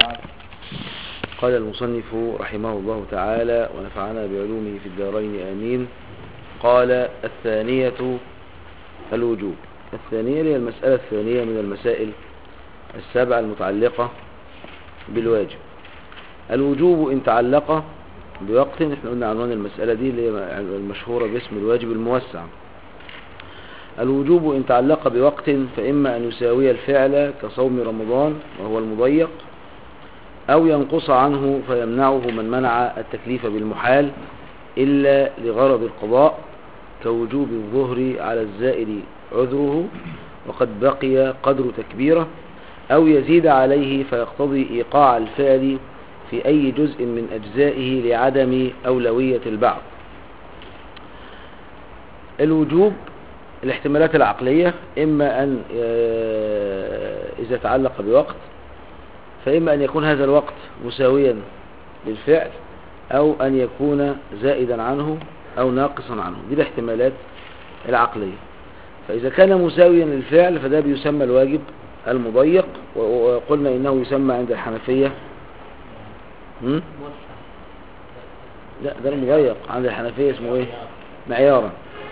بعد قال المصنف رحمه الله تعالى ونفعنا بعلومه في الدارين آمين قال الثانية الوجوب الثانية هي المسألة الثانية من المسائل السبعة المتعلقة بالواجب الوجوب إن تعلق بوقت احنا قلنا عنوان المسألة دي اللي هي المشهورة باسم الواجب الموسع الوجوب إن تعلق بوقت فإما أن يساوي الفعل كصوم رمضان وهو المضيق أو ينقص عنه فيمنعه من منع التكليف بالمحال إلا لغرض القضاء كوجوب الظهر على الزائد عذره وقد بقي قدر تكبيره أو يزيد عليه فيقتضي إيقاع الفعل في أي جزء من أجزائه لعدم أولوية البعض الوجوب الاحتمالات العقلية إما أن إذا تعلق بوقت فإما أن يكون هذا الوقت مساويا للفعل أو أن يكون زائدا عنه أو ناقصا عنه دي الاحتمالات العقلية فإذا كان مساويا للفعل فده بيسمى الواجب المضيق وقلنا إنه يسمى عند الحنفية هم؟ لا ده المضيق عند الحنفية اسمه ايه معيارا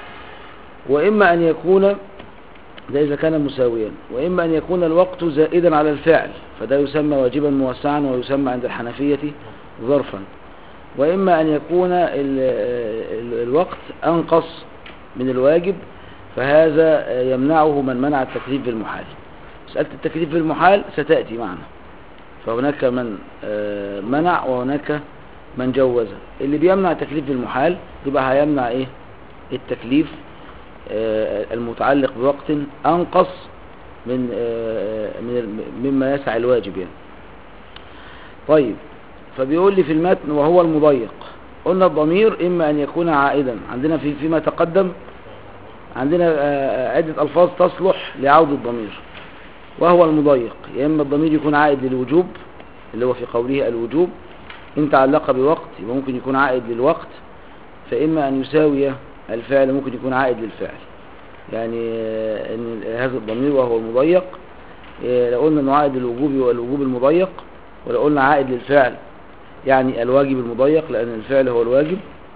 وإما أن يكون ده إذا كان مساويا وإما أن يكون الوقت زائدا على الفعل فده يسمى واجبا موسعا ويسمى عند الحنفية ظرفا وإما أن يكون ال ال الوقت أنقص من الواجب فهذا يمنعه من منع التكليف بالمحال مسألة التكليف بالمحال ستأتي معنا فهناك من منع وهناك من جوز اللي بيمنع التكليف بالمحال يبقى هيمنع ايه التكليف المتعلق بوقت انقص من من مما يسع الواجب يعني طيب فبيقول لي في المتن وهو المضيق قلنا الضمير اما ان يكون عائدا عندنا في فيما تقدم عندنا عدة الفاظ تصلح لعود الضمير وهو المضيق يا اما الضمير يكون عائد للوجوب اللي هو في قوله الوجوب ان تعلق بوقت يبقى ممكن يكون عائد للوقت فاما ان يساوي الفعل ممكن يكون عائد للفعل يعني ان هذا الضمير وهو المضيق لو قلنا انه عائد للوجوب والوجوب المضيق ولو قلنا عائد للفعل يعني الواجب المضيق لان الفعل هو الواجب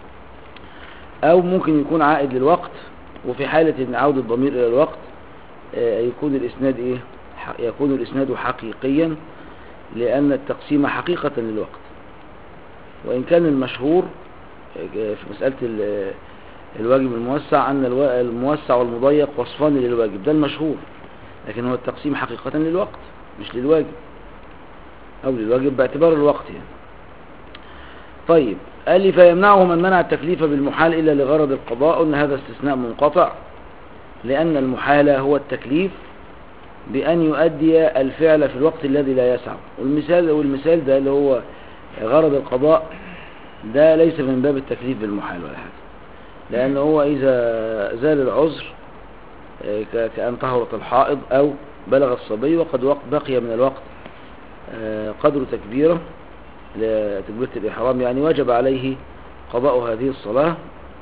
او ممكن يكون عائد للوقت وفي حالة ان عود الضمير الى الوقت يكون الاسناد ايه يكون الاسناد حقيقيا لان التقسيم حقيقة للوقت وان كان المشهور في مسألة الواجب الموسع ان الموسع والمضيق وصفان للواجب ده المشهور لكن هو التقسيم حقيقة للوقت مش للواجب او للواجب باعتبار الوقت يعني طيب قال لي فيمنعه من منع التكليف بالمحال إلا لغرض القضاء أن هذا استثناء منقطع لأن المحال هو التكليف بأن يؤدي الفعل في الوقت الذي لا يسع والمثال والمثال ده اللي هو غرض القضاء ده ليس من باب التكليف بالمحال ولا حاجة لأنه هو إذا زال العذر كأن طهرت الحائض أو بلغ الصبي وقد وقت بقي من الوقت قدر تكبيره لتكبيرة الإحرام يعني وجب عليه قضاء هذه الصلاة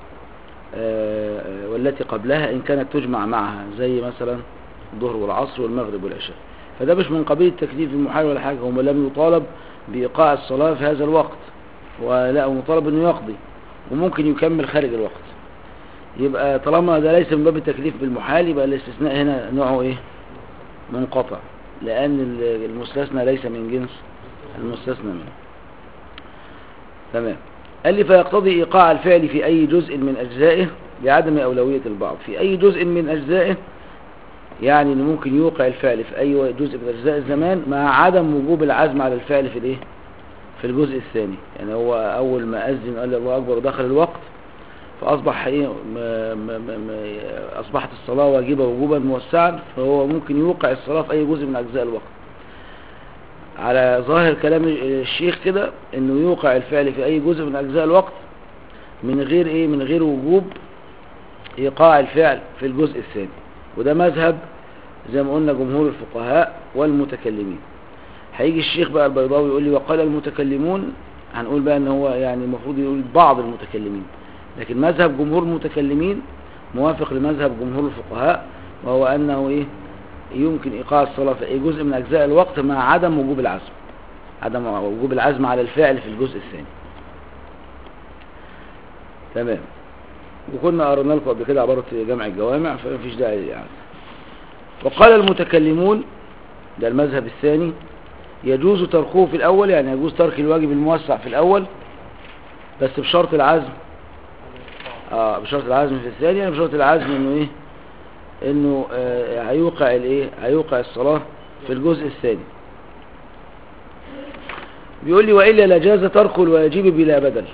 والتي قبلها إن كانت تجمع معها زي مثلا الظهر والعصر والمغرب والعشاء فده مش من قبيل التكليف المحال ولا حاجة هم لم يطالب بإيقاع الصلاة في هذا الوقت ولا مطالب أنه يقضي وممكن يكمل خارج الوقت يبقى طالما ده ليس من باب التكليف بالمحال يبقى الاستثناء هنا نوعه ايه منقطع لأن المستثنى ليس من جنس المستثنى منه تمام قال لي فيقتضي إيقاع الفعل في أي جزء من أجزائه لعدم أولوية البعض في أي جزء من أجزائه يعني إنه ممكن يوقع الفعل في أي جزء من أجزاء الزمان مع عدم وجوب العزم على الفعل في الإيه في الجزء الثاني يعني هو أول ما أذن قال الله أكبر ودخل الوقت فأصبح إيه ما ما ما أصبحت الصلاة واجبة وجوبا موسعا فهو ممكن يوقع الصلاة في أي جزء من أجزاء الوقت على ظاهر كلام الشيخ كده انه يوقع الفعل في اي جزء من اجزاء الوقت من غير ايه من غير وجوب ايقاع الفعل في الجزء الثاني وده مذهب زي ما قلنا جمهور الفقهاء والمتكلمين هيجي الشيخ بقى البيضاوي يقول لي وقال المتكلمون هنقول بقى ان هو يعني المفروض يقول بعض المتكلمين لكن مذهب جمهور المتكلمين موافق لمذهب جمهور الفقهاء وهو انه ايه يمكن إيقاع الصلاة في أي جزء من أجزاء الوقت مع عدم وجوب العزم عدم وجوب العزم على الفعل في الجزء الثاني تمام وكنا قرنا لكم قبل كده عبارة جمع الجوامع فمفيش داعي يعني وقال المتكلمون ده المذهب الثاني يجوز تركه في الأول يعني يجوز ترك الواجب الموسع في الأول بس بشرط العزم اه بشرط العزم في الثاني يعني بشرط العزم انه ايه انه آه هيوقع الايه هيوقع الصلاة في الجزء الثاني بيقول لي وإلا لجاز ترك الواجب بلا بدل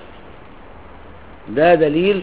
ده دليل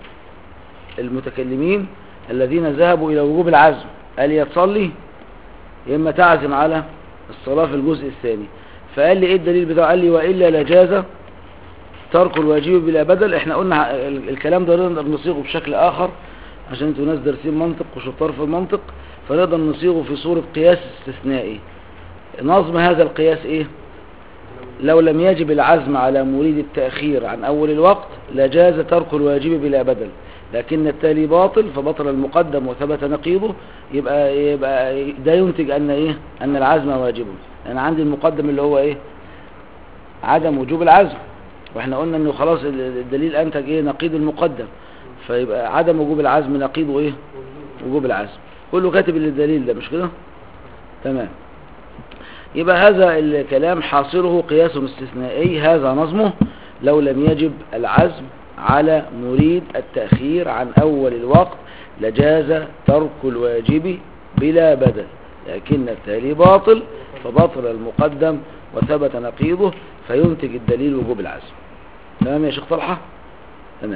المتكلمين الذين ذهبوا إلى وجوب العزم قال يا تصلي يا إما تعزم على الصلاة في الجزء الثاني فقال لي إيه الدليل بتاعه قال لي وإلا لجاز ترك الواجب بلا بدل احنا قلنا ال- الكلام ده نقدر نصيغه بشكل آخر عشان انتوا ناس دارسين منطق وشطار في المنطق فنقدر نصيغه في صورة قياس استثنائي نظم هذا القياس ايه لو لم يجب العزم على مريد التأخير عن أول الوقت لجاز ترك الواجب بلا بدل لكن التالي باطل فبطل المقدم وثبت نقيضه يبقى يبقى ده ينتج أن إيه أن العزم واجب أنا عندي المقدم اللي هو إيه عدم وجوب العزم واحنا قلنا انه خلاص الدليل انتج ايه نقيض المقدم فيبقى عدم وجوب العزم نقيضه ايه وجوب العزم كله كاتب الدليل ده مش كده تمام يبقى هذا الكلام حاصله قياس استثنائي هذا نظمه لو لم يجب العزم على مريد التأخير عن أول الوقت لجاز ترك الواجب بلا بدل لكن التالي باطل فبطل المقدم وثبت نقيضه فينتج الدليل وجوب العزم تمام يا شيخ طلحة تمام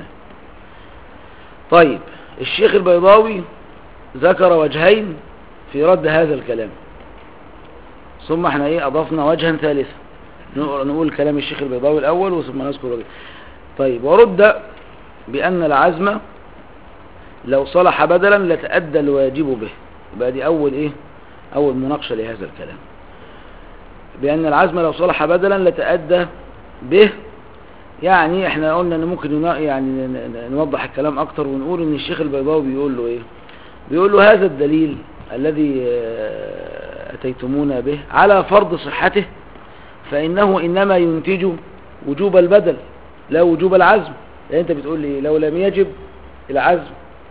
طيب الشيخ البيضاوي ذكر وجهين في رد هذا الكلام ثم احنا ايه اضفنا وجها ثالثا نقول كلام الشيخ البيضاوي الاول ثم نذكر وجه طيب ورد بان العزم لو صلح بدلا لتأدى الواجب به يبقى دي اول ايه اول مناقشة لهذا الكلام بان العزم لو صلح بدلا لتأدى به يعني احنا قلنا ان ممكن يعني نوضح الكلام اكتر ونقول ان الشيخ البيضاوي بيقول له ايه بيقول له هذا الدليل الذي أتيتمونا به على فرض صحته فإنه إنما ينتج وجوب البدل لا وجوب العزم لأن أنت بتقول لي لو لم يجب العزم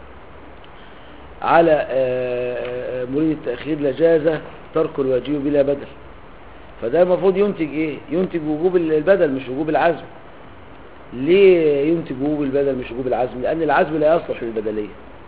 على مريد التأخير لجاز ترك الواجب بلا بدل فده المفروض ينتج ايه ينتج وجوب البدل مش وجوب العزم ليه ينتج وجوب البدل مش وجوب العزم لأن العزم لا يصلح للبدلية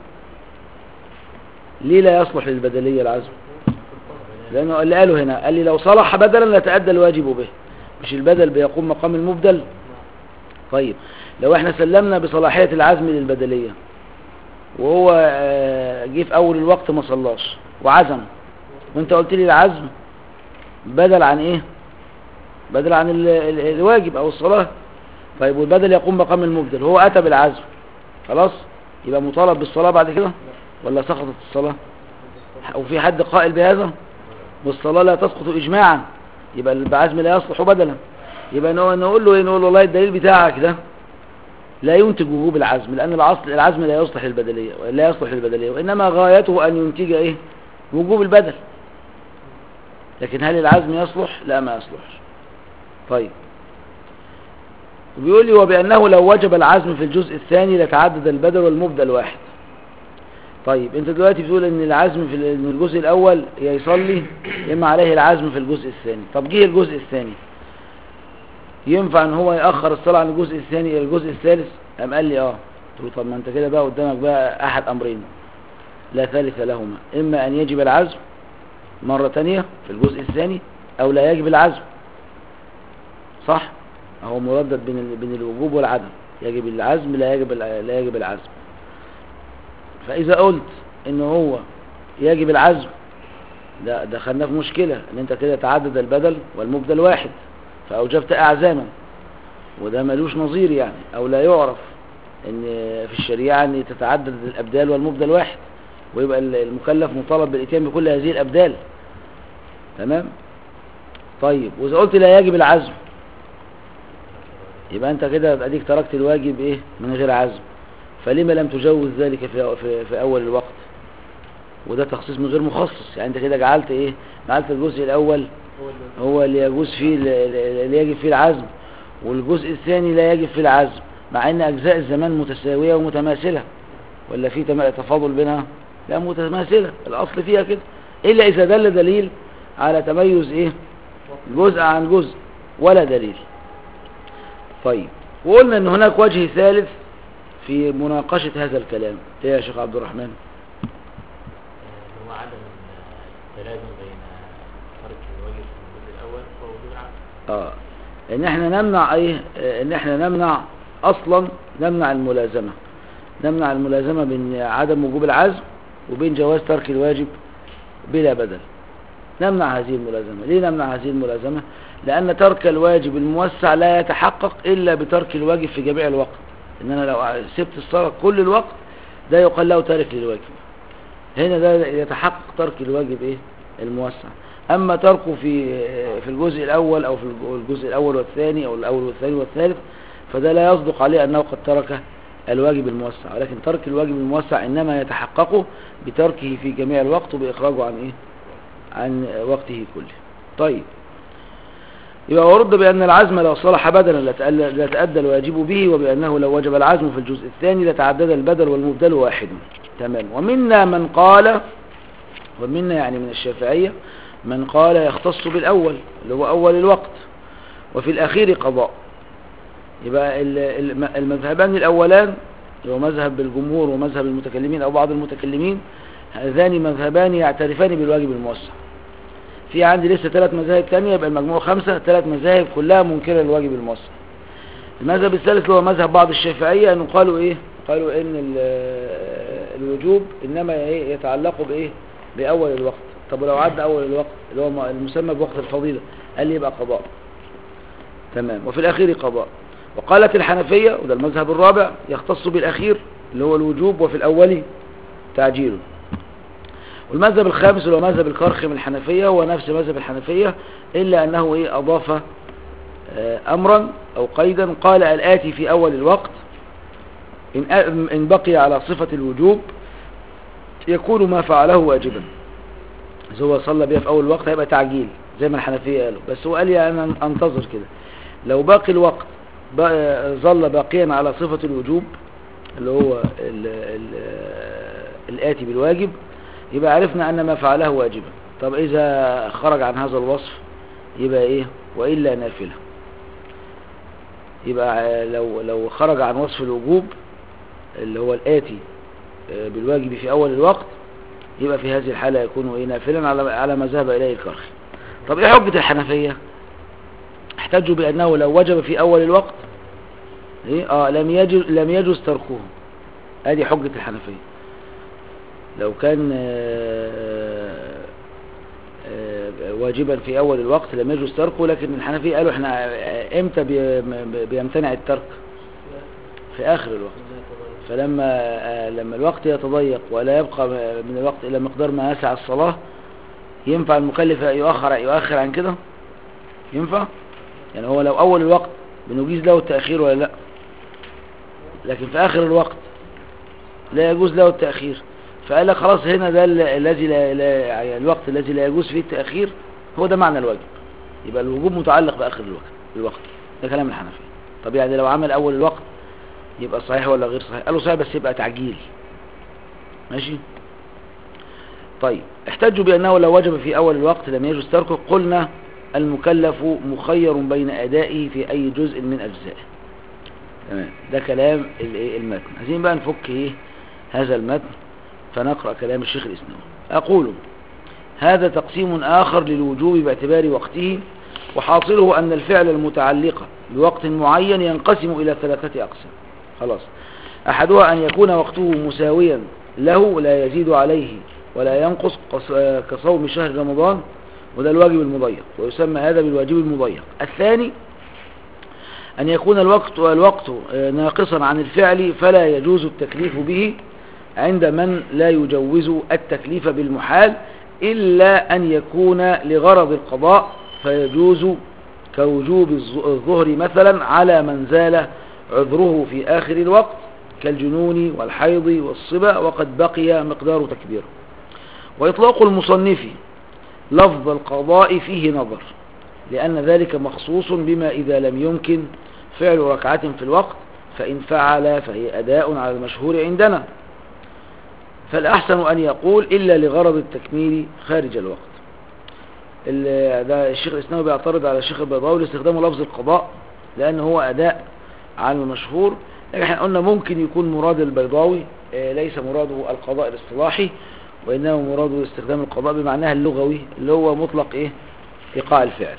ليه لا يصلح للبدلية العزم لأنه اللي قاله هنا قال لي لو صلح بدلا لتأدى الواجب به مش البدل بيقوم مقام المبدل طيب لو احنا سلمنا بصلاحية العزم للبدلية وهو جه في أول الوقت ما صلاش وعزم وانت قلت لي العزم بدل عن ايه بدل عن ال ال الواجب او الصلاة طيب والبدل يقوم مقام المبدل هو اتى بالعزم خلاص يبقى مطالب بالصلاة بعد كده ولا سقطت الصلاة او في حد قائل بهذا والصلاة لا تسقط اجماعا يبقى العزم لا يصلح بدلا يبقى نقول له ايه نقول له والله الدليل بتاعك ده لا ينتج وجوب العزم لان العصل العزم لا يصلح للبدلية لا يصلح للبدلية وانما غايته ان ينتج ايه وجوب البدل لكن هل العزم يصلح لا ما يصلحش طيب وبيقول لي وبأنه لو وجب العزم في الجزء الثاني لتعدد البدل والمبدل واحد طيب انت دلوقتي بتقول ان العزم في الجزء الاول يا يصلي اما عليه العزم في الجزء الثاني طب جه الجزء الثاني ينفع ان هو يأخر الصلاة عن الجزء الثاني الى الجزء الثالث ام قال لي اه قلت له طب ما انت كده بقى قدامك بقى احد امرين لا ثالث لهما اما ان يجب العزم مرة تانية في الجزء الثاني او لا يجب العزم صح هو مردد بين بين الوجوب والعدم يجب العزم لا يجب لا يجب العزم فاذا قلت ان هو يجب العزم ده دخلنا في مشكلة ان انت كده تعدد البدل والمبدل واحد فاوجبت اعزاما وده ملوش نظير يعني او لا يعرف ان في الشريعة ان تتعدد الابدال والمبدل واحد ويبقى المكلف مطالب بالاتيان بكل هذه الابدال تمام طيب واذا قلت لا يجب العزم يبقى انت كده اديك تركت الواجب ايه من غير عزم فلما لم تجوز ذلك في, في, في اول الوقت وده تخصيص من غير مخصص يعني انت كده جعلت ايه جعلت الجزء الاول هو اللي هو اللي يجوز فيه اللي يجب فيه العزم والجزء الثاني لا يجب فيه العزم مع ان اجزاء الزمان متساوية ومتماثلة ولا في تم- تفاضل بينها لا متماثلة الاصل فيها كده الا اذا دل دليل على تميز ايه جزء عن جزء ولا دليل طيب وقلنا ان هناك وجه ثالث في مناقشة هذا الكلام ايه يا شيخ عبد الرحمن آه، هو عدم التلازم بين ترك الواجب في الجزء الأول ووجوب العمل اه ان احنا نمنع ايه آه، ان احنا نمنع اصلا نمنع الملازمة نمنع الملازمة بين عدم وجوب العزم وبين جواز ترك الواجب بلا بدل نمنع هذه الملازمة ليه نمنع هذه الملازمة لأن ترك الواجب الموسع لا يتحقق إلا بترك الواجب في جميع الوقت إن أنا لو سبت الصلاة كل الوقت ده يقال له تارك للواجب هنا ده يتحقق ترك الواجب إيه الموسع أما تركه في في الجزء الأول أو في الجزء الأول والثاني أو الأول والثاني والثالث فده لا يصدق عليه أنه قد ترك الواجب الموسع ولكن ترك الواجب الموسع إنما يتحقق بتركه في جميع الوقت وبإخراجه عن إيه عن وقته كله طيب يبقى ورد بأن العزم لو صلح بدلا لتأل- لتأدى الواجب به وبأنه لو وجب العزم في الجزء الثاني لتعدد البدل والمبدل واحد تمام ومنا من قال ومنا يعني من الشافعية من قال يختص بالأول اللي هو أول الوقت وفي الأخير قضاء يبقى ال- الم- المذهبان الأولان اللي هو مذهب الجمهور ومذهب المتكلمين أو بعض المتكلمين هذان مذهبان يعترفان بالواجب الموسع في عندي لسه ثلاث مذاهب تانية يبقى المجموع خمسة ثلاث مذاهب كلها منكرة للواجب الموسع المذهب الثالث اللي هو مذهب بعض الشافعية انه قالوا ايه قالوا ان ال- الوجوب انما ايه يتعلق بايه باول الوقت طب ولو عدى اول الوقت اللي هو المسمى بوقت الفضيلة قال لي يبقى قضاء تمام وفي الاخير قضاء وقالت الحنفية وده المذهب الرابع يختص بالاخير اللي هو الوجوب وفي الاول تعجيله والمذهب الخامس اللي هو مذهب الكرخ من الحنفية هو نفس مذهب الحنفية إلا أنه إيه أضاف آه، أمرا أو قيدا قال الآتي في أول الوقت إن, أ- إن بقي على صفة الوجوب يكون ما فعله واجبا إذا هو صلى بها في أول الوقت هيبقى تعجيل زي ما الحنفية قالوا بس هو قال لي أنا أنتظر كده لو باقي الوقت بقى ظل باقيا على صفة الوجوب اللي هو ال ال الآتي بالواجب يبقى عرفنا أن ما فعله واجبا طب إذا خرج عن هذا الوصف يبقى إيه وإلا نافلة يبقى لو لو خرج عن وصف الوجوب اللي هو الآتي آه، بالواجب في أول الوقت يبقى في هذه الحالة يكون إيه نافلا على على ما ذهب إليه الكرخي طب إيه حجة الحنفية احتجوا بأنه لو وجب في أول الوقت إيه آه لم يجوز لم يجوز تركه هذه حجة الحنفية لو كان آه، آه، واجبا في أول الوقت لم يجوز تركه لكن الحنفية قالوا احنا آه، امتى بي- م- بيمتنع الترك في آخر الوقت فلما آه، لما الوقت يتضيق ولا يبقى من الوقت إلا مقدار ما يسع الصلاة ينفع المكلف يؤخر يؤخر عن كده ينفع يعني هو لو أول الوقت بنجيز له التأخير ولا لا لكن في آخر الوقت لا يجوز له التأخير فقال لك خلاص هنا ده ال- الذي لا, لا يعني الوقت الذي لا يجوز فيه التأخير هو ده معنى الواجب يبقى الوجوب متعلق بآخر الوقت الوقت ده كلام الحنفي طب يعني لو عمل أول الوقت يبقى صحيح ولا غير صحيح قالوا صحيح بس يبقى تعجيل ماشي طيب احتجوا بأنه لو وجب في أول الوقت لم يجوز تركه قلنا المكلف مخير بين أدائه في أي جزء من أجزائه تمام ده كلام ال- إيه المتن عايزين بقى نفك ايه هذا المتن فنقرأ كلام الشيخ الإسلام أقول هذا تقسيم آخر للوجوب باعتبار وقته وحاصله أن الفعل المتعلق بوقت معين ينقسم إلى ثلاثة أقسام خلاص أحدها أن يكون وقته مساويا له لا يزيد عليه ولا ينقص قص- آه، كصوم شهر رمضان وده الواجب المضيق ويسمى هذا بالواجب المضيق الثاني أن يكون الوقت الوقت آه، ناقصا عن الفعل فلا يجوز التكليف به عند من لا يجوز التكليف بالمحال إلا أن يكون لغرض القضاء فيجوز كوجوب الظ- الظهر مثلا على من زال عذره في آخر الوقت كالجنون والحيض والصبا وقد بقي مقدار تكبيره وإطلاق المصنف لفظ القضاء فيه نظر لأن ذلك مخصوص بما إذا لم يمكن فعل ركعة في الوقت فإن فعل فهي أداء على المشهور عندنا فالأحسن أن يقول إلا لغرض التكميل خارج الوقت ال- ده الشيخ الإسلامي بيعترض على الشيخ البيضاوي لاستخدامه لفظ القضاء لأن هو أداء عن المشهور لكن احنا قلنا ممكن يكون مراد البيضاوي آه، ليس مراده القضاء الاصطلاحي وإنما مراده استخدام القضاء بمعناها اللغوي اللي هو مطلق إيه إيقاع الفعل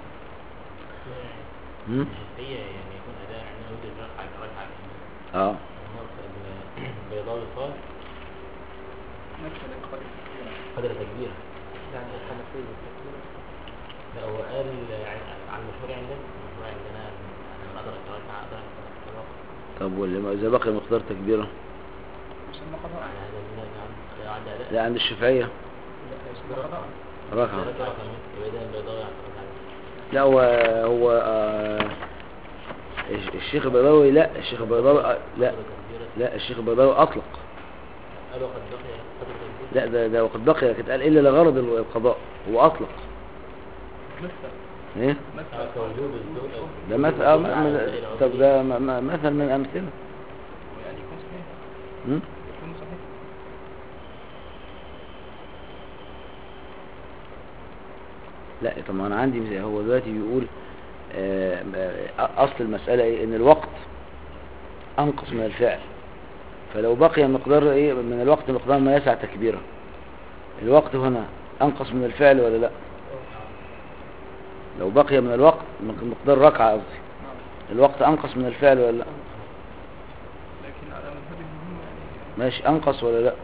م? هي يعني يكون أداء عندنا وجد ركعة ركعة كمان. اه هو ال- البيضاوي قال مثل القدر كثيرا قدر تكبير يعني الحنفية كثيرا لا هو قال يعني على المشهور عندنا المشهور عندنا أنا من أدرك ركعة أدرك في الوقت طب واللي ما- إذا بقي مقدار تكبيره يسمى قضاء على هذا المنهج نعم لا عند أداء لا عند الشافعية لا يسمى قضاء ركعة ركعة كمان يبقى ده البيضاوي يعترض عليه لا هو هو آه الش- الشيخ البيضاوي لا الشيخ البيضاوي آه، لا قدر تكبير لا الشيخ البيضاوي أطلق قالوا قد بقي قدر تكبير لا ده ده وقد بقي كانت قال إلا لغرض القضاء هو أطلق مثل إيه مثل آه، كوجوب الزوج ده مثل آه م- م- طب ده م- م- مثل من الأمثلة يعني يكون صحيح م? يكون صحيح لا طب ما أنا عندي مثال. هو دلوقتي بيقول آه، آه، أصل المسألة إيه إن الوقت أنقص من الفعل فلو بقي مقدار إيه من الوقت مقدار ما يسع تكبيره الوقت هنا أنقص من الفعل ولا لا لو بقي من الوقت مقدار ركعة قصدي نعم الوقت أنقص من الفعل ولا لا لكن على مذهبهم هم يعني ماشي أنقص ولا لا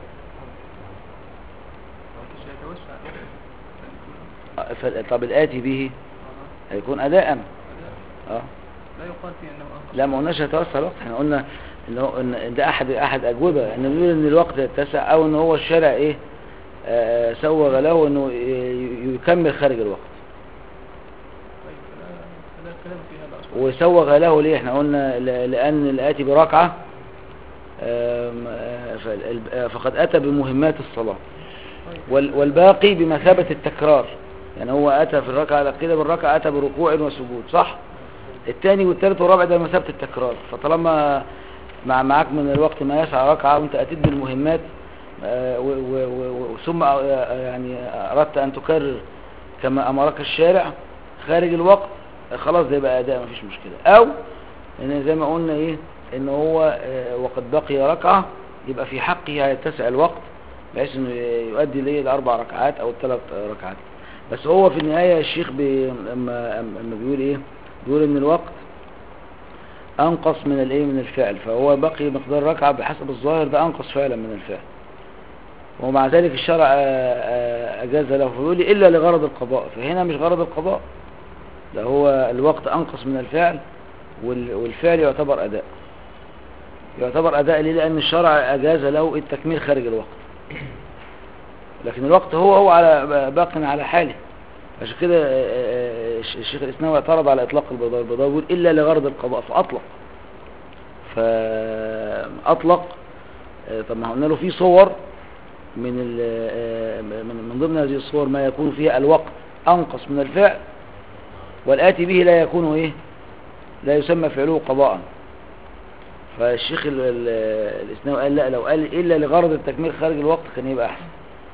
لو مش يتوسع الوقت آه، فال- طب الآتي به آه. هيكون أداء أداء. اه لا يقال فيه انه انقص لا ما قلناش هيتوسع الوقت احنا قلنا ان هو ان ده احد احد اجوبه ان بنقول ان الوقت يتسع او ان هو الشارع ايه آه سوغ له انه ي- يكمل خارج الوقت طيب فلا فلا كلام في هذا اصلا وسوغ له ليه احنا قلنا ل- لان الاتي بركعه آم، آه، فال- آه، فقد اتى بمهمات الصلاه طيب وال- والباقي بمثابه التكرار يعني هو اتى في الركعه الاخيره بالركعه اتى بركوع وسجود صح الثاني والثالث والرابع ده مسافة التكرار فطالما مع معاك من الوقت ما يسعى ركعة وانت اتيت بالمهمات آه، و- و- و- و- ثم آه، يعني اردت ان تكرر كما امرك الشارع خارج الوقت آه، خلاص ده يبقى اداء مفيش مشكلة او ان زي ما قلنا ايه ان هو آه، وقد بقي ركعة يبقى في حقه هيتسع الوقت بحيث انه يؤدي ليه الاربع ركعات او الثلاث ركعات بس هو في النهاية الشيخ بي اما اما بيقول ايه بيقول ان الوقت انقص من الايه من الفعل فهو بقي مقدار ركعة بحسب الظاهر ده انقص فعلا من الفعل ومع ذلك الشرع آه، آه، اجاز له فيقول لي الا لغرض القضاء فهنا مش غرض القضاء ده هو الوقت انقص من الفعل وال- والفعل يعتبر اداء يعتبر اداء ليه لان الشرع اجاز له التكميل خارج الوقت لكن الوقت هو هو على باق على حاله عشان كده آه، آه، الشيخ الاسلامي اعترض على اطلاق البيضاوي البيضاوي بيقول الا لغرض القضاء فاطلق فاطلق آه، طب ما قلنا له في صور من ال- آه، من من ضمن هذه الصور ما يكون فيها الوقت انقص من الفعل والاتي به لا يكون ايه لا يسمى فعله قضاء فالشيخ ال- ال- الاسلامي قال لا لو قال الا لغرض التكميل خارج الوقت كان يبقى احسن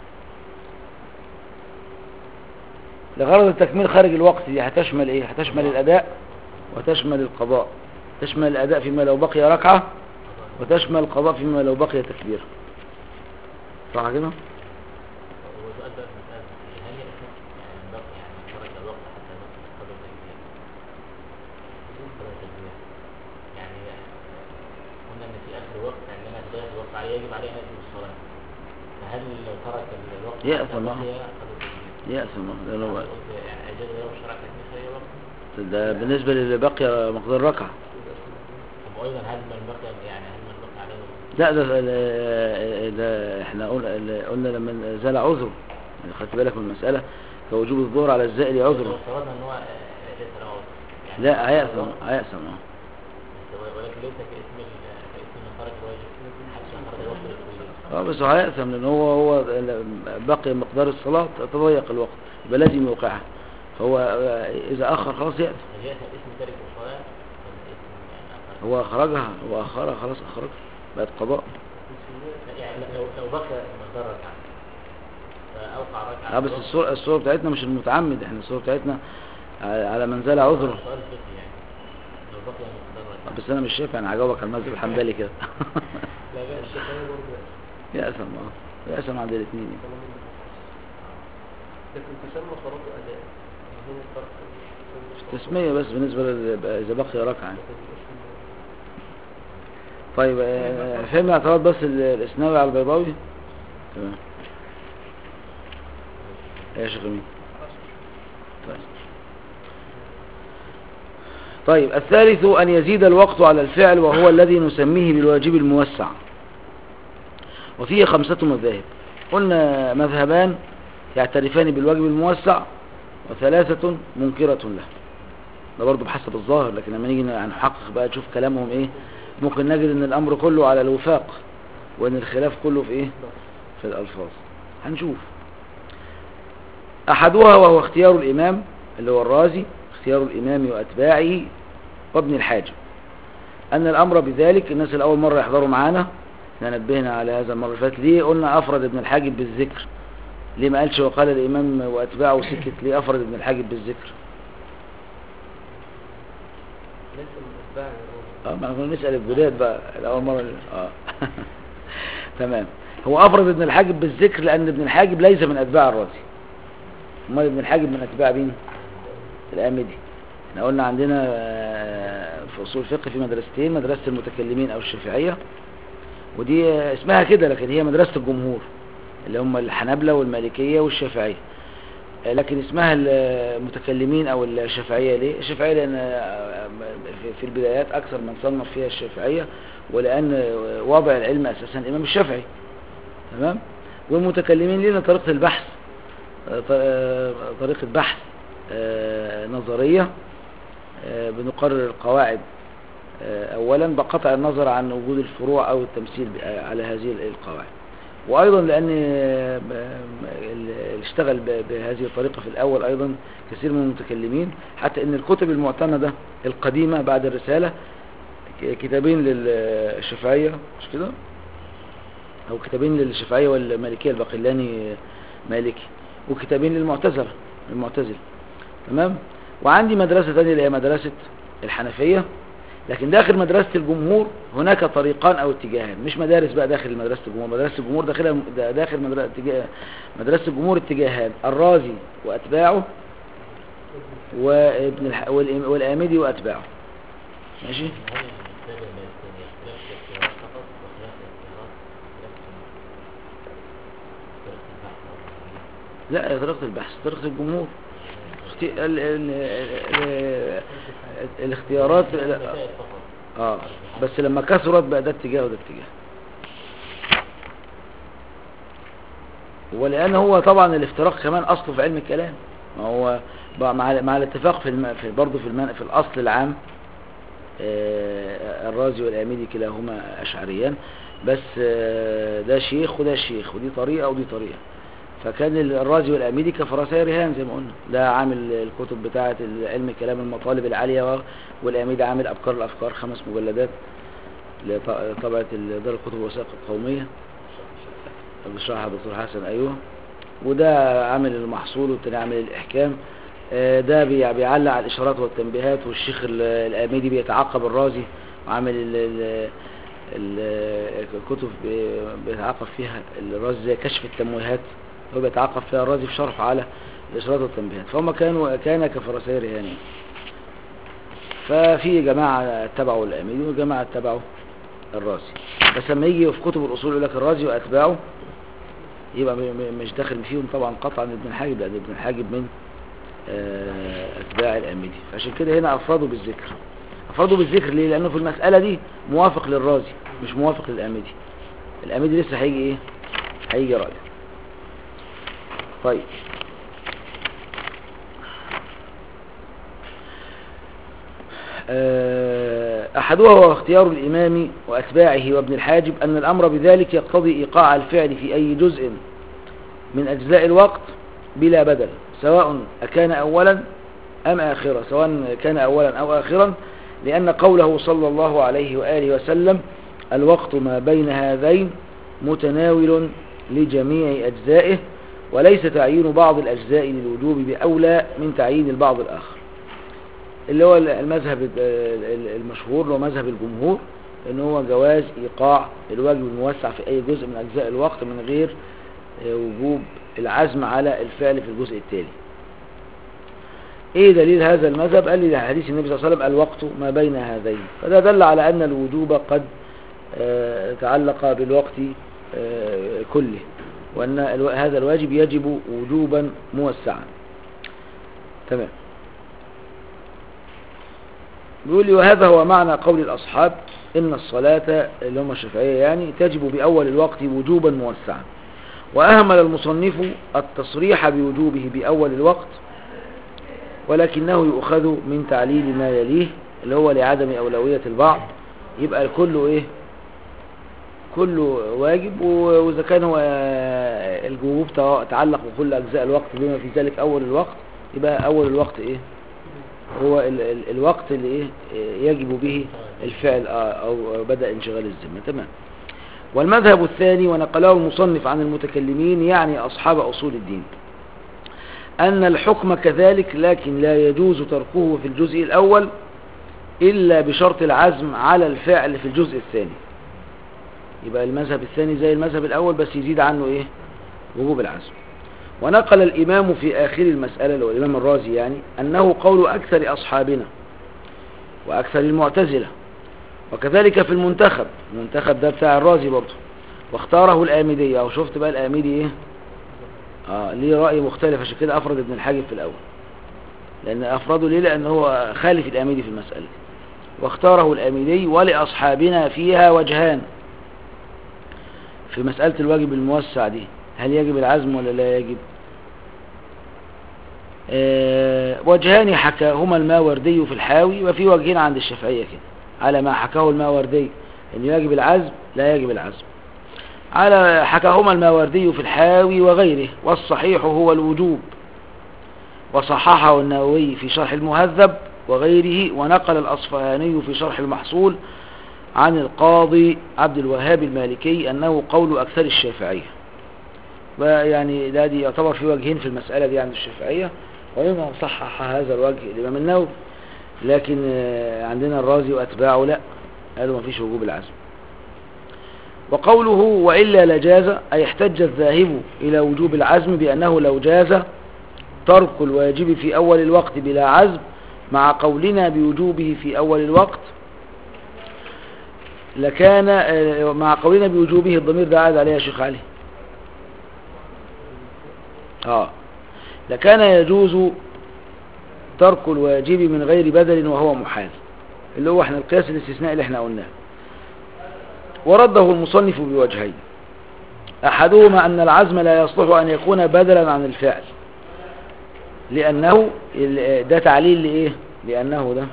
لغرض التكميل خارج الوقت دي هتشمل ايه هتشمل الاداء وتشمل القضاء تشمل الاداء فيما لو بقي ركعة وتشمل القضاء فيما لو بقي تكبير صح كده هو سؤال بقى في مسألة هل يأثم يعني بقي يعني ترك الوقت حتى بقي قدر تكبير قدر تكبير يعني قلنا ان في اخر وقت عندما تضيع الوقت عليه يجب عليه ان يأتي بالصلاة فهل لو ترك الوقت حتى يأثم، آه. بقي قدر تكبير يأثم لأنه قلت يعني اجاز له الشرع تكبير في اي وقت ده بالنسبة للي بقي مقدار ركعة طب وايضا هل من بقي يعني هل من بقي عليه لا ده, ده, ده احنا قلنا, قلنا لما زال عذره يعني خدت بالك من المسألة فوجوب الظهر على الزائل عذره لو افترضنا ان هو آه، ليس له عذر يعني لا هيأثم الوقت هيأثم اه بس هو- ولكن ليس كاسم ال- كاسم من ترك الواجب حتى خرج الوقت للطويل اه بس هو هيأثم لان هو هو بقي مقدار الصلاة تضيق الوقت يبقى لازم يوقعها فهو آه، اذا اخر خلاص يأثم هل يأثم اسم تارك الصلاة ولا اسم يعني آخر؟ هو اخرجها هو اخرها خلاص اخرجها بقت قضاء يعني لو لو بقي مقدار ركعة فأوقع ركعة اه بس الصورة الصورة بتاعتنا مش المتعمد احنا الصورة بتاعتنا على على من زال عذره سؤال فقهي يعني لو بقي مقدار ركعة بس انا مش شايف يعني هجاوبك على المذهب الحنبلي كده لا لا الشافعية برضه يأثم اه يأثم عند الاثنين يعني. لكن تسمى صلاة أداء هنا الفرق تسمية بس بالنسبة لل- إذا بقي ركعة يعني. طيب آه، فهم اعتراض بس ال- الإسناوي على البيضاوي تمام يا شيخ مين طيب طيب الثالث أن يزيد الوقت على الفعل وهو الذي نسميه بالواجب الموسع وفيه خمسة مذاهب قلنا مذهبان يعترفان بالواجب الموسع وثلاثة منكرة له ده برضه بحسب الظاهر لكن لما نيجي نحقق بقى نشوف كلامهم ايه ممكن نجد ان الامر كله على الوفاق وان الخلاف كله في ايه في الالفاظ هنشوف احدها وهو اختيار الامام اللي هو الرازي اختيار الامام واتباعه وابن الحاجب ان الامر بذلك الناس الاول مرة يحضروا معانا احنا نبهنا على هذا المرة اللي فاتت ليه قلنا افرد ابن الحاجب بالذكر ليه ما قالش وقال الامام واتباعه سكت ليه افرد ابن الحاجب بالذكر ليس من أتباع اه ما كنا نسأل الجداد بقى الأول مرة اه تمام هو أفرد ابن الحاجب بالذكر لأن ابن الحاجب ليس من أتباع الرازي أمال ابن الحاجب من أتباع مين؟ الآمدي احنا قلنا عندنا آه، في أصول الفقه في مدرستين مدرسة المتكلمين أو الشافعية ودي آه، اسمها كده لكن هي مدرسة الجمهور اللي هم الحنابلة والمالكية والشافعية آه، لكن اسمها المتكلمين او الشافعية ليه الشافعية لان آه، في- في البدايات اكثر من صنف فيها الشافعية ولان وضع العلم اساسا الامام الشافعي تمام والمتكلمين لنا طريقة البحث آه، ط- آه، طريقة بحث آه، نظرية آه، بنقرر القواعد آه، اولا بقطع النظر عن وجود الفروع او التمثيل ب- على هذه القواعد وايضا لان آه، اللي اشتغل ب- بهذه الطريقة في الاول ايضا كثير من المتكلمين حتى ان الكتب المعتمدة القديمة بعد الرسالة ك- كتابين للشافعية مش كده او كتابين للشافعية والمالكية الباقلاني مالكي وكتابين للمعتزلة المعتزلة تمام وعندي مدرسة ثانية اللي هي مدرسة الحنفية لكن داخل مدرسة الجمهور هناك طريقان او اتجاهان مش مدارس بقى داخل مدرسة الجمهور مدرسة الجمهور داخلها دا- داخل مدرسة, اتجاه مدرسة الجمهور اتجاهان الرازي واتباعه وابن الح... والإم- والآمدي واتباعه ماشي هل الكتاب اللي يختلف في الاختيارات فقط وخلاف الاختيارات اختلاف في طريقة البحث أو لا طريقة البحث طريقة الجمهور اخت- ال... ال... ال... الاختيارات لا. المسائل فقط اه بس لما كثرت بقى ده اتجاه وده اتجاه ولان هو طبعا الافتراق كمان اصله في علم الكلام ما هو بقى مع مع الاتفاق في, الم... في برضه في المن... في الاصل العام آه، الرازي والاميدي كلاهما اشعريان بس آه، ده شيخ وده شيخ ودي طريقه ودي طريقه فكان الرازي والاميدي كفرسي رهان زي ما قلنا ده عامل الكتب بتاعه علم الكلام المطالب العاليه و- والاميدي عامل ابكار الافكار خمس مجلدات لطبعه دار الكتب والوثائق القوميه بشرحها دكتور حسن ايوه وده عامل المحصول والتاني عامل الاحكام آه، ده بي- بيعلق على الاشارات والتنبيهات والشيخ ال- الاميدي بيتعقب الرازي وعامل ال- ال- ال- الكتب بي- بيتعقب فيها الرازي زي كشف التمويهات هو بيتعقب فيها الرازي في شرح على الاشارات والتنبيهات فهم كانوا كان كفرسي رهان يعني. ففي جماعة اتبعوا الاميدي وجماعة اتبعوا الرازي بس لما يجي في كتب الاصول يقول لك الرازي واتباعه يبقى م- م- مش داخل فيهم طبعا قطعا ابن الحاجب لان ابن الحاجب من آه، اتباع الاميدي فعشان كده هنا افرادوا بالذكر افرادوا بالذكر ليه لانه في المسألة دي موافق للرازي مش موافق للاميدي الاميدي لسه هيجي ايه هيجي راجع طيب آه، أحدها هو اختيار الإمام وأتباعه وابن الحاجب أن الأمر بذلك يقتضي إيقاع الفعل في أي جزء من أجزاء الوقت بلا بدل سواء أكان أولا أم آخرا سواء كان أولا أو آخرا لأن قوله صلى الله عليه وآله وسلم الوقت ما بين هذين متناول لجميع أجزائه وليس تعيين بعض الأجزاء للوجوب بأولى من تعيين البعض الآخر اللي هو المذهب المشهور اللي هو مذهب الجمهور ان هو جواز ايقاع الواجب الموسع في اي جزء من اجزاء الوقت من غير وجوب العزم على الفعل في الجزء التالي ايه دليل هذا المذهب قال لي حديث النبي صلى الله عليه وسلم الوقت ما بين هذين فده دل على ان الوجوب قد آه، تعلق بالوقت آه، كله وان الو- هذا الواجب يجب وجوبا موسعا تمام بيقول لي وهذا هو معنى قول الأصحاب إن الصلاة اللي هم الشافعية يعني تجب بأول الوقت وجوبا موسعا وأهمل المصنف التصريح بوجوبه بأول الوقت ولكنه يؤخذ من تعليل ما يليه اللي هو لعدم أولوية البعض يبقى الكل إيه كله واجب و- وإذا كان هو الجووب تع- تعلق بكل أجزاء الوقت بما في ذلك أول الوقت يبقى أول الوقت إيه هو ال ال الوقت اللي إيه إيه يجب به الفعل آه، أو بدأ انشغال الذمة تمام والمذهب الثاني ونقله المصنف عن المتكلمين يعني أصحاب أصول الدين أن الحكم كذلك لكن لا يجوز تركه في الجزء الأول إلا بشرط العزم على الفعل في الجزء الثاني يبقى المذهب الثاني زي المذهب الأول بس يزيد عنه إيه وجوب العزم ونقل الإمام في آخر المسألة اللي هو الإمام الرازي يعني أنه قول أكثر أصحابنا وأكثر المعتزلة وكذلك في المنتخب المنتخب ده بتاع الرازي برضه واختاره الآمدي أو شفت بقى الآمدي إيه آه ليه رأي مختلف عشان كده أفرد ابن الحاجب في الأول لأن أفرده ليه لأن هو خالف الآمدي في المسألة دي. واختاره الآمدي ولأصحابنا فيها وجهان في مسألة الواجب الموسع دي هل يجب العزم ولا لا يجب آه وجهان حكاهما الماوردي في الحاوي وفي وجهين عند الشافعية كده على ما حكاه الماوردي أن يجب العزم لا يجب العزم على حكاهما الماوردي في الحاوي وغيره والصحيح هو الوجوب وصححه النووي في شرح المهذب وغيره ونقل الأصفهاني في شرح المحصول عن القاضي عبد الوهاب المالكي أنه قول أكثر الشافعية ويعني ده دي يعتبر في وجهين في المسألة دي عند الشافعية ومنهم صحح هذا الوجه الإمام النووي لكن آه، عندنا الرازي وأتباعه لا قالوا ما فيش وجوب العزم وقوله وإلا لجاز أي احتج الذاهب إلى وجوب العزم بأنه لو جاز ترك الواجب في أول الوقت بلا عزم مع قولنا بوجوبه في أول الوقت لكان آه، مع قولنا بوجوبه الضمير ده عاد عليه يا شيخ علي اه لكان يجوز ترك الواجب من غير بدل وهو محال اللي هو احنا القياس الاستثنائي اللي احنا قلناه ورده المصنف بوجهين احدهما ان العزم لا يصلح ان يكون بدلا عن الفعل لانه ال- ده تعليل لايه لانه ده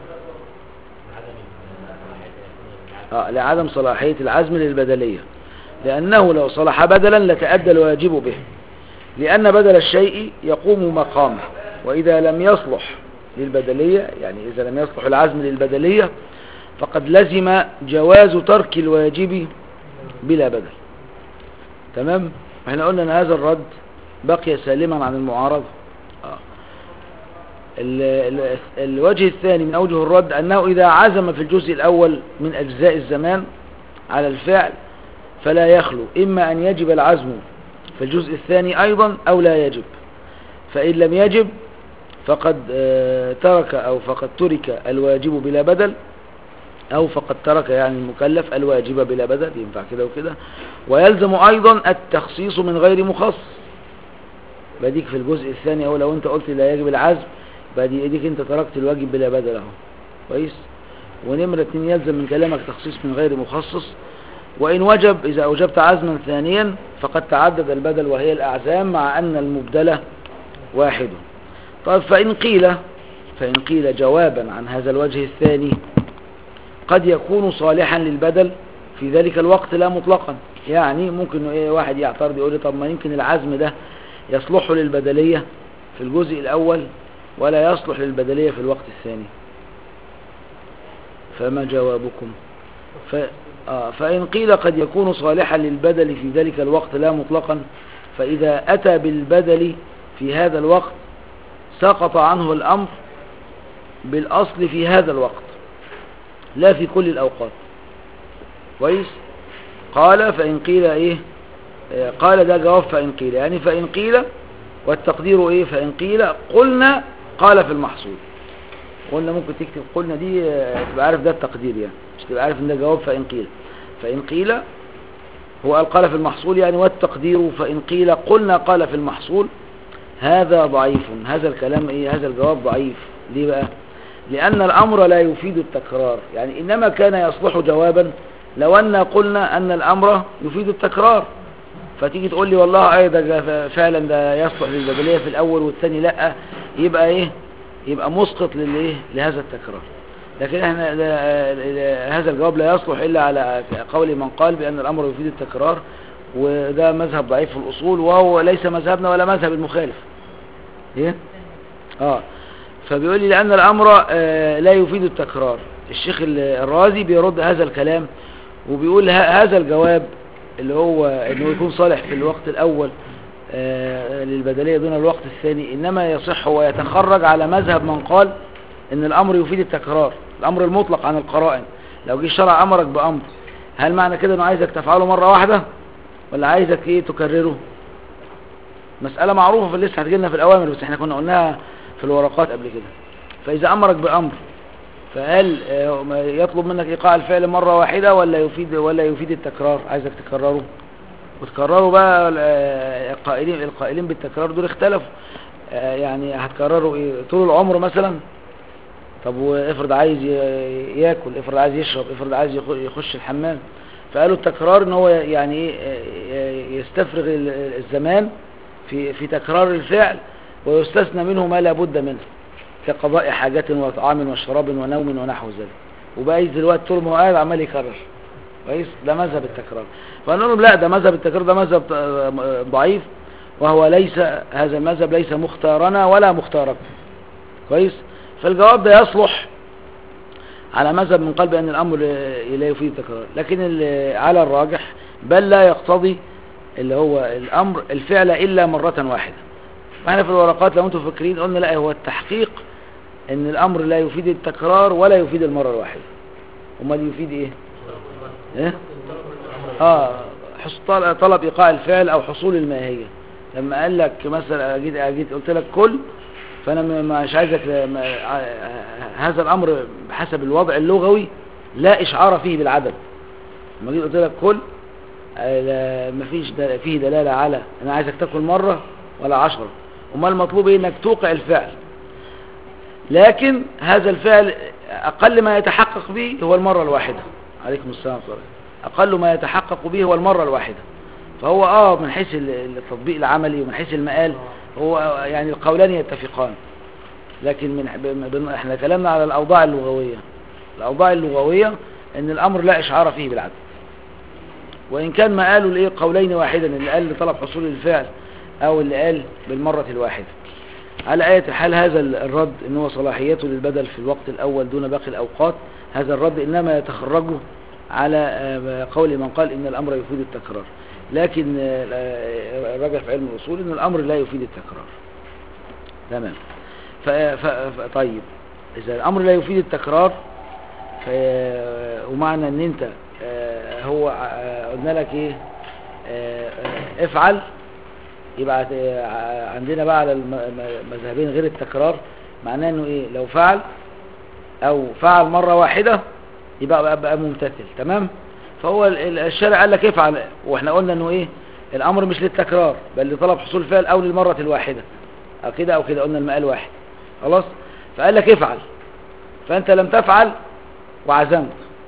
آه لعدم صلاحية العزم للبدلية لأنه لو صلح بدلا لتأدى الواجب به لأن بدل الشيء يقوم مقامه وإذا لم يصلح للبدلية يعني إذا لم يصلح العزم للبدلية فقد لزم جواز ترك الواجب بلا بدل تمام احنا قلنا ان هذا الرد بقي سالما عن المعارضة آه. ال- ال- الوجه الثاني من أوجه الرد أنه إذا عزم في الجزء الأول من أجزاء الزمان على الفعل فلا يخلو إما أن يجب العزم في الجزء الثاني أيضا أو لا يجب فإن لم يجب فقد آه، ترك أو فقد ترك الواجب بلا بدل أو فقد ترك يعني المكلف الواجب بلا بدل ينفع كده وكده ويلزم أيضا التخصيص من غير مخصص بديك في الجزء الثاني أو لو أنت قلت لا يجب العزم بدي ايديك أنت تركت الواجب بلا بدل أهو كويس ونمرة اتنين يلزم من كلامك تخصيص من غير مخصص وإن وجب إذا أوجبت عزما ثانيا فقد تعدد البدل وهي الأعزام مع أن المبدلة واحد طيب فإن قيل فإن قيل جوابا عن هذا الوجه الثاني قد يكون صالحا للبدل في ذلك الوقت لا مطلقا يعني ممكن ايه واحد يعترض يقول لي طب ما يمكن العزم ده يصلح للبدلية في الجزء الأول ولا يصلح للبدلية في الوقت الثاني فما جوابكم ف... آه فإن قيل قد يكون صالحا للبدل في ذلك الوقت لا مطلقا فإذا أتى بالبدل في هذا الوقت سقط عنه الأمر بالأصل في هذا الوقت لا في كل الأوقات كويس قال فإن قيل إيه آه، قال ده جواب فإن قيل يعني فإن قيل والتقدير إيه فإن قيل قلنا قال في المحصول قلنا ممكن تكتب قلنا دي آه، تبقى عارف ده التقدير يعني مش تبقى عارف ان ده جواب فإن قيل فإن قيل هو قال قال في المحصول يعني والتقدير فإن قيل قلنا قال في المحصول هذا ضعيف هذا الكلام ايه هذا الجواب ضعيف ليه بقى لأن الأمر لا يفيد التكرار يعني إنما كان يصلح جوابا لو أن قلنا أن الأمر يفيد التكرار فتيجي تقول لي والله ايه ده فعلا ده يصلح للبدلية في الأول والثاني لا يبقى ايه يبقى مسقط للايه لهذا التكرار لكن احنا لا- لا- هذا الجواب لا يصلح إلا على قول من قال بأن الأمر يفيد التكرار وده مذهب ضعيف في الأصول وهو ليس مذهبنا ولا مذهب المخالف ايه اه فبيقول لي لأن الأمر آه، لا يفيد التكرار الشيخ ال- الرازي بيرد هذا الكلام وبيقول ه- هذا الجواب اللي هو انه يكون صالح في الوقت الأول آه، للبدلية دون الوقت الثاني إنما يصح ويتخرج على مذهب من قال ان الأمر يفيد التكرار الأمر المطلق عن القرائن لو جه الشرع أمرك بأمر هل معنى كده انه عايزك تفعله مرة واحدة ولا عايزك ايه تكرره مسألة معروفة في لسه هتجيلنا في الأوامر بس احنا كنا قلناها في الورقات قبل كده فإذا أمرك بأمر فهل آه، ما يطلب منك إيقاع الفعل مرة واحدة ولا يفيد ولا يفيد التكرار عايزك تكرره وتكرروا بقى آه، القائلين القائلين بالتكرار دول اختلفوا آه، يعني هتكرروا ايه طول العمر مثلا طب وافرض عايز ي- ياكل افرض عايز يشرب افرض عايز يخ- يخش الحمام فقالوا التكرار ان هو يعني ايه آه، يستفرغ ال- الزمان في في تكرار الفعل ويستثنى منه ما لا بد منه كقضاء حاجات وطعام وشراب ونوم ونحو ذلك وبقى يجي دلوقتي طول ما هو قاعد عمال يكرر كويس ده مذهب التكرار فقالوا لهم لا ده مذهب التكرار ده مذهب آه، ضعيف وهو ليس هذا المذهب ليس مختارنا ولا مختاركم كويس فالجواب ده يصلح على مذهب من قلب أن الأمر لا يفيد التكرار لكن ال- على الراجح بل لا يقتضي اللي هو الأمر الفعل إلا مرة واحدة واحنا في الورقات لو انتم فاكرين قلنا لا هو التحقيق ان الأمر لا يفيد التكرار ولا يفيد المرة الواحدة امال يفيد ايه ايه اه حص- طل- طلب ايقاع الفعل او حصول الماهية لما قال لك مثلا جيت جيت قلت لك كل فانا م- مش عايزك ل- ما- ع- هذا الامر بحسب الوضع اللغوي لا اشعار فيه بالعدد لما جيت قلت لك كل آه، لا- مفيش دل- فيه دلالة على انا عايزك تاكل مرة ولا عشرة امال المطلوب ايه انك توقع الفعل لكن هذا الفعل اقل ما يتحقق به هو المرة الواحدة عليكم السلام ورحمة الله اقل ما يتحقق به هو المرة الواحدة فهو اه من حيث ال- التطبيق العملي ومن حيث المقال هو يعني القولان يتفقان لكن من ب- ب- احنا كلامنا على الاوضاع اللغوية الاوضاع اللغوية ان الامر لا اشعار فيه بالعدد وان كان ما قالوا الايه قولين واحدا اللي قال لطلب حصول الفعل او اللي قال بالمرة الواحدة على آية حال هذا ال- الرد ان هو صلاحيته للبدل في الوقت الاول دون باقي الاوقات هذا الرد انما يتخرجه على آه، قول من قال ان الامر يفيد التكرار لكن آه، آه، الراجح في علم الاصول ان الامر لا يفيد التكرار تمام ف... ف... ف... طيب اذا الامر لا يفيد التكرار ف... ومعنى ان انت آه، هو آه، قلنا لك ايه آه، آه، افعل يبقى آه، عندنا بقى على الم- م- مذهبين غير التكرار معناه انه ايه لو فعل او فعل مرة واحدة يبقى بقى, بقى ممتثل تمام فهو ال- ال- الشارع قال لك افعل واحنا قلنا انه ايه الامر مش للتكرار بل لطلب حصول فعل او للمرة الواحدة او كده او كده قلنا المقال واحد خلاص فقال لك افعل فانت لم تفعل وعزمت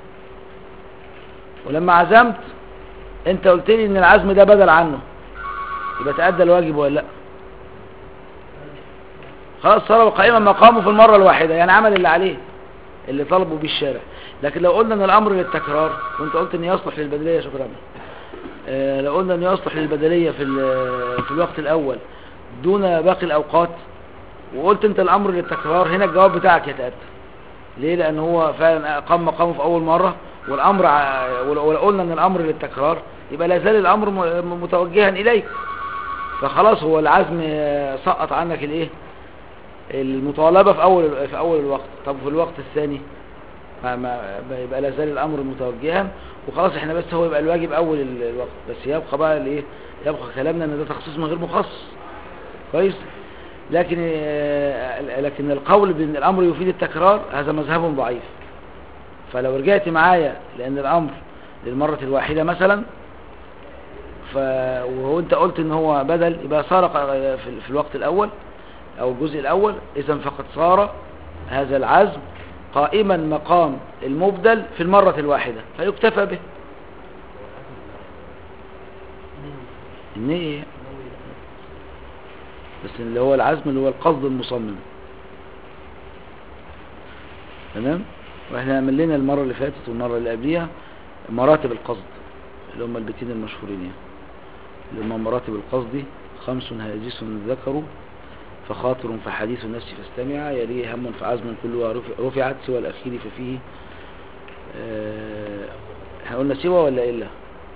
ولما عزمت انت قلت لي ان العزم ده بدل عنه يبقى تأدى الواجب ولا لا خلاص صار قائما مقامه في المرة الواحدة يعني عمل اللي عليه اللي طلبوا بيه الشارع لكن لو قلنا ان الامر للتكرار وانت قلت ان يصلح للبدليه شكرا آه، لو قلنا ان يصلح للبدليه في ال- في الوقت الاول دون باقي الاوقات وقلت انت الامر للتكرار هنا الجواب بتاعك يتاتى ليه لان هو فعلا قام مقامه في اول مره والامر ع- ولو ولو قلنا ان الامر للتكرار يبقى لا زال الامر م- متوجها اليك فخلاص هو العزم آه، سقط عنك الايه المطالبه في اول في اول الوقت طب في الوقت الثاني ما ما ما يبقى لا زال الامر متوجها وخلاص احنا بس هو يبقى الواجب اول ال- الوقت بس يبقى بقى الايه يبقى كلامنا ان ده تخصيص من غير مخصص كويس لكن آه، لكن القول بان الامر يفيد التكرار هذا مذهب ضعيف فلو رجعت معايا لان الامر للمره الواحده مثلا ف وهو انت قلت ان هو بدل يبقى صار ق- في في الوقت الاول او الجزء الاول اذا فقد صار هذا العزم قائما مقام المبدل في المرة الواحدة فيكتفى به النية بس اللي هو العزم اللي هو القصد المصمم تمام واحنا عملنا المرة اللي فاتت والمرة اللي قبليها مراتب القصد اللي هم البيتين المشهورين يعني اللي هم مراتب القصد خمس هاجس ذكروا فخاطر فحديث النفس فاستمع يليه هم فعزم كلها رفع- رفعت سوى الأخير ففيه آه، احنا قلنا سوى ولا إلا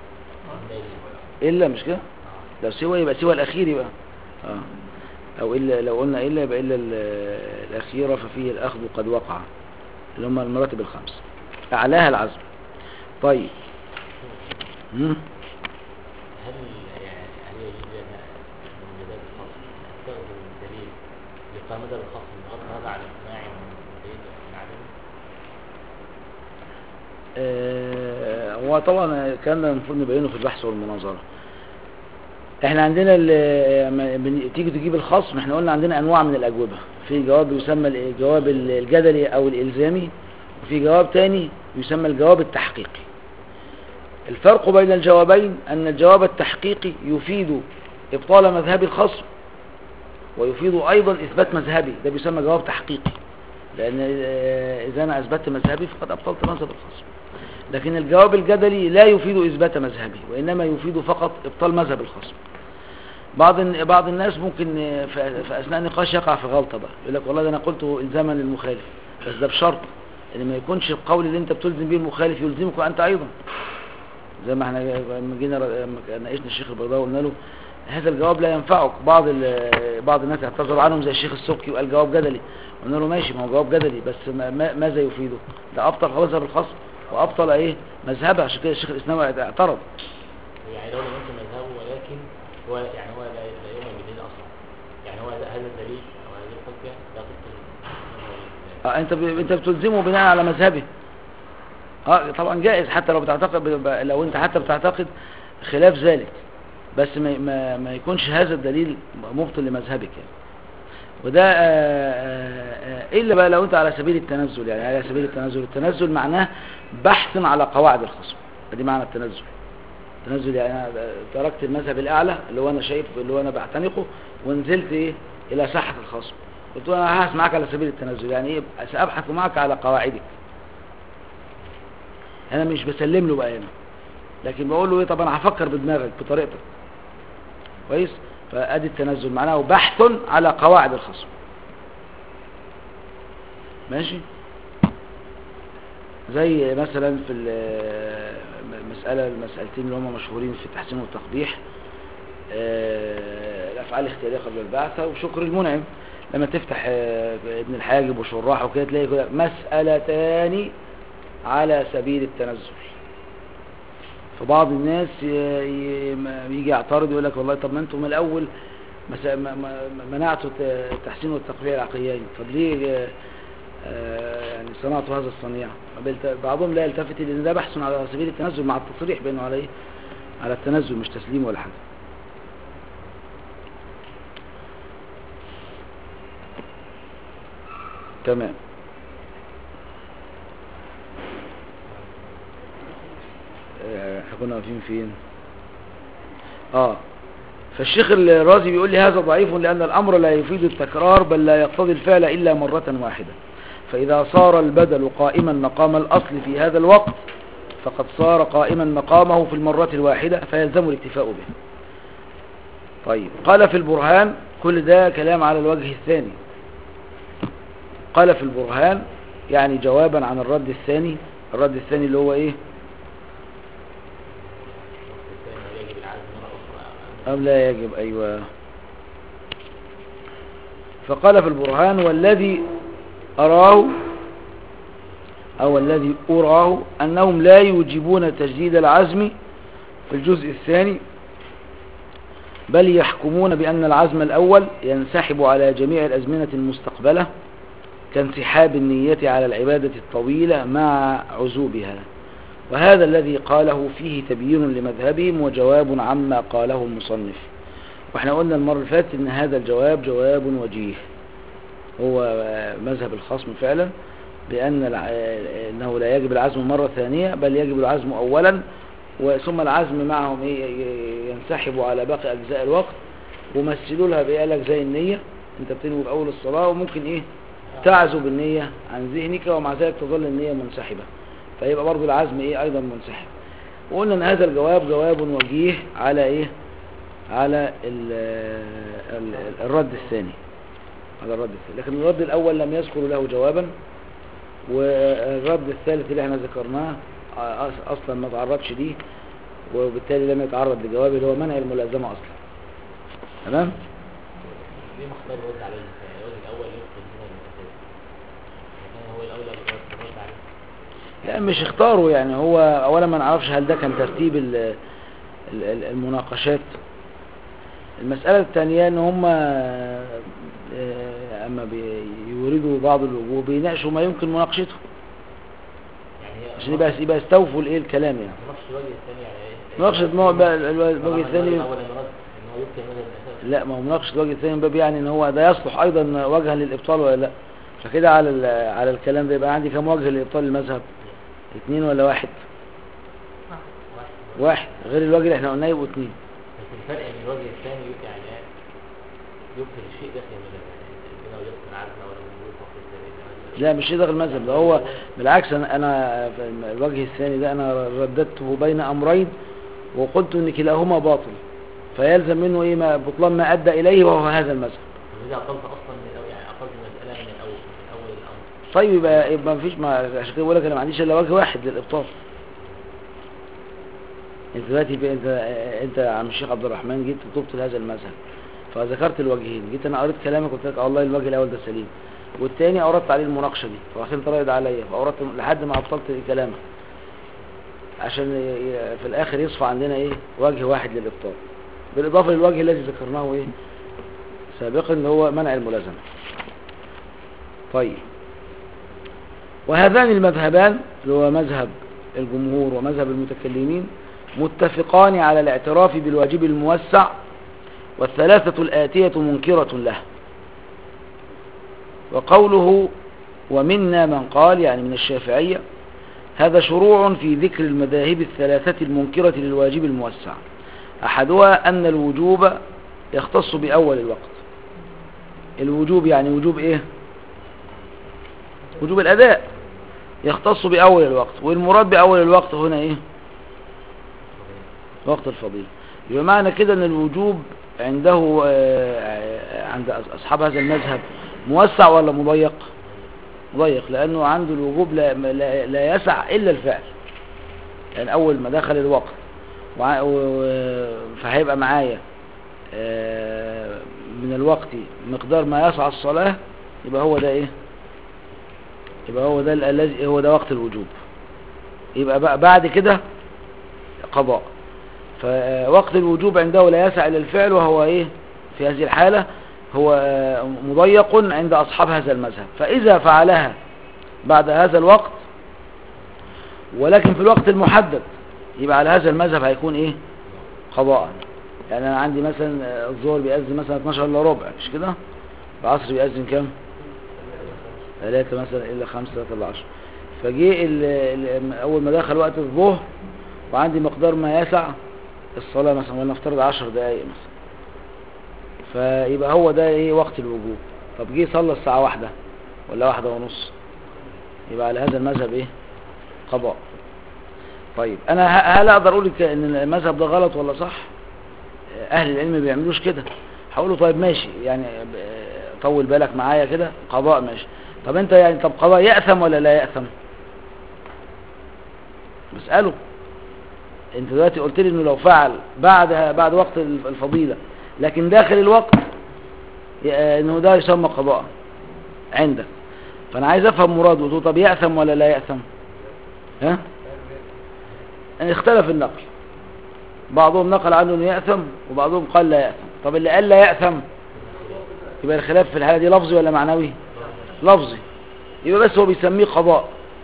إلا مش كده لو سوى يبقى سوى الأخير يبقى آه. أو إلا لو قلنا إلا يبقى إلا ال- الأخيرة ففيه الأخذ قد وقع اللي هم المراتب الخمس أعلاها العزم طيب مم. هل يعني هل يجوز لنا من بداية الفصل نستخدم الدليل لقامة الخصم بغض النظر عن اقتناعي من دليل من عدمه؟ آه، هو طبعا كان المفروض نبينه في البحث والمناظرة احنا عندنا ال- لما بن- تيجي تجيب الخصم احنا قلنا عندنا انواع من الاجوبة في جواب يسمى الجواب الجدلي او الالزامي وفي جواب تاني يسمى الجواب التحقيقي الفرق بين الجوابين ان الجواب التحقيقي يفيد ابطال مذهب الخصم ويفيد ايضا اثبات مذهبي ده بيسمى جواب تحقيقي لان آه، اذا انا اثبتت مذهبي فقد ابطلت مذهب الخصم لكن الجواب الجدلي لا يفيد اثبات مذهبي وانما يفيد فقط ابطال مذهب الخصم بعض الن- بعض الناس ممكن آه، في في اثناء النقاش يقع في غلطه بقى يقول لك والله ده انا قلته الزاما للمخالف بس ده بشرط ان ما يكونش القول اللي انت بتلزم به المخالف يلزمك وانت ايضا زي ما احنا لما جينا لما ناقشنا الشيخ البيضاوي قلنا له هذا الجواب لا ينفعك بعض ال- بعض الناس اعتذروا عنهم زي الشيخ السبكي وقال جواب جدلي قلنا له ماشي ما هو جواب جدلي بس ما ما- ماذا يفيده ده ابطل مذهب الخصم وابطل ايه مذهبه عشان كده الشيخ الاسلامي اعترض يعني لو لم يكن مذهبه ولكن هو يعني هو لا لا يؤمن بدين اصلا يعني هو هذا الدليل او هذه الحجه لا تبطل اه انت ب... انت بتلزمه بناء على مذهبه اه طبعا جائز حتى لو بتعتقد ب... ب... لو انت حتى بتعتقد خلاف ذلك بس ما... ما... ما يكونش هذا الدليل مبطل لمذهبك يعني وده آه، آه، آه، الا بقى لو انت على سبيل التنزل يعني على سبيل التنزل التنزل معناه بحث على قواعد الخصم ادي معنى التنزل التنزل يعني انا تركت المذهب الاعلى اللي هو انا شايف اللي هو انا بعتنقه ونزلت ايه الى ساحه الخصم قلت له انا هبحث معاك على سبيل التنزل يعني ايه سابحث معك على قواعدك انا مش بسلم له بقى هنا لكن بقول له ايه طب انا هفكر بدماغك بطريقتك كويس فادي التنزل معناه بحث على قواعد الخصم ماشي زي مثلا في ال- مسألة المسألتين اللي هم مشهورين في التحسين والتقبيح آه، الأفعال الاختيارية قبل البعثة وشكر المنعم لما تفتح آه، ابن الحاجب وشراح وكده تلاقي كده مسألتان على سبيل التنزل فبعض الناس ي- ي- ما- يجي يعترض يقول لك والله طب ما انتم من الاول مس- ما- ما- منعتوا الت- التحسين والتقبيح العقليين طب ليه آه، آه، يعني صنعتوا هذا الصنيع بلت- بعضهم لا يلتفت لان ده بحث على سبيل التنزل مع التصريح بانه على ايه على التنزل مش تسليم ولا حاجه تمام آه، احنا كنا واقفين فين اه فالشيخ الرازي بيقول لي هذا ضعيف لأن الأمر لا يفيد التكرار بل لا يقتضي الفعل إلا مرة واحدة فإذا صار البدل قائما مقام الأصل في هذا الوقت فقد صار قائما مقامه في المرة الواحدة فيلزم الاكتفاء به طيب قال في البرهان كل ده كلام على الوجه الثاني قال في البرهان يعني جوابا عن الرد الثاني الرد الثاني اللي هو ايه الثاني يجب العزم مرة أخرى أم لا يجب أيوة فقال في البرهان والذي أراه أو الذي أراه أنهم لا يوجبون تجديد العزم في الجزء الثاني بل يحكمون بأن العزم الأول ينسحب على جميع الأزمنة المستقبلة كانسحاب النية على العبادة الطويلة مع عزوبها وهذا الذي قاله فيه تبيين لمذهبهم وجواب عما قاله المصنف واحنا قلنا المرة اللي فاتت ان هذا الجواب جواب وجيه هو مذهب الخصم فعلا بأن الع- أنه لا يجب العزم مرة ثانية بل يجب العزم أولا وثم العزم معهم إيه ي- ينسحب على باقي أجزاء الوقت ومثلوا لها بإيه قال لك زي النية أنت بتنوي في أول الصلاة وممكن إيه تعزب النية عن ذهنك ومع ذلك تظل النية منسحبة فيبقى برضو العزم إيه أيضا منسحب وقلنا أن هذا الجواب جواب وجيه على إيه على ال ال الرد الثاني على الرد الثاني لكن الرد الأول لم يذكر له جوابا والرد الثالث اللي احنا ذكرناه أص- أصلا ما تعرضش ليه وبالتالي لم يتعرض لجوابه اللي هو منع الملازمة أصلا تمام ليه مختار الرد على الوجه الثاني؟ الوجه الأول يفقد من الأساس كان هو الأولى بالرد الرد عليه لا مش اختاروا يعني هو اولا ما نعرفش هل ده كان ترتيب ال- ال- ال- المناقشات المسألة الثانية ان هم آه، اما بيوردوا بعض الوجوه بيناقشوا ما يمكن مناقشته يعني هي عشان يبقى يبقى يستوفوا الايه الكلام يعني مناقشة الوجه الثاني يعني إيه؟ مناقشة ما هو بقى ال- ال- الوجه الثاني الأول الرد إن هو يبقي مذهب الأساس لا ما هو مناقشة الوجه الثاني من باب يعني ان هو ده يصلح ايضا وجها للابطال ولا لا فكده على ال- على الكلام ده يبقى عندي كم وجه لابطال المذهب اثنين ولا واحد واحد واحد غير الوجه اللي احنا قلناه يبقوا اثنين بس الفرق ان الوجه الثاني يعني إيه؟ يبقي الشيء داخل المذهب يعني انه يذكر عزم ولا وجود وقت الثاني لا مش شيء داخل المذهب ده هو بالعكس انا انا في الوجه الثاني ده انا رددته بين امرين وقلت ان كلاهما باطل فيلزم منه ايه ما بطلان ما ادى اليه وهو هذا المذهب وإذا أقلت أصلا من الأول يعني أقلت المسألة من الأول من أول الأمر طيب يبقى يبقى مفيش ما عشان كده بقول لك انا ما عنديش الا وجه واحد للابطال انت دلوقتي بقى انت انت يا عم الشيخ عبد الرحمن جيت تبطل هذا المذهب فذكرت الوجهين جيت انا قريت كلامك قلت لك آه والله الوجه الاول ده سليم والتاني اوردت عليه المناقشه دي فرحت انت رايد عليا فاوردت لحد ما ابطلت كلامك عشان ي- ي- في الاخر يصفى عندنا ايه وجه واحد للابطال بالاضافه للوجه الذي ذكرناه ايه سابقا اللي هو منع الملازمه طيب وهذان المذهبان اللي هو مذهب الجمهور ومذهب المتكلمين متفقان على الاعتراف بالواجب الموسع والثلاثة الآتية منكرة له وقوله ومنا من قال يعني من الشافعية هذا شروع في ذكر المذاهب الثلاثة المنكرة للواجب الموسع أحدها أن الوجوب يختص بأول الوقت الوجوب يعني وجوب إيه وجوب الأداء يختص بأول الوقت والمراد بأول الوقت هنا إيه وقت الفضيلة يبقى معنى كده أن الوجوب عنده آه، عند أصحاب هذا المذهب موسع ولا مضيق مضيق لأنه عنده الوجوب لا, لا, لا يسع إلا الفعل يعني أول ما دخل الوقت وع- و- فهيبقى معايا آه، من الوقت مقدار ما يسع الصلاة يبقى هو ده إيه يبقى هو ده ال- الذي هو ده وقت الوجوب يبقى بقى بعد كده قضاء فوقت الوجوب عنده لا يسع إلى الفعل وهو إيه في هذه الحالة هو آه، مضيق عند أصحاب هذا المذهب فإذا فعلها بعد هذا الوقت ولكن في الوقت المحدد يبقى على هذا المذهب هيكون إيه قضاء يعني أنا عندي مثلا آه، الظهر بيأذن مثلا 12 إلا ربع مش كده العصر بيأذن كام ثلاثة مثلا إلا خمسة ثلاثة إلا عشر فجي ال- ال- أول ما دخل وقت الظهر وعندي مقدار ما يسع الصلاة مثلا ولنفترض عشر دقايق مثلا فيبقى هو ده ايه وقت الوجوب طب جه صلى الساعة واحدة ولا واحدة ونص يبقى على هذا المذهب ايه قضاء طيب انا ه- هل اقدر اقول لك ان المذهب ده غلط ولا صح اهل العلم ما بيعملوش كده هقول له طيب ماشي يعني ب- طول بالك معايا كده قضاء ماشي طب انت يعني طب قضاء يأثم ولا لا يأثم بسأله انت دلوقتي قلت لي انه لو فعل بعد بعد وقت الفضيلة لكن داخل الوقت ي- انه ده يسمى قضاء عندك فانا عايز افهم مراده قلت له طب يأثم ولا لا يأثم ها يعني اختلف النقل بعضهم نقل عنه انه يأثم وبعضهم قال لا يأثم طب اللي قال لا يأثم يبقى الخلاف في الحالة دي لفظي ولا معنوي لفظي يبقى بس هو بيسميه قضاء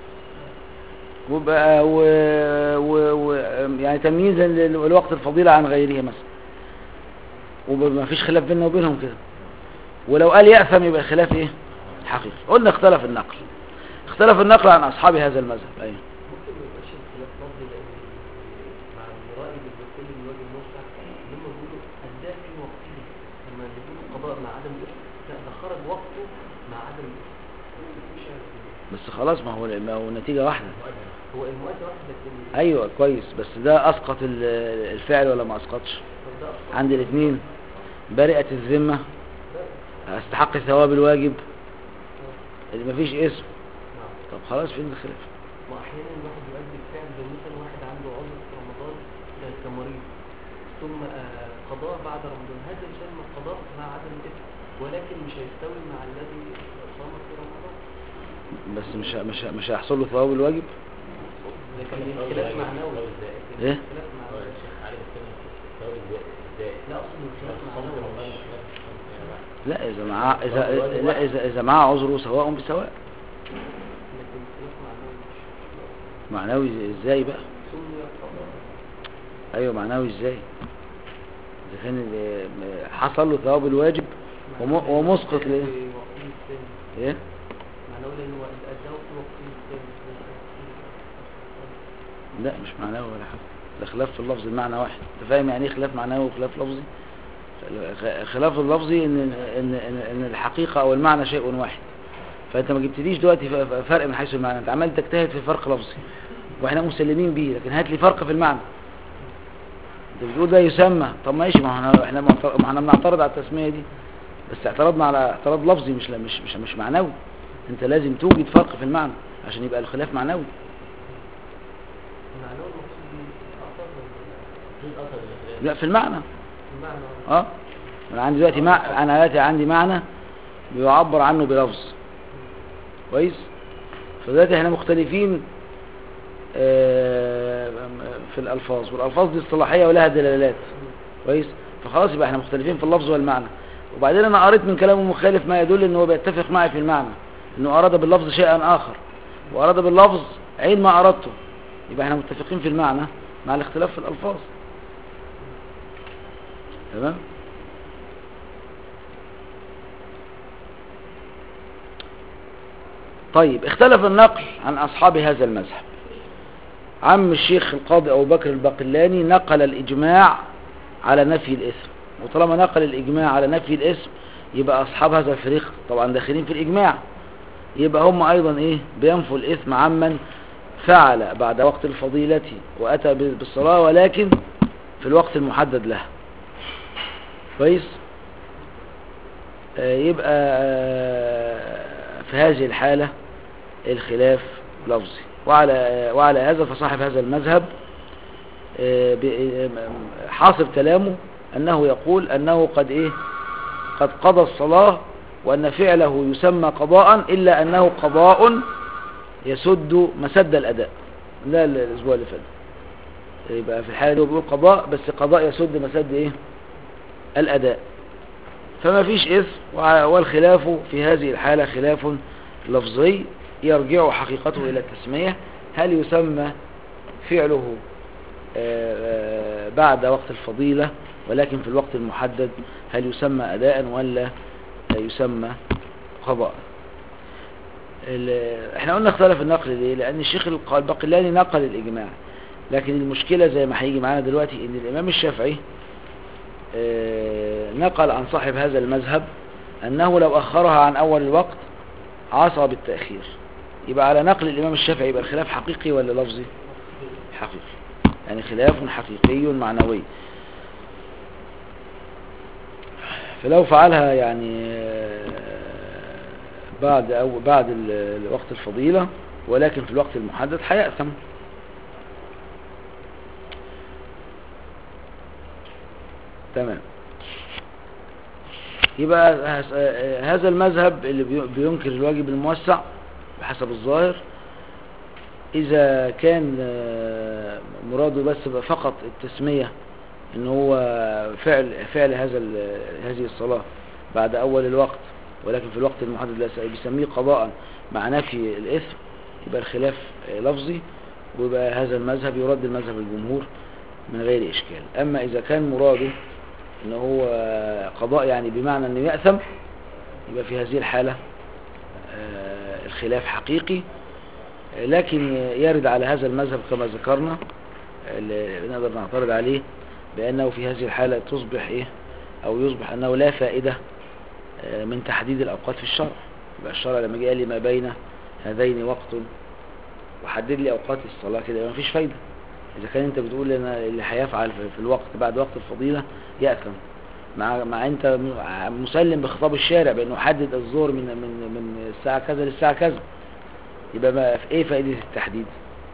وبقى و... و... و... يعني تمييزا للوقت الفضيلة عن غيره مثلا وما فيش خلاف بيننا وبينهم كده ولو قال يأثم يبقى الخلاف ايه حقيقي قلنا اختلف النقل اختلف النقل عن اصحاب هذا المذهب ايوه ممكن ما يبقاش الخلاف لفظي لان مع المرائي اللي بيقول من وجه الموسع ان هم بيقولوا اداء في وقته لما بيقولوا قضاء مع عدم الاثم لا ده خرج وقته مع عدم الاثم مفيش عارف إيه. بس خلاص ما هو ما هو النتيجة واحدة هو المؤدى واحد لكن ايوه كويس بس ده اسقط ال- الفعل ولا ما اسقطش طب ده أصلاً عند الاثنين برئت الذمة استحق ثواب الواجب اللي مفيش اسم نعم. طب خلاص فين الخلاف واحيانا الواحد يؤدي الفعل زي مثلا واحد عنده عذر في رمضان ك- كمريض ثم آه، قضاء بعد رمضان هذا يسمى قضاء مع عدم الاثم ولكن مش هيستوي مع الذي صام في رمضان بس مش مش مش هيحصل له ثواب الواجب لكن الخلاف معنوي ايه الخلاف معنوي الشيخ علي بيتكلم في ثواب الزائد لا اقصد الخلاف معنوي لا اذا معاه اذا لا اذا اذا معاه عذره سواء بسواء لكن الخلاف معنوي مش معنوي ازاي بقى سمي قضاء ايوه معنوي ازاي اذا كان ال- حصل له ثواب الواجب وم- ومسقط في ليه وقته الثاني ايه معنوي لانه اداه في وقته الثاني لا مش معنوي ولا حاجه ده خلاف في اللفظ المعنى واحد انت فاهم يعني ايه خلاف معنوي وخلاف لفظي خ- خلاف اللفظي ان ان ان, إن الحقيقه او المعنى شيء واحد فانت ما جبتليش دلوقتي ف- ف- فرق من حيث المعنى انت عمال تجتهد في فرق لفظي واحنا مسلمين به لكن هات لي فرق في المعنى انت بتقول ده يسمى طب ماشي ما احنا احنا معتر- ما احنا بنعترض على التسميه دي بس اعترضنا على اعتراض لفظي مش لا- مش مش, مش معنوي انت لازم توجد فرق في المعنى عشان يبقى الخلاف معنوي معنوي المقصود به اثر في اثر الخلاف لا في المعنى المعنى اه انا عندي دلوقتي مع... انا دلوقتي عندي معنى بيعبر عنه بلفظ كويس فدلوقتي احنا مختلفين آه، في الالفاظ والالفاظ دي اصطلاحيه ولها دلالات كويس فخلاص يبقى احنا مختلفين في اللفظ والمعنى وبعدين انا قريت من كلامه مخالف ما يدل ان هو بيتفق معي في المعنى انه اراد باللفظ شيئا اخر واراد باللفظ عين ما اردته يبقى احنا متفقين في المعنى مع الاختلاف في الالفاظ تمام طيب اختلف النقل عن أصحاب هذا المذهب عم الشيخ القاضي أبو بكر الباقلاني نقل الإجماع على نفي الإثم وطالما نقل الإجماع على نفي الإثم يبقى أصحاب هذا الفريق طبعا داخلين في الإجماع يبقى هم أيضا إيه بينفوا الإثم عمن فعل بعد وقت الفضيلة وأتى بالصلاة ولكن في الوقت المحدد له كويس آه، يبقى آه، في هذه الحالة الخلاف لفظي وعلى آه، وعلى هذا فصاحب هذا المذهب آه، ب- آه، حاصل كلامه أنه يقول أنه قد إيه قد قضى الصلاة وأن فعله يسمى قضاء إلا أنه قضاء يسد مسد الأداء ده الأسبوع اللي فات يبقى في الحالة دي هو بيقول قضاء بس قضاء يسد مسد إيه الأداء فما فيش إثم وع- والخلاف في هذه الحالة خلاف لفظي يرجع حقيقته إلى التسمية هل يسمى فعله آه، آه، بعد وقت الفضيلة ولكن في الوقت المحدد هل يسمى أداء ولا يسمى قضاء ال- احنا قلنا اختلف النقل ليه لأن الشيخ الق- الباقلاني نقل الإجماع لكن المشكلة زي ما هيجي معانا دلوقتي ان الإمام الشافعي آه، نقل عن صاحب هذا المذهب أنه لو أخرها عن أول الوقت عصى بالتأخير يبقى على نقل الإمام الشافعي يبقى الخلاف حقيقي ولا لفظي حقيقي يعني خلاف حقيقي معنوي فلو فعلها يعني آه، بعد أو بعد ال- وقت الفضيلة ولكن في الوقت المحدد هيأثم تمام يبقى هس- آه، هذا المذهب اللي بي- بينكر الواجب الموسع بحسب الظاهر إذا كان آه، مراده بس بقى فقط التسمية إن هو فعل فعل هذا ال- هذه الصلاة بعد أول الوقت ولكن في الوقت المحدد لا س- بيسميه قضاء مع نفي الإثم يبقى الخلاف آه، لفظي ويبقى هذا المذهب يرد المذهب الجمهور من غير إشكال أما إذا كان مراده إن هو قضاء يعني بمعنى إنه يأثم يبقى في هذه الحالة آه، الخلاف حقيقي آه، لكن يرد على هذا المذهب كما ذكرنا اللي نقدر نعترض عليه بأنه في هذه الحالة تصبح إيه أو يصبح أنه لا فائدة آه، من تحديد الأوقات في الشرع يبقى الشرع لما جاء لي ما بين هذين وقت وحدد لي أوقات الصلاة كده يبقى مفيش فايدة إذا كان أنت بتقول أن اللي هيفعل في في الوقت بعد وقت الفضيلة يأثم مع مع أنت م- مسلم بخطاب الشارع بأنه حدد الظهر من من من الساعة كذا للساعة كذا يبقى ما في إيه فائدة التحديد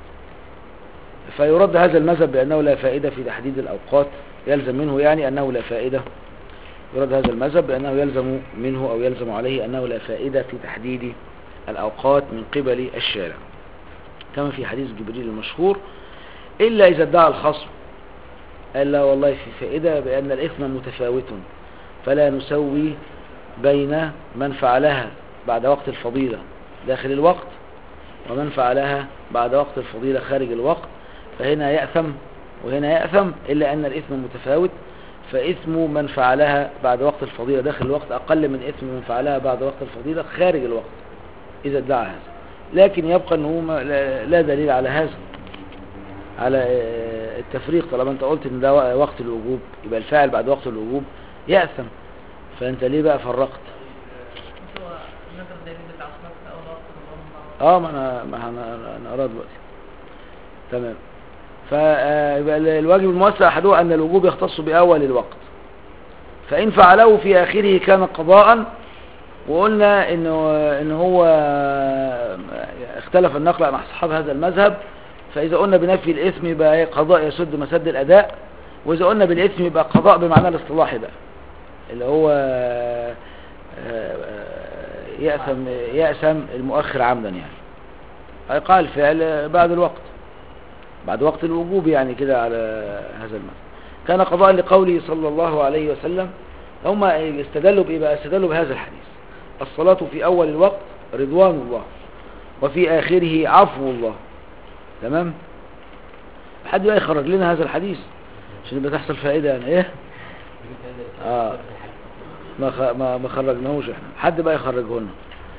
فيرد هذا المذهب بأنه لا فائدة في تحديد الأوقات يلزم منه يعني أنه لا فائدة يرد هذا المذهب بأنه يلزم منه أو يلزم عليه أنه لا فائدة في تحديد الأوقات من قبل الشارع كما في حديث جبريل المشهور إلا إذا ادعى الخصم قال لا والله في فائدة بأن الإثم متفاوت فلا نسوي بين من فعلها بعد وقت الفضيلة داخل الوقت ومن فعلها بعد وقت الفضيلة خارج الوقت فهنا يأثم وهنا يأثم إلا أن الإثم متفاوت فإثم من فعلها بعد وقت الفضيلة داخل الوقت أقل من إثم من فعلها بعد وقت الفضيلة خارج الوقت إذا ادعى هذا لكن يبقى أنه ما- لا- لا دليل على هذا على آه، التفريق طالما انت قلت ان ده و- وقت الوجوب يبقى الفاعل بعد وقت الوجوب يأثم فانت ليه بقى فرقت مش هو نقر دليل العصمات في أول وقت اللهم اه ما انا ما انا انا اراد دلوقتي تمام فيبقى الواجب الموسع احدها ان الوجوب يختص باول الوقت فان فعله في اخره كان قضاء وقلنا انه ان هو اختلف النقل عن اصحاب هذا المذهب فاذا قلنا بنفي الاثم يبقى إيه؟ قضاء يسد مسد الاداء واذا قلنا بالاثم يبقى قضاء بمعنى الاصطلاحي بقى اللي هو آه، آه، يأثم يأثم المؤخر عمدا يعني أيقاع الفعل بعد الوقت بعد وقت الوجوب يعني كده على هذا المعنى كان قضاء لقوله صلى الله عليه وسلم هم استدلوا بإيه بقى استدلوا بهذا الحديث الصلاة في أول الوقت رضوان الله وفي آخره عفو الله تمام حد بقى يخرج لنا هذا الحديث عشان يبقى تحصل فائدة يعني ايه آه. ما خ... ما ما خرجناهوش احنا حد بقى يخرجه لنا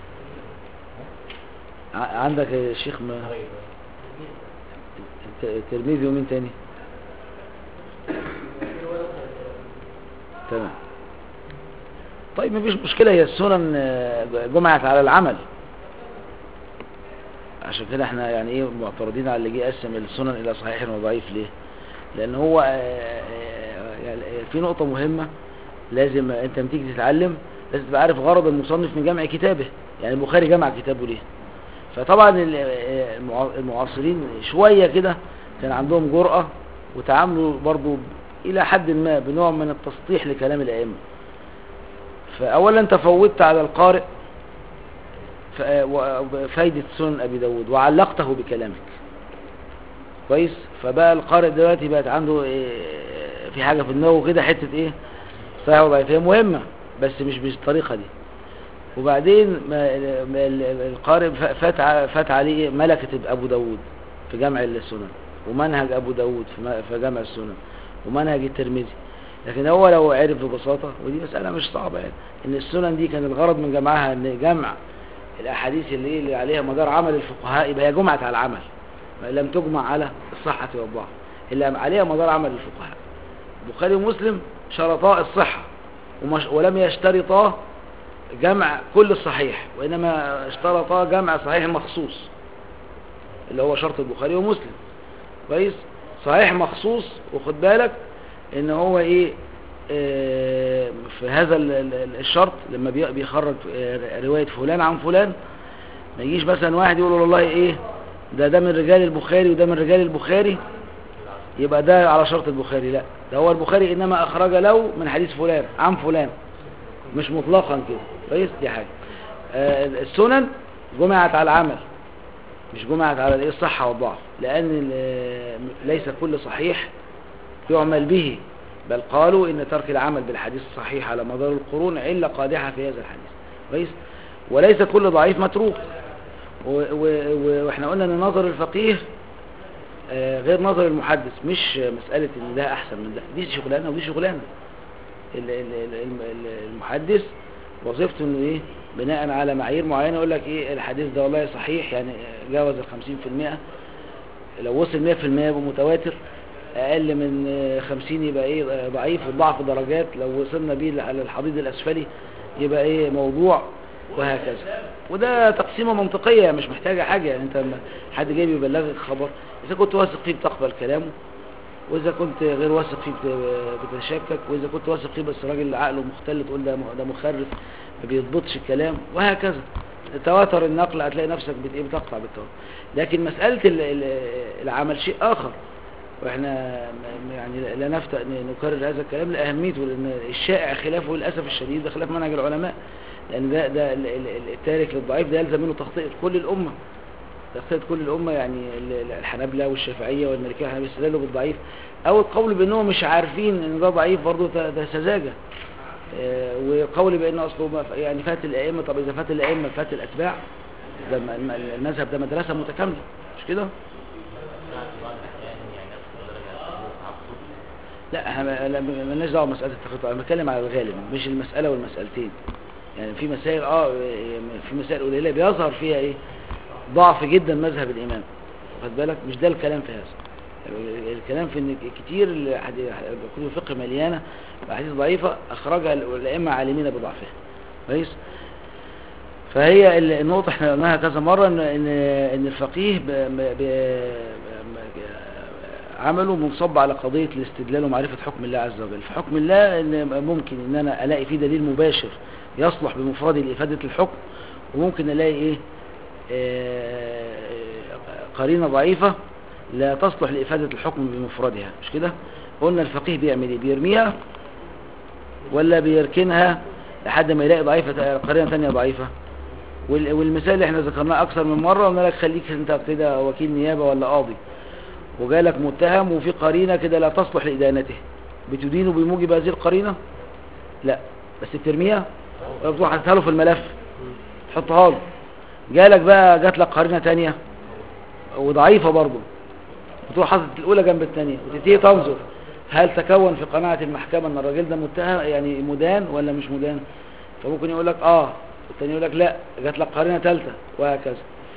ع- عندك يا شيخ ما الت- الترمذي ومين تاني تمام طيب مفيش مشكلة هي السنن آه، جمعت على العمل عشان كده احنا يعني ايه معترضين على اللي جه يقسم السنن الى صحيح وضعيف ليه لان هو آه، آه، يعني في نقطة مهمة لازم انت لما تيجي تتعلم لازم تبقى عارف غرض المصنف من جمع كتابه يعني البخاري جمع كتابه ليه فطبعا ال- آه، المعا- المعاصرين شوية كده كان عندهم جرأة وتعاملوا برضو الى حد ما بنوع من التسطيح لكلام الائمه فأولا تفوتت على القارئ ف- و- فايدة سنن أبي داود وعلقته بكلامك كويس فبقى القارئ دلوقتي بقت عنده إيه، في حاجة في دماغه كده حتة ايه صحيح وضعيف هي مهمة بس مش بالطريقة دي وبعدين ما ما ال- القارئ ف- فات ع- فات عليه ملكة أبو داود في جمع السنن ومنهج أبو داود في م- في جمع السنن ومنهج الترمذي لكن هو لو عرف ببساطة ودي مسألة مش صعبة يعني ان السنن دي كان الغرض من جمعها ان جمع الاحاديث اللي, اللي عليها مدار عمل الفقهاء يبقى هي جمعت على العمل ما لم تجمع على الصحة والضعف اللي عليها مدار عمل الفقهاء البخاري ومسلم شرطا الصحة ومش ولم يشترطا جمع كل الصحيح وإنما اشترطا جمع صحيح مخصوص اللي هو شرط البخاري ومسلم كويس صحيح مخصوص وخد بالك ان هو ايه آه، في هذا ال- ال- الشرط لما بي- بيخرج آه، رواية فلان عن فلان ما يجيش مثلا واحد يقول والله ايه ده ده من رجال البخاري وده من رجال البخاري يبقى ده على شرط البخاري لا ده هو البخاري انما اخرج له من حديث فلان عن فلان مش مطلقا كده كويس دي حاجة آه، السنن جمعت على العمل مش جمعت على الايه الصحة والضعف لان ال- ليس كل صحيح يعمل به بل قالوا ان ترك العمل بالحديث الصحيح على مدار القرون علة قادحة في هذا الحديث كويس وليس كل ضعيف متروك و- و- و- واحنا قلنا ان نظر الفقيه آه، غير نظر المحدث مش مسألة ان ده احسن من ده دي شغلانة ودي شغلانة ال- ال- ال- الم- ال- المحدث وظيفته انه ايه بناء على معايير معينة يقول لك ايه الحديث ده والله صحيح يعني جاوز الخمسين في المئة لو وصل مئة في المئة يبقى متواتر اقل من آه، خمسين يبقى ايه آه، ضعيف وضعف درجات لو وصلنا بيه على الحضيض الاسفلي يبقى ايه موضوع وهكذا وده تقسيمة منطقية مش محتاجة حاجة يعني انت لما حد جاي بيبلغك خبر اذا كنت واثق فيه بتقبل كلامه واذا كنت غير واثق فيه بت- بتشكك واذا كنت واثق فيه بس راجل عقله مختل تقول ده م- ده مخرف ما بيضبطش الكلام وهكذا تواتر النقل هتلاقي نفسك بت- إيه بتقطع بالتواتر لكن مسألة ال- ال- العمل شيء آخر واحنا م- يعني لا نفتح ن- نكرر هذا الكلام لأهميته لأن الشائع خلافه للأسف الشديد ده خلاف منهج العلماء لأن ده, ده ال- ال- التارك للضعيف ده يلزم منه تخطئة كل الأمة تخطئة كل الأمة يعني ال- ال- الحنابلة والشافعية والمالكية والحنابلة بيستدلوا بالضعيف أو القول بأنهم مش عارفين إن ده ضعيف برضه ده ده سذاجة آه، وقول بأن أصله ما- يعني فات الأئمة طب إذا فات الأئمة فات الأتباع ده الم- الم- المذهب ده مدرسة متكاملة مش كده؟ في بعض الأحيان يعني نفس درجة تعصب لا احنا لا- مالناش دعوه بمساله التخطئ انا بتكلم على الغالب مش المساله والمسالتين يعني في مسائل اه في مسائل قليله بيظهر فيها ايه ضعف جدا مذهب الامام واخد بالك مش ده الكلام في هذا الكلام في ان كتير الحدي- كتب الفقه مليانه احاديث ضعيفه اخرجها الائمه عالمين بضعفها كويس فهي ال- النقطة احنا قلناها كذا مرة ان ان ان الفقيه ب ب ب عمله منصب على قضية الاستدلال ومعرفة حكم الله عز وجل في حكم الله ان ممكن ان انا الاقي فيه دليل مباشر يصلح بمفرده لإفادة الحكم وممكن الاقي ايه آه، قرينة ضعيفة لا تصلح لإفادة الحكم بمفردها مش كده قلنا الفقيه بيعمل ايه بيرميها ولا بيركنها لحد ما يلاقي ضعيفة قرينة تانية ضعيفة وال- والمثال اللي احنا ذكرناه اكثر من مرة قلنا لك خليك انت كده وكيل نيابة ولا قاضي وجالك متهم وفي قرينة كده لا تصلح لإدانته بتدينه بموجب هذه القرينة لا بس بترميها ولا بتروح حاططها له في الملف تحطها له جالك بقى جات لك قرينة تانية وضعيفة برضه بتروح حاطط الأولى جنب الثانية وتبتدي تنظر هل تكون في قناعة المحكمة ان الراجل ده متهم يعني مدان ولا مش مدان فممكن يقول لك اه والتاني يقول لك لا جات لك قرينة ثالثة وهكذا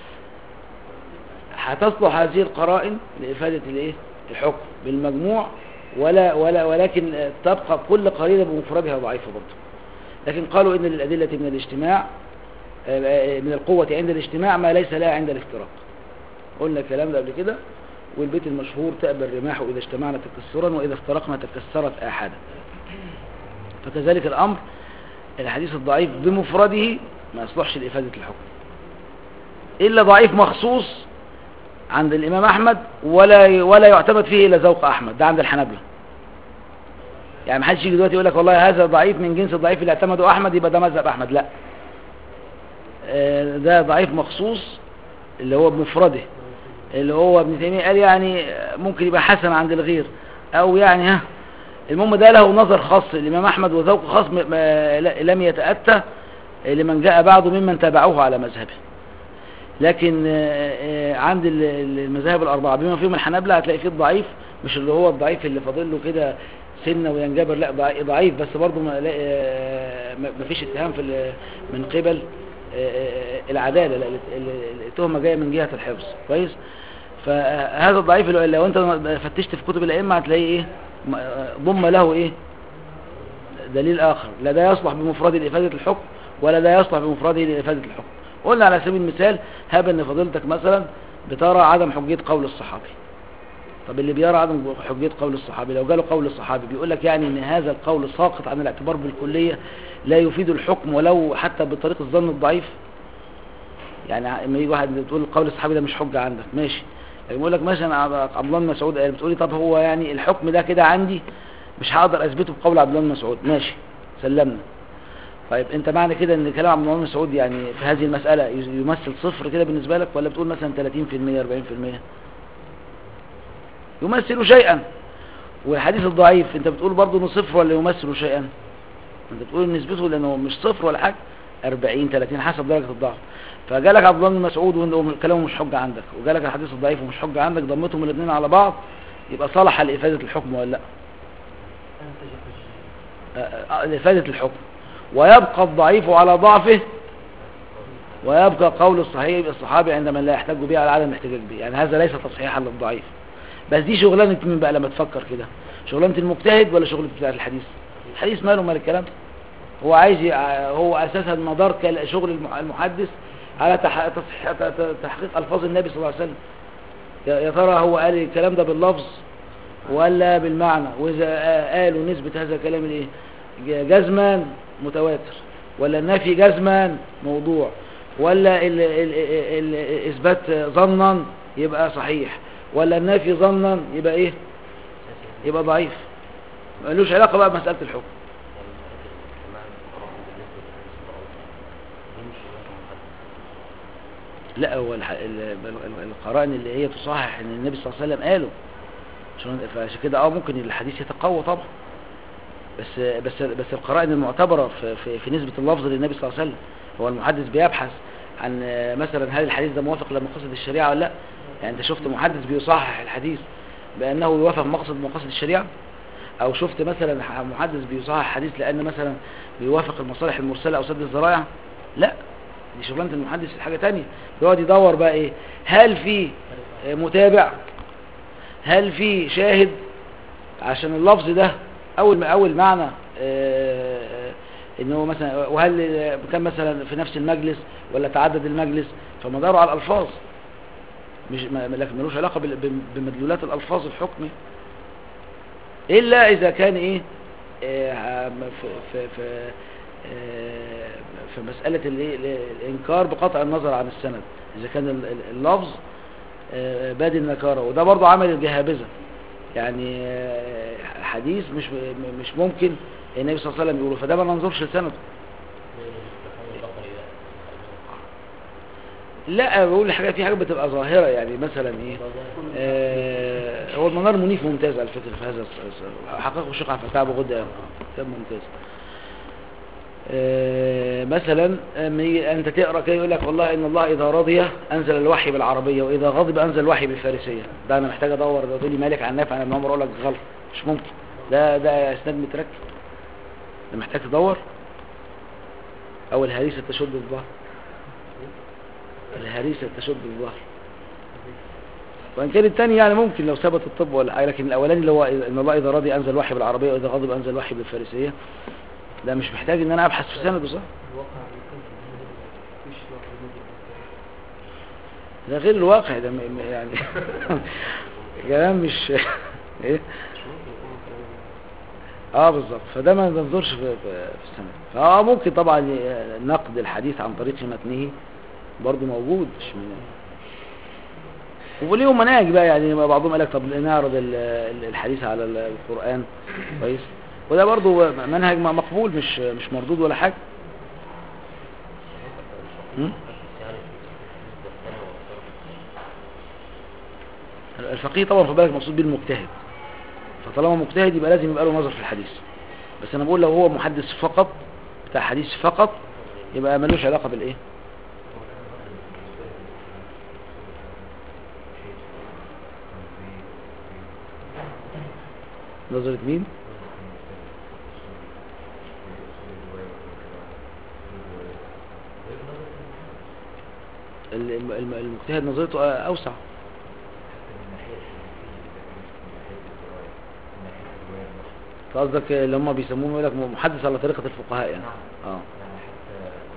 هتصلح هذه القرائن لإفادة الايه الحكم بالمجموع ولا ولا ولكن تبقى كل قرينة بمفردها ضعيفة برضه لكن قالوا إن للأدلة من الاجتماع آه، من القوة عند الاجتماع ما ليس لها عند الافتراق قلنا الكلام ده قبل كده والبيت المشهور تأبى الرماح إذا اجتمعنا تكسرا وإذا افترقنا تكسرت آحادا فكذلك الأمر الحديث الضعيف بمفرده ما يصلحش لإفادة الحكم إلا ضعيف مخصوص عند الإمام أحمد ولا ولا يعتمد فيه إلا ذوق أحمد ده عند الحنابلة يعني محدش يجي دلوقتي يقول لك والله هذا ضعيف من جنس الضعيف اللي اعتمده أحمد يبقى ده مذهب أحمد لا آه، ده ضعيف مخصوص اللي هو بمفرده اللي هو ابن تيمية قال يعني ممكن يبقى حسن عند الغير أو يعني ها المهم ده له نظر خاص الإمام أحمد وذوق خاص م- ما- لا- لم يتأتى لمن جاء بعده ممن تابعوه على مذهبه لكن آه، آه، عند ال- ال- المذاهب الأربعة بما فيهم الحنابلة هتلاقي فيه الضعيف مش اللي هو الضعيف اللي فاضل له كده سنة وينجبر لا ضعي- ضعيف بس برضه ما لا- آه، ما ما فيش اتهام في ال- من قبل آه، آه، العدالة لا، ال- ال- التهمة جاية من جهة الحفظ كويس فهذا الضعيف اللي لو انت فتشت في كتب الائمه هتلاقي ايه م- آه، ضم له ايه دليل اخر لا ده يصلح بمفرد لافاده الحكم ولا لا يصلح بمفرده لإفادة الحكم قلنا على سبيل المثال هب ان فضيلتك مثلا بترى عدم حجية قول الصحابي طب اللي بيرى عدم حجية قول الصحابي لو جاله قول الصحابي بيقول لك يعني ان هذا القول ساقط عن الاعتبار بالكلية لا يفيد الحكم ولو حتى بطريق الظن الضعيف يعني لما يجي واحد تقول قول الصحابي ده مش حجة عندك ماشي لكن يقول لك مثلا عبد الله بن مسعود قال بتقولي طب هو يعني الحكم ده كده عندي مش هقدر اثبته بقول عبد الله بن مسعود ماشي سلمنا طيب انت معنى كده ان كلام عبد الله بن مسعود يعني في هذه المسألة يمثل صفر كده بالنسبة لك ولا بتقول مثلا 30% 40% يمثل شيئا والحديث الضعيف انت بتقول برضه انه صفر ولا يمثل شيئا انت بتقول ان نسبته لانه مش صفر ولا حاجة 40 30 حسب درجة الضعف فجالك عبد الله بن مسعود وكلامه مش حجة عندك وجالك الحديث الضعيف ومش حجة عندك ضمتهم الاثنين على بعض يبقى صلح لإفادة الحكم ولا لا أنتج حجة آه، آه، لإفادة الحكم ويبقى الضعيف على ضعفه ويبقى قول الصحيح الصحابي عندما لا يحتج به على عدم الاحتجاج به يعني هذا ليس تصحيحا للضعيف بس دي شغلانة مين بقى لما تفكر كده شغلانة المجتهد ولا شغلانة بتاع الحديث الحديث ماله مال الكلام ده هو عايز ي- هو اساسا مدار كل- شغل المح- المحدث على تح- تصحيح- ت- ت- تحقيق الفاظ النبي صلى الله عليه وسلم يا يا ترى هو قال الكلام ده باللفظ ولا بالمعنى واذا آه، قالوا نسبة هذا الكلام الايه ج- جزما متواتر ولا النفي جزما موضوع ولا ال ال ال الاثبات ظنا يبقى صحيح ولا النفي ظنا يبقى ايه يبقى ضعيف ملوش علاقة بقى بمسألة الحكم لا هو الح- ال- ال- القرائن اللي هي تصحح ان النبي صلى الله عليه وسلم قاله عشان فعشان كده اه ممكن الحديث يتقوى طبعا بس بس بس القرائن المعتبرة في, في, في نسبة اللفظ للنبي صلى الله عليه وسلم هو المحدث بيبحث عن آه، مثلا هل الحديث ده موافق لمقاصد الشريعة ولا لا يعني انت شفت محدث بيصحح الحديث بأنه يوافق مقصد مقاصد الشريعة او شفت مثلا ح- محدث بيصحح حديث لأن مثلا بيوافق المصالح المرسلة او سد الذرائع لا دي شغلانة المحدث حاجة تانية يقعد يدور بقى ايه هل في آه، متابع هل في شاهد عشان اللفظ ده اول اول معنى آه، ان هو مثلا وهل كان مثلا في نفس المجلس ولا تعدد المجلس فمداره على الالفاظ مش ما- لكن ملوش علاقه بال- بم- بمدلولات الالفاظ الحكمي الا اذا كان ايه آه، في في في آه، في مساله الايه ال- الانكار بقطع النظر عن السند اذا كان ال- ال- اللفظ آه، بادي النكاره وده برضو عمل الجهابذه يعني آه، حديث مش م- مش ممكن النبي صلى الله عليه وسلم يقوله فده ما ننظرش لسنده لا بقول حاجه في حاجات بتبقى ظاهره يعني مثلا ايه آه هو المنار منيف ممتاز على فكره في هذا الس- الس- حققه الشيخ عبد الفتاح ابو غده كان ممتاز آه مثلا أما يجي انت تقرا كده يقول لك والله ان الله اذا رضي انزل الوحي بالعربيه واذا غضب انزل الوحي بالفارسيه ده انا محتاج ادور ده تقول لي مالك عن نافع عن ابن عمر اقول لك غلط مش ممكن ده ده اسناد متركب ده محتاج تدور او الهريسه تشد الظهر الهريسة تشد الظهر وإن كان الثاني يعني ممكن لو ثبت الطب ولا حاجة لكن الأولاني اللي هو إن الله إذا راضي أنزل وحي بالعربية وإذا غضب أنزل وحي بالفارسية ده مش محتاج إن أنا أبحث في سنده صح الواقع بيكون مفيش واقع مدرك ده غير الواقع ده م- م- يعني كلام مش إيه اه بالظبط فده ما ننظرش في, في, في السند فاه ممكن طبعا ي- نقد الحديث عن طريق متنه برضه موجود مش من وليهم مناهج بقى يعني بعضهم قال لك طب نعرض ال- ال- الحديث على ال- القرآن كويس وده برضه منهج م- مقبول مش مش مردود ولا حاجة م? الفقيه طبعا خد بالك مقصود بيه المجتهد فطالما مجتهد يبقى لازم يبقى له نظر في الحديث بس انا بقول لو هو محدث فقط بتاع حديث فقط يبقى ملوش علاقة بالايه نظرة مين ال- الم- الم- المجتهد نظرته اوسع قصدك اللي هم بيسموهم يقول لك محدث على طريقة الفقهاء يعني اه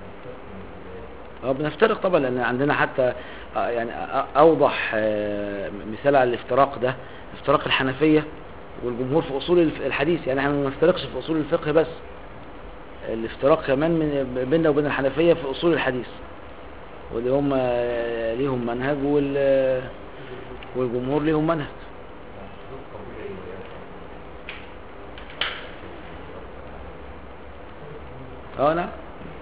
اه بنفترق طبعا لان عندنا حتى آه، يعني أ- اوضح آه، مثال على الافتراق ده افتراق الحنفية والجمهور في اصول الف- الحديث يعني احنا ما بنفترقش في اصول الفقه بس الافتراق كمان من بيننا وبين الحنفية في اصول الحديث واللي هم آه، ليهم منهج وال والجمهور ليهم منهج اه نعم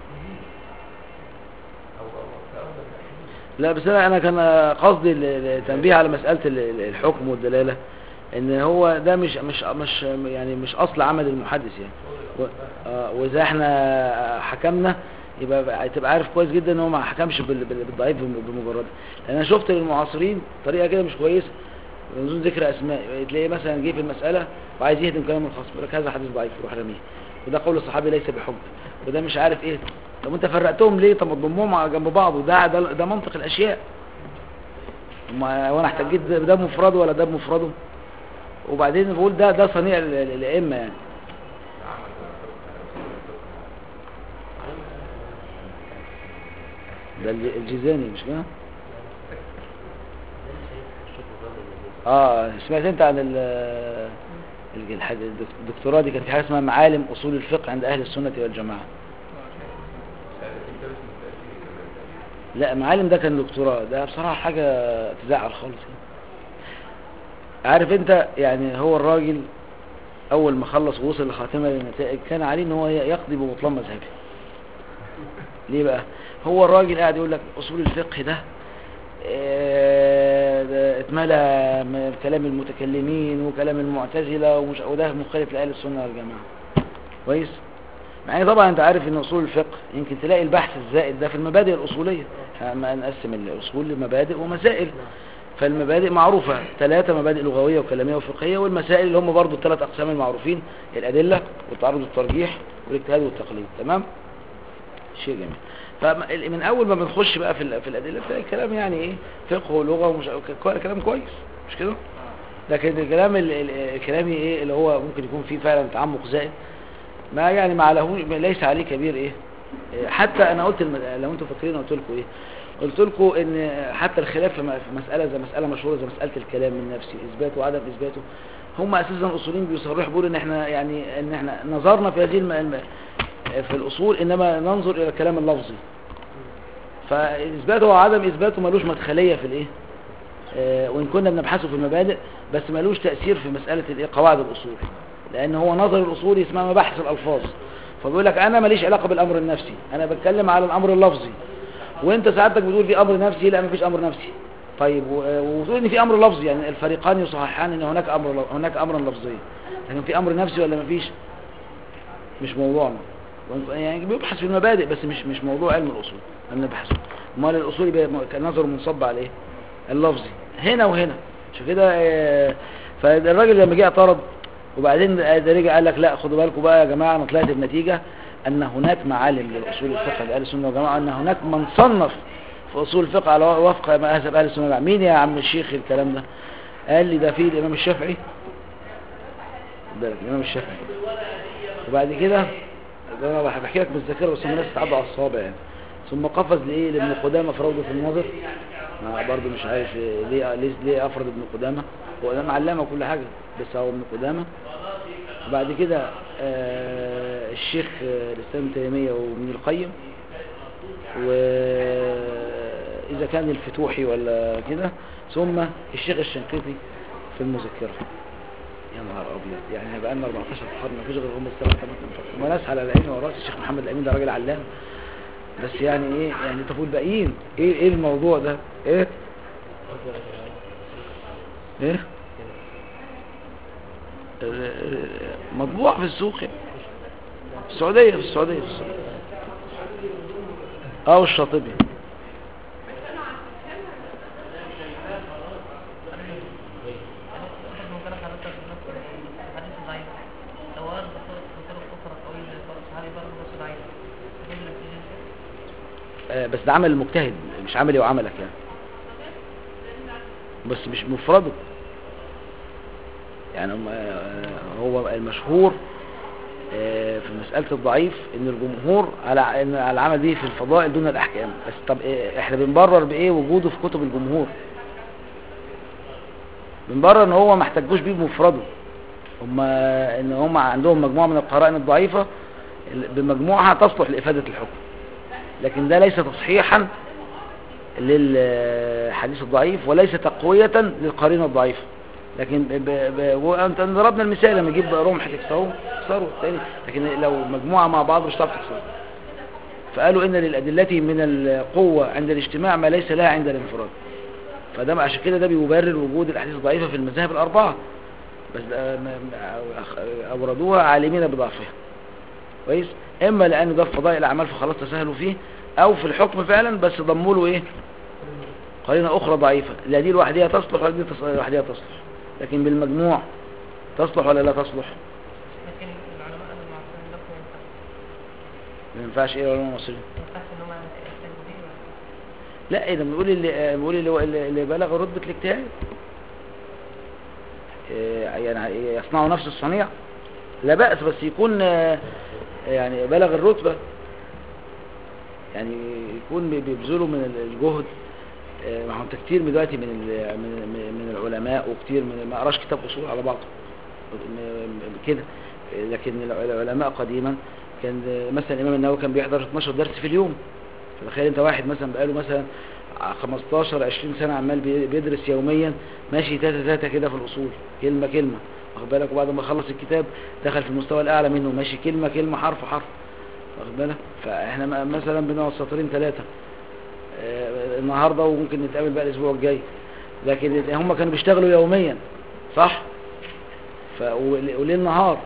لا بس انا أنا كان قصدي ال- التنبيه على مسألة ال- ال- الحكم والدلالة ان هو ده مش مش مش يعني مش اصل عمل المحدث يعني و- آه، واذا احنا حكمنا يبقى بقى- تبقى عارف كويس جدا ان هو ما حكمش بال- بال- بالضعيف بم- بمجرد لان انا شفت للمعاصرين طريقه كده مش كويسه من دون ذكر اسماء تلاقيه مثلا جه في المساله وعايز يهدم كلام الخصم يقول لك هذا حديث ضعيف يروح رميه وده قول الصحابي ليس بحجه وده مش عارف ايه طب انت فرقتهم ليه طب ما تضمهم على جنب بعض وده ده, ده منطق الاشياء ما وانا احتجيت ده ده بمفرده ولا ده بمفرده وبعدين بقول ده ده صنيع ال- ال- الائمه يعني ده الج- الجيزاني مش كده اه سمعت انت عن ال ال- الح- الدكتوراه دي كانت في حاجه اسمها معالم اصول الفقه عند اهل السنه والجماعه لا معالم ده كان دكتوراه ده بصراحه حاجه تزعل خالص يعني. عارف انت يعني هو الراجل اول ما خلص ووصل لخاتمه النتائج كان عليه ان هو يقضي ببطلان مذهبي ليه بقى هو الراجل قاعد يقول لك اصول الفقه ده آه، ده اتملى من كلام المتكلمين وكلام المعتزله ومش وده مخالف لاهل السنه والجماعه كويس مع ان طبعا انت عارف ان اصول الفقه يمكن تلاقي البحث الزائد ده في المبادئ الاصوليه ما نقسم الاصول لمبادئ ومسائل فالمبادئ معروفة ثلاثة مبادئ لغوية وكلامية وفقهية والمسائل اللي هم برضو الثلاث أقسام المعروفين الأدلة والتعرض والترجيح والاجتهاد والتقليد تمام شيء جميل فمن أول ما بنخش بقى في, ال- في الأدلة تلاقي الكلام يعني إيه فقه ولغة ومش ك- كلام كويس مش كده لكن الكلام ال- ال- الكلامي إيه اللي هو ممكن يكون فيه فعلا تعمق زائد ما يعني ما له ليس عليه كبير إيه إيه، حتى أنا قلت الم... لو أنتم فاكرين قلت لكم إيه قلت لكم ان حتى الخلاف في م- في مسألة زي مسألة مشهورة زي مسألة الكلام من نفسه اثباته وعدم اثباته هم اساسا الاصوليين بيصرحوا بيقولوا ان احنا يعني ان احنا نظرنا في هذه الم... الم- في الاصول انما ننظر الى الكلام اللفظي فاثباته وعدم اثباته ملوش مدخلية في الايه آه، وان كنا بنبحثه في المبادئ بس ملوش تأثير في مسألة الايه قواعد الاصول لان هو نظر الاصولي اسمها مباحث الالفاظ فبيقول لك انا ماليش علاقة بالامر النفسي انا بتكلم على الامر اللفظي وانت سعادتك بتقول في امر نفسي لا مفيش امر نفسي طيب و- وتقول ان في امر لفظي يعني الفريقان يصححان ان هناك امر ل- هناك امرا لفظيا لكن في امر نفسي ولا مفيش مش موضوعنا وإن- يعني بيبحث في المبادئ بس مش مش موضوع علم الاصول احنا بنبحثه امال الاصول يبقى م- كان نظره منصب على ايه اللفظي هنا وهنا عشان كده آه، فالراجل لما جه اعترض وبعدين ده رجع قال لك لا خدوا بالكم بقى يا جماعه انا طلعت بنتيجه ان هناك معالم للاصول الفقه لاهل السنه والجماعه ان هناك من صنف في اصول الفقه على وفق ما مذهب اهل السنه والجماعه مين يا عم الشيخ الكلام ده قال لي ده فيه الامام الشافعي خد بالك الامام الشافعي وبعد كده ده انا بحكي لك بالذاكره بس الناس تعدوا على الصوابع يعني ثم قفز لايه لابن قدامه في روضه النظر ما برضه مش عارف إيه ليه ليه, ليه افرض ابن قدامه هو ده معلمه كل حاجه بس هو ابن قدامه وبعد كده آه الشيخ آه، الاسلام ابن تيميه وابن القيم واذا كان الفتوحي ولا كده ثم الشيخ الشنقيطي في المذكره يا نهار ابيض يعني هيبقى لنا 14 قرن مفيش غير هم السبع ثمان انفار وناس على العين والراس الشيخ محمد الامين ده راجل علام بس يعني ايه يعني طب والباقيين ايه ايه الموضوع ده ايه ايه ال- مطبوع في السوق يعني. في السعودية في السعودية في السعودية اه والشاطبي برضه كان حضرتك نفس الحديث ضعيف لو ورد بطرق بطرق اخرى قويه زي طرق صحابي برضه بس ضعيف تقول لك ايه آه بس ده عمل المجتهد مش عملي وعملك يعني بس مش مفرده يعني هم- آه، هو المشهور آه، في مسألة الضعيف ان الجمهور على ان على العمل به في الفضائل دون الاحكام بس طب إيه احنا بنبرر بايه وجوده في كتب الجمهور بنبرر ان هو ما احتجوش بيه بمفرده هم ان هم عندهم مجموعة من القرائن الضعيفة ال- بمجموعها تصلح لإفادة الحكم لكن ده ليس تصحيحا للحديث الضعيف وليس تقوية للقرينة الضعيفة لكن ب... ب... ب... وانت ضربنا المثال لما يجيب رمح تكسره تكسره التاني لكن لو مجموعة مع بعض مش هتعرف تكسره فقالوا ان للأدلة من القوة عند الاجتماع ما ليس لها عند الانفراد فده عشان كده ده بيبرر وجود الاحاديث الضعيفة في المذاهب الأربعة بس ده م- م- أوردوها عالمين بضعفها كويس اما لان ده في فضائل الاعمال فخلاص تساهلوا فيه او في الحكم فعلا بس ضموا له ايه قرينه اخرى ضعيفه لا دي لوحدها تصلح ولا دي تص- لوحدها تصلح لكن بالمجموع تصلح ولا لا تصلح لكن العلماء المعاصرين ده ما ينفعش ما ينفعش ايه ولا المصريين ما ينفعش ان هم يحتاجوا بيه ولا- لا ايه ده بنقول اللي آه، بنقول اللي, هو- اللي اللي بلغ رتبه الاجتهاد إيه، يعني يصنعوا نفس الصنيع لا بأس بس يكون آه، يعني بلغ الرتبة يعني يكون بي- بيبذلوا من الجهد آه، ما هو انت كتير من دلوقتي من ال- من من- من العلماء وكتير من ما قراش كتاب اصول على بعضه م- م- كده لكن الع- العلماء قديما كان آه، مثلا الامام النووي كان بيحضر 12 درس في اليوم فتخيل انت واحد مثلا بقاله مثلا 15 20 سنة عمال بي- بيدرس يوميا ماشي تاتا تاتا كده في الأصول كلمة كلمة واخد بالك وبعد ما خلص الكتاب دخل في المستوى الأعلى منه ماشي كلمة كلمة حرف حرف واخد بالك فاحنا م- مثلا بنقعد سطرين ثلاثة آه، النهاردة وممكن نتقابل بقى الأسبوع الجاي لكن هم كانوا بيشتغلوا يوميا صح ف... ول- وليل نهار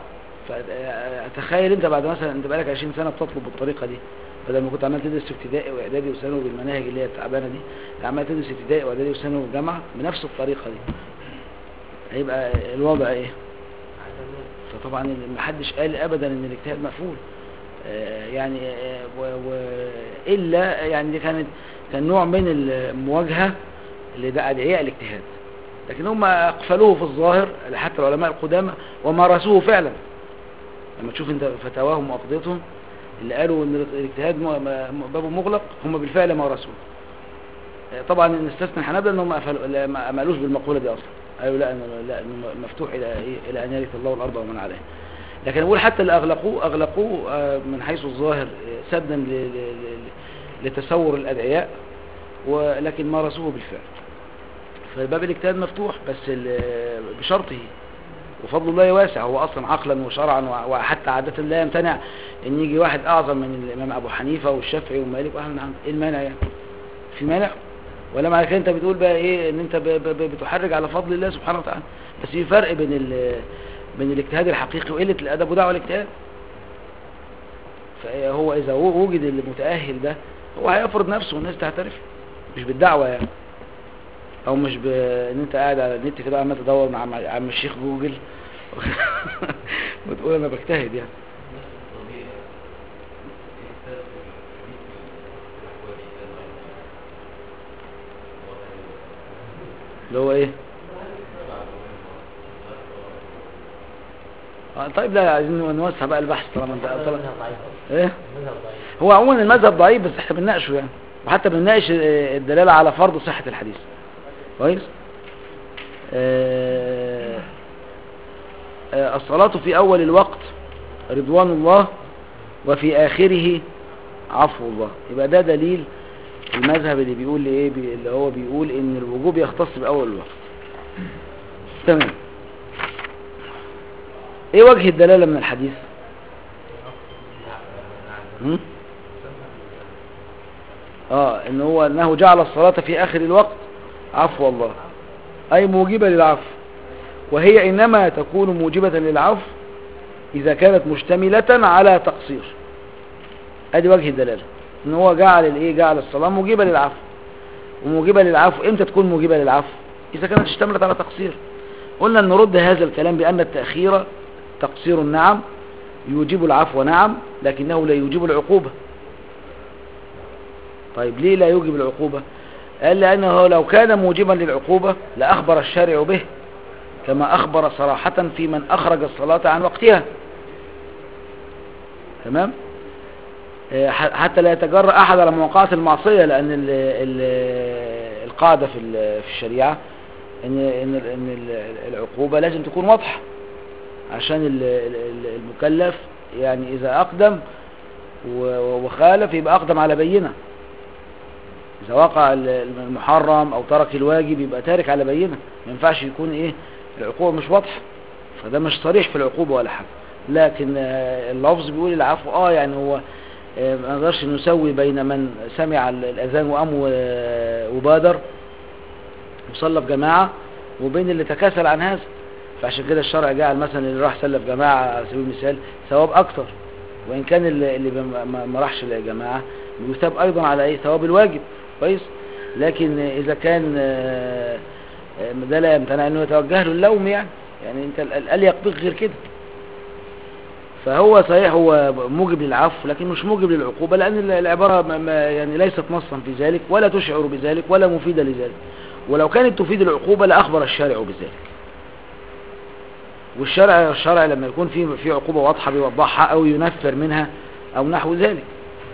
فتخيل انت بعد مثلا انت بقالك 20 سنة بتطلب بالطريقة دي بدل ما كنت عمال تدرس في ابتدائي واعدادي وثانوي بالمناهج اللي هي التعبانه دي انت عمال تدرس ابتدائي واعدادي وثانوي وجامعه بنفس الطريقه دي هيبقى الوضع ايه فطبعا محدش قال ابدا ان الاجتهاد مقفول آه، يعني آه، و- و- الا يعني دي كانت كان نوع من المواجهه لدى ادعياء الاجتهاد لكن هم اقفلوه في الظاهر حتى العلماء القدامى ومارسوه فعلا لما تشوف انت فتاواهم واقضيتهم اللي قالوا ان الاجتهاد م- م- بابه مغلق هم بالفعل مارسوه آه، طبعا نستثني الحنابلة انهم قفلوا- لا، ما ما قالوش بالمقولة دي اصلا قالوا لا انه لا انه مفتوح الى إيه؟ الى ان يرث الله الارض ومن عليها لكن نقول حتى اللي اغلقوه اغلقوه آه، من حيث الظاهر آه، سدا ل- ل- ل- لتسور الادعياء ولكن مارسوه بالفعل فباب الاجتهاد مفتوح بس ال- بشرطه وفضل الله واسع هو اصلا عقلا وشرعا وع- وحتى عادة لا يمتنع ان يجي واحد اعظم من الامام ابو حنيفة والشافعي ومالك واحد نعم ايه المانع يعني في مانع ولا معنى كده انت بتقول بقى ايه ان انت ب- ب- ب- بتحرج على فضل الله سبحانه وتعالى بس في فرق بين ال بين الاجتهاد الحقيقي وقلة الادب ودعوة الاجتهاد فهو اذا و- وجد المتأهل ده هو هيفرض نفسه والناس تعترف مش بالدعوة يعني او مش بان انت قاعد على النت كده عمال تدور مع مع عم الشيخ جوجل وتقول انا بجتهد يعني اللي هو ايه آه طيب لا عايزين نوسع بقى البحث طالما انت طالما المذهب ضعيف ايه المذهب ضعيف هو عموما المذهب ضعيف بس احنا بنناقشه يعني وحتى بنناقش آه، الدلالة على فرض صحة الحديث كويس آه، آه، الصلاة في أول الوقت رضوان الله وفي آخره عفو الله يبقى ده دليل المذهب اللي بيقول لي ايه بي اللي هو بيقول ان الوجوب يختص بأول الوقت تمام ايه وجه الدلالة من الحديث هم؟ اه ان هو انه جعل الصلاة في اخر الوقت عفو الله اي موجبة للعفو وهي انما تكون موجبة للعفو اذا كانت مشتملة على تقصير ادي وجه الدلالة ان هو جعل الايه جعل الصلاة موجبة للعفو وموجبة للعفو امتى تكون موجبة للعفو اذا كانت اشتملت على تقصير قلنا ان نرد هذا الكلام بان التأخير تقصير نعم يوجب العفو نعم لكنه لا يوجب العقوبة طيب ليه لا يوجب العقوبة قال لأنه لو كان موجبا للعقوبة لأخبر الشارع به كما أخبر صراحة في من أخرج الصلاة عن وقتها تمام آه، ح- حتى لا يتجرأ أحد على مواقعة المعصية لأن ال ال القاعدة في ال- في الشريعة إن إن ال- إن ال- العقوبة لازم تكون واضحة عشان ال- ال- ال- المكلف يعني إذا أقدم و- وخالف يبقى أقدم على بينة إذا وقع ال- المحرم أو ترك الواجب يبقى تارك على بينة ما ينفعش يكون إيه العقوبة مش واضحة فده مش صريح في العقوبة ولا حاجة لكن آه، اللفظ بيقول العفو اه يعني هو آه، ما نقدرش نسوي بين من سمع ال- الأذان وقام و- وبادر وصلى في جماعة وبين اللي تكاسل عن هذا فعشان كده الشرع جعل مثلا اللي راح صلى في جماعة على سبيل المثال ثواب أكتر وإن كان اللي اللي ما- ما- ما راحش الجماعة يثاب أيضا على أي ثواب الواجب كويس لكن إذا كان آه، آه، ده لا يمتنع أنه يتوجه له اللوم يعني يعني أنت ال- الأليق بك غير كده فهو صحيح هو موجب للعفو لكن مش موجب للعقوبة لأن ال- العبارة ما- ما يعني ليست نصا في ذلك ولا تشعر بذلك ولا مفيدة لذلك ولو كانت تفيد العقوبة لأخبر الشارع بذلك والشرع الشرع لما يكون في في عقوبة واضحة بيوضحها أو ينفر منها أو نحو ذلك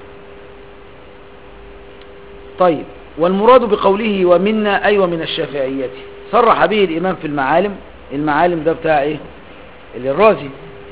طيب والمراد بقوله ومنا أي ومن الشافعية صرح به الإمام في المعالم المعالم ده بتاع إيه اللي الرازي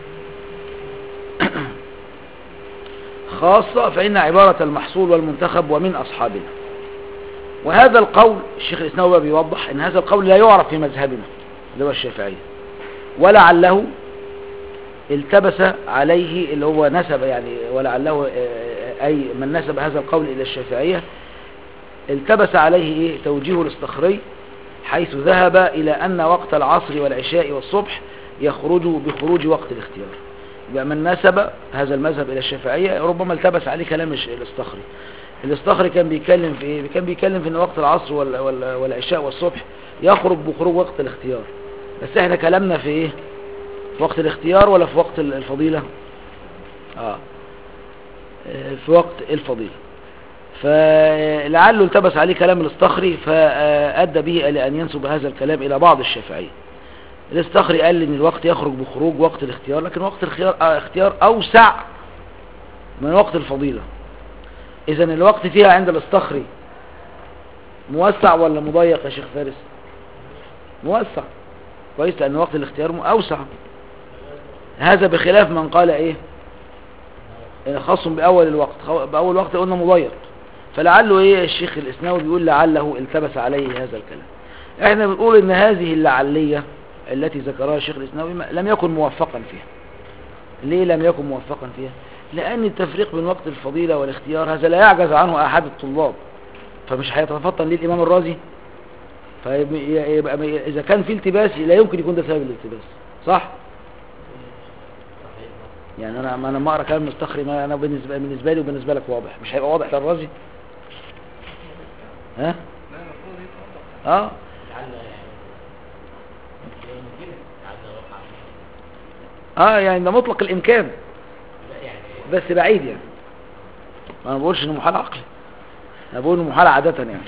خاصة فإن عبارة المحصول والمنتخب ومن أصحابنا وهذا القول الشيخ الإسلام بقى بيوضح أن هذا القول لا يعرف في مذهبنا اللي هو الشافعية ولعله التبس عليه اللي هو نسب يعني ولعله آه، أي من نسب هذا القول إلى الشافعية التبس عليه إيه توجيه الاستخري حيث ذهب إلى أن وقت العصر والعشاء والصبح يخرج بخروج وقت الاختيار يبقى من نسب هذا المذهب إلى الشافعية ربما التبس عليه كلام الش- الاستخري الاستخري كان بيتكلم في إيه؟ كان بيتكلم في أن وقت العصر وال- وال- والعشاء والصبح يخرج بخروج وقت الاختيار بس احنا كلامنا في ايه في وقت الاختيار ولا في وقت ال- الفضيلة اه آه، في وقت الفضيلة فلعله التبس عليه كلام الاستخري فأدى به إلى أن ينسب هذا الكلام إلى بعض الشافعية الاستخري قال ان الوقت يخرج بخروج وقت الاختيار لكن وقت الاختيار آه، اختيار أوسع من وقت الفضيلة إذا الوقت فيها عند الاستخري موسع ولا مضيق يا شيخ فارس موسع كويس لأن وقت الاختيار م- أوسع هذا بخلاف من قال إيه إن خاص بأول الوقت خو- بأول وقت قلنا مضيق فلعله إيه الشيخ الإسناوي بيقول لعله التبس عليه هذا الكلام احنا بنقول ان هذه اللعلية التي ذكرها الشيخ الإسناوي ما- لم يكن موفقا فيها ليه لم يكن موفقا فيها لأن التفريق بين وقت الفضيلة والاختيار هذا لا يعجز عنه أحد الطلاب فمش هيتفطن ليه الإمام الرازي فيبقى إذا كان في التباس لا يمكن يكون ده سبب الالتباس صح؟ صحيح يعني انا ما انا ما اقرا كلام مستخري ما انا بالنسبه بالنسبه لي وبالنسبه لك واضح مش هيبقى واضح للرازي ها لا المفروض يتوضح اه لعل يعني يوم كده لعل وقع اه يعني ده مطلق الامكان لا يعني بس بعيد يعني ما انا بقولش انه محال عقلي انا بقول انه محال عاده يعني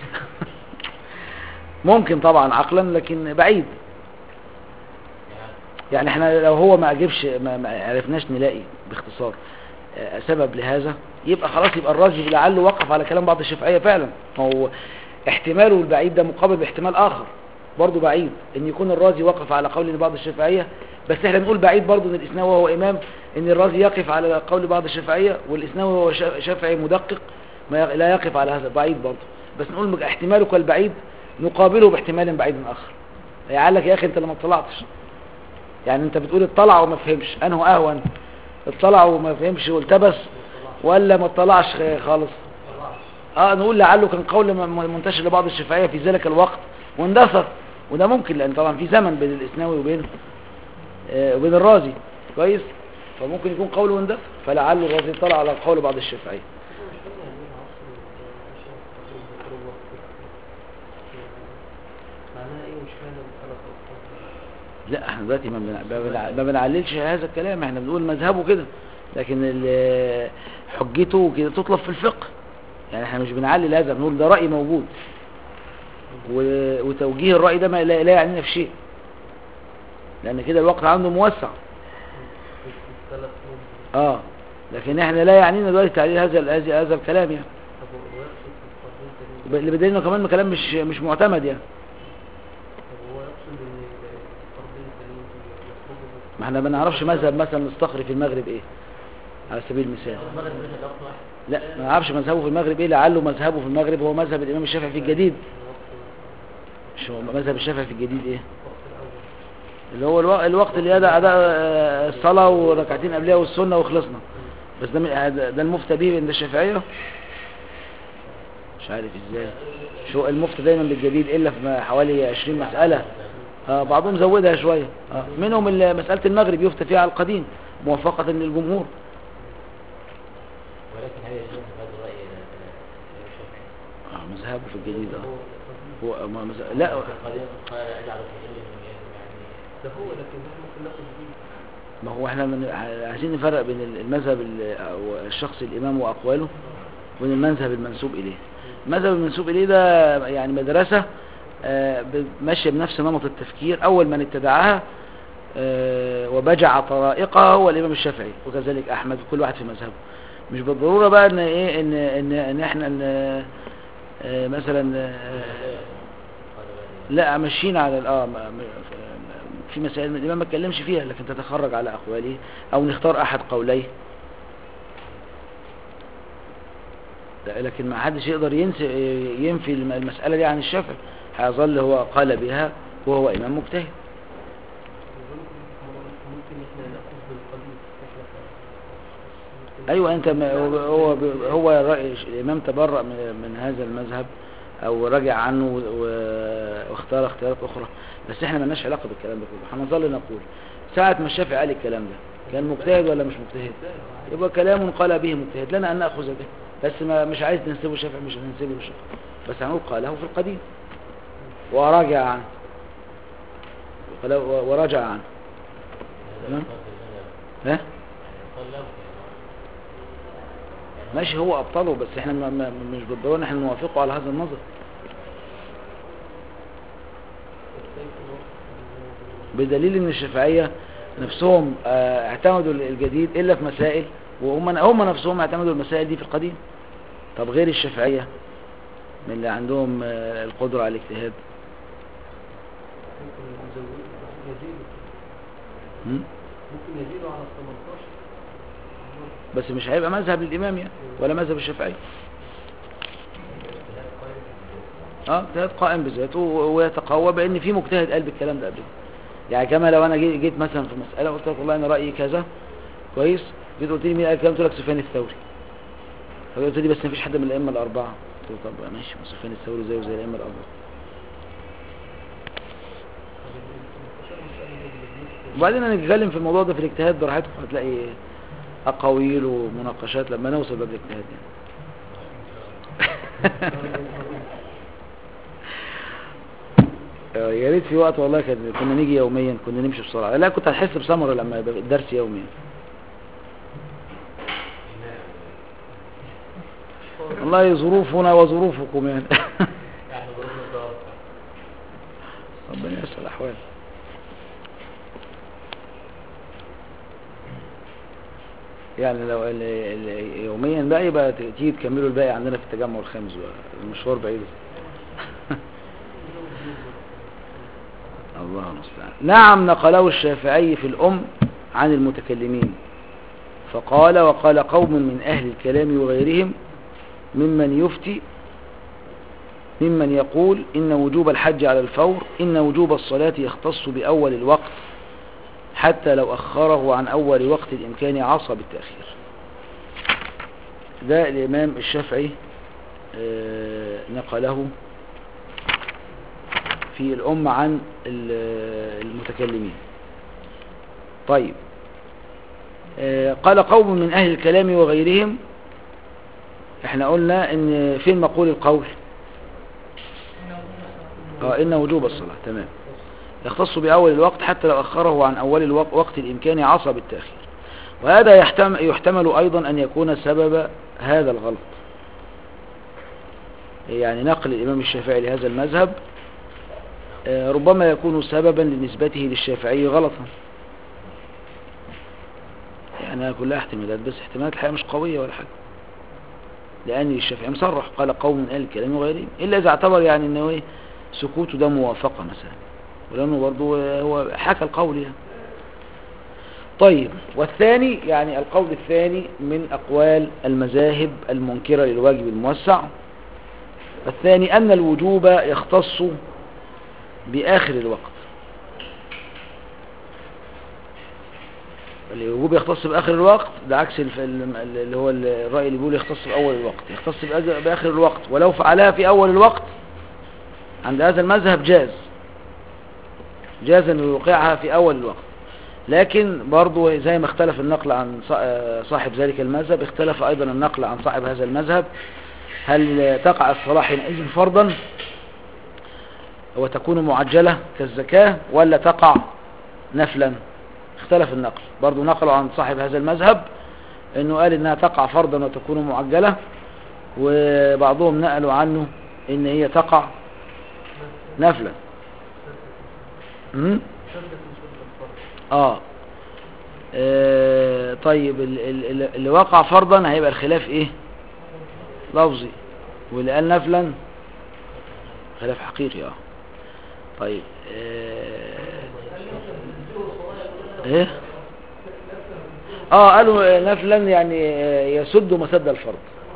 ممكن طبعا عقلا لكن بعيد يعني يعني احنا لو هو ما اجيبش ما, ما عرفناش نلاقي باختصار آه، سبب لهذا يبقى خلاص يبقى الراجل لعله وقف على كلام بعض الشافعيه فعلا هو احتماله البعيد ده مقابل باحتمال اخر برضه بعيد ان يكون الرازي وقف على قول بعض الشافعيه بس احنا بنقول بعيد برضه ان الاسناوي وهو امام ان الرازي يقف على قول بعض الشافعيه والاسناوي وهو شا- شافعي مدقق ما ي- لا يقف على هذا بعيد برضه بس نقول احتماله كالبعيد نقابله باحتمال بعيد اخر يعلك يا اخي انت لما اطلعتش يعني انت بتقول اطلع وما فهمش انه اهون اطلع وما فهمش والتبس ولا ما اطلعش خالص اه نقول لعله كان قول م- منتشر لبعض الشافعيه في ذلك الوقت واندثر وده ممكن لان طبعا في زمن بين الاسناوي وبين آه وبين الرازي كويس فممكن يكون قوله واندثر فلعله الرازي اطلع على قول بعض الشافعيه معناها ايه مش فاهم الثلاث لا احنا دلوقتي ما بنع- ما بنع- ما بنعللش هذا الكلام احنا بنقول مذهبه كده لكن ال- حجته كده تطلب في الفقه يعني احنا مش بنعلل هذا بنقول ده رأي موجود و- وتوجيه الرأي ده ما لا لا يعنينا في شيء لأن كده الوقت عنده موسع الثلاث اه لكن احنا لا يعنينا دلوقتي تعليل هذا هذا هذا الكلام يعني طب هو يقصد في الفرضين التانيين اللي بدليل انه كمان كلام مش مش معتمد يعني طب هو يقصد ان الفرضين التانيين يطلبوا ما احنا ما نعرفش مذهب مثلا الصخري في المغرب ايه على سبيل المثال المغرب مش الوقت واحد لا ما نعرفش مذهبه في المغرب ايه لعله مذهبه في المغرب هو مذهب الامام الشافعي في الجديد مش هو مذهب الشافعي في الجديد ايه اللي هو الوقت, الوقت اللي يدع اداء آه، الصلاه وركعتين قبلها والسنه وخلصنا بس ده من- ده ده المفتى به عند الشافعيه مش عارف ازاي شو المفتى دايما بالجديد الا في حوالي 20 مساله آه بعضهم زودها شويه آه منهم ال- مساله المغرب يفتى فيها على القديم موافقه للجمهور ولكن هل يجوز هذا الرأي آه، الشافعي؟ آه مذهبه في الجديد اه هو ما مذهب- لا في القديم قال اجعل في علم يعني ده هو لكن احنا ممكن ناخد بيه ما هو احنا من عايزين نفرق بين المذهب ال- أو الشخص الإمام وأقواله وبين المذهب المنسوب إليه المذهب المنسوب إليه ده يعني مدرسة آه، ب- ماشية بنفس نمط التفكير أول من ابتدعها آه، وبجع طرائقها هو الإمام الشافعي وكذلك أحمد كل واحد في مذهبه مش بالضرورة بقى إن إيه إن إن, إن إحنا ن- آه، مثلا آه، لا ماشيين على ال- اه ما- ما- في مسائل الإمام ما اتكلمش فيها لكن تتخرج على أقواله أو نختار أحد قوليه لا، لكن ما حدش يقدر ينسي ينفي الم- المسألة دي عن الشافعي هيظل هو قال بها وهو إمام مجتهد ممكن احنا ناخذ بالقليل احنا ف- ممكن- أيوة أنت ما هو هو, هو الرأي الإمام تبرأ من من هذا المذهب أو رجع عنه و- واختار اختيارات أخرى بس احنا ملناش علاقة بالكلام ده كله هنظل نقول ساعة ما الشافعي قال الكلام ده كان مجتهد ولا مش مجتهد يبقى كلام قال به مجتهد لنا أن نأخذ به بس ما مش عايز ننسبه الشافعي مش هننسبه الشافعي بس هنقول قاله في القديم وراجع عنه قال- وراجع عنه تمام ها ماشي هو أبطله بس احنا ما ما مش بالضرورة ان احنا نوافقه على هذا النظر بدليل ان الشافعية نفسهم آه، اعتمدوا الجديد الا في مسائل وهم هم نفسهم اعتمدوا المسائل دي في القديم طب غير الشافعية من اللي عندهم آه، القدرة على الاجتهاد ممكن نزود يزيدوا م? ممكن يزيدوا على ال 18 بس مش هيبقى مذهب للإمام يعني ولا مذهب الشافعي اه اجتهاد قائم بذاته و- ويتقوى بان في مجتهد قال بالكلام ده قبل كده. يعني كما لو انا جي- جيت مثلا في مساله قلت لك والله انا رايي كذا كويس جيت قلت لي مين قال الكلام قلت لك سفيان الثوري فقلت لي بس ما فيش حد من الائمه الاربعه قلت له طب ماشي ما سفيان الثوري زيه زي الائمه الاربعه وبعدين هنتكلم في الموضوع ده في الاجتهاد براحتكم هتلاقي اقاويل ومناقشات لما نوصل باب الاجتهاد يعني آه، يا ريت في وقت والله كان كنا نيجي يوميا كنا نمشي بسرعه لا كنت هتحس بثمره لما يبقى الدرس يوميا والله ظروفنا وظروفكم يعني يعني ظروف الضرب ربنا يسر الاحوال يعني لو ال- ال- يوميا بقى يبقى ت- تيجي تكملوا الباقي عندنا في التجمع الخامس بقى المشوار بعيد الله المستعان نعم نقله الشافعي في الأم عن المتكلمين فقال وقال قوم من أهل الكلام وغيرهم ممن يفتي ممن يقول إن وجوب الحج على الفور إن وجوب الصلاة يختص بأول الوقت حتى لو أخره عن أول وقت الإمكان عصى بالتأخير ده الإمام الشافعي آه، نقله في الأمة عن ال- المتكلمين طيب آه، قال قوم من أهل الكلام وغيرهم احنا قلنا ان فين مقول القول اه ان وجوب الصلاة تمام يختص بأول الوقت حتى لو أخره عن أول الوقت وقت الإمكان عصى بالتأخير وهذا يحتم يحتمل أيضا أن يكون سبب هذا الغلط يعني نقل الإمام الشافعي لهذا المذهب آه، ربما يكون سببا لنسبته للشافعي غلطا يعني انها كلها احتمالات بس احتمالات الحقيقة مش قوية ولا حاجة لان الشافعي مصرح قال قوم من اهل الكلام وغيرهم الا اذا اعتبر يعني انه ايه سكوته ده موافقة مثلا ولانه برضه هو حكى القول يعني طيب والثاني يعني القول الثاني من أقوال المذاهب المنكرة للواجب الموسع الثاني أن الوجوب يختص بآخر الوقت الوجوب يختص بآخر الوقت ده عكس الف- الم- اللي هو الرأي اللي بيقول يختص بأول الوقت يختص بأج- بآخر الوقت ولو فعلها في أول الوقت عند هذا المذهب جاز جاز أن يوقعها في أول الوقت لكن برضو زي ما اختلف النقل عن صا- آه، صاحب ذلك المذهب اختلف أيضا النقل عن صاحب هذا المذهب هل تقع الصلاة حينئذ فرضا وتكون معجلة كالزكاة ولا تقع نفلا اختلف النقل برضو نقلوا عن صاحب هذا المذهب انه قال انها تقع فرضا وتكون معجلة وبعضهم نقلوا عنه ان هي تقع نفلا مم؟ آه. اه طيب ال- ال- ال- اللي وقع فرضا هيبقى الخلاف ايه لفظي واللي قال نفلا خلاف حقيقي اه طيب آه. ايه اه قالوا نفلا يعني آه، يسد مسد الفرض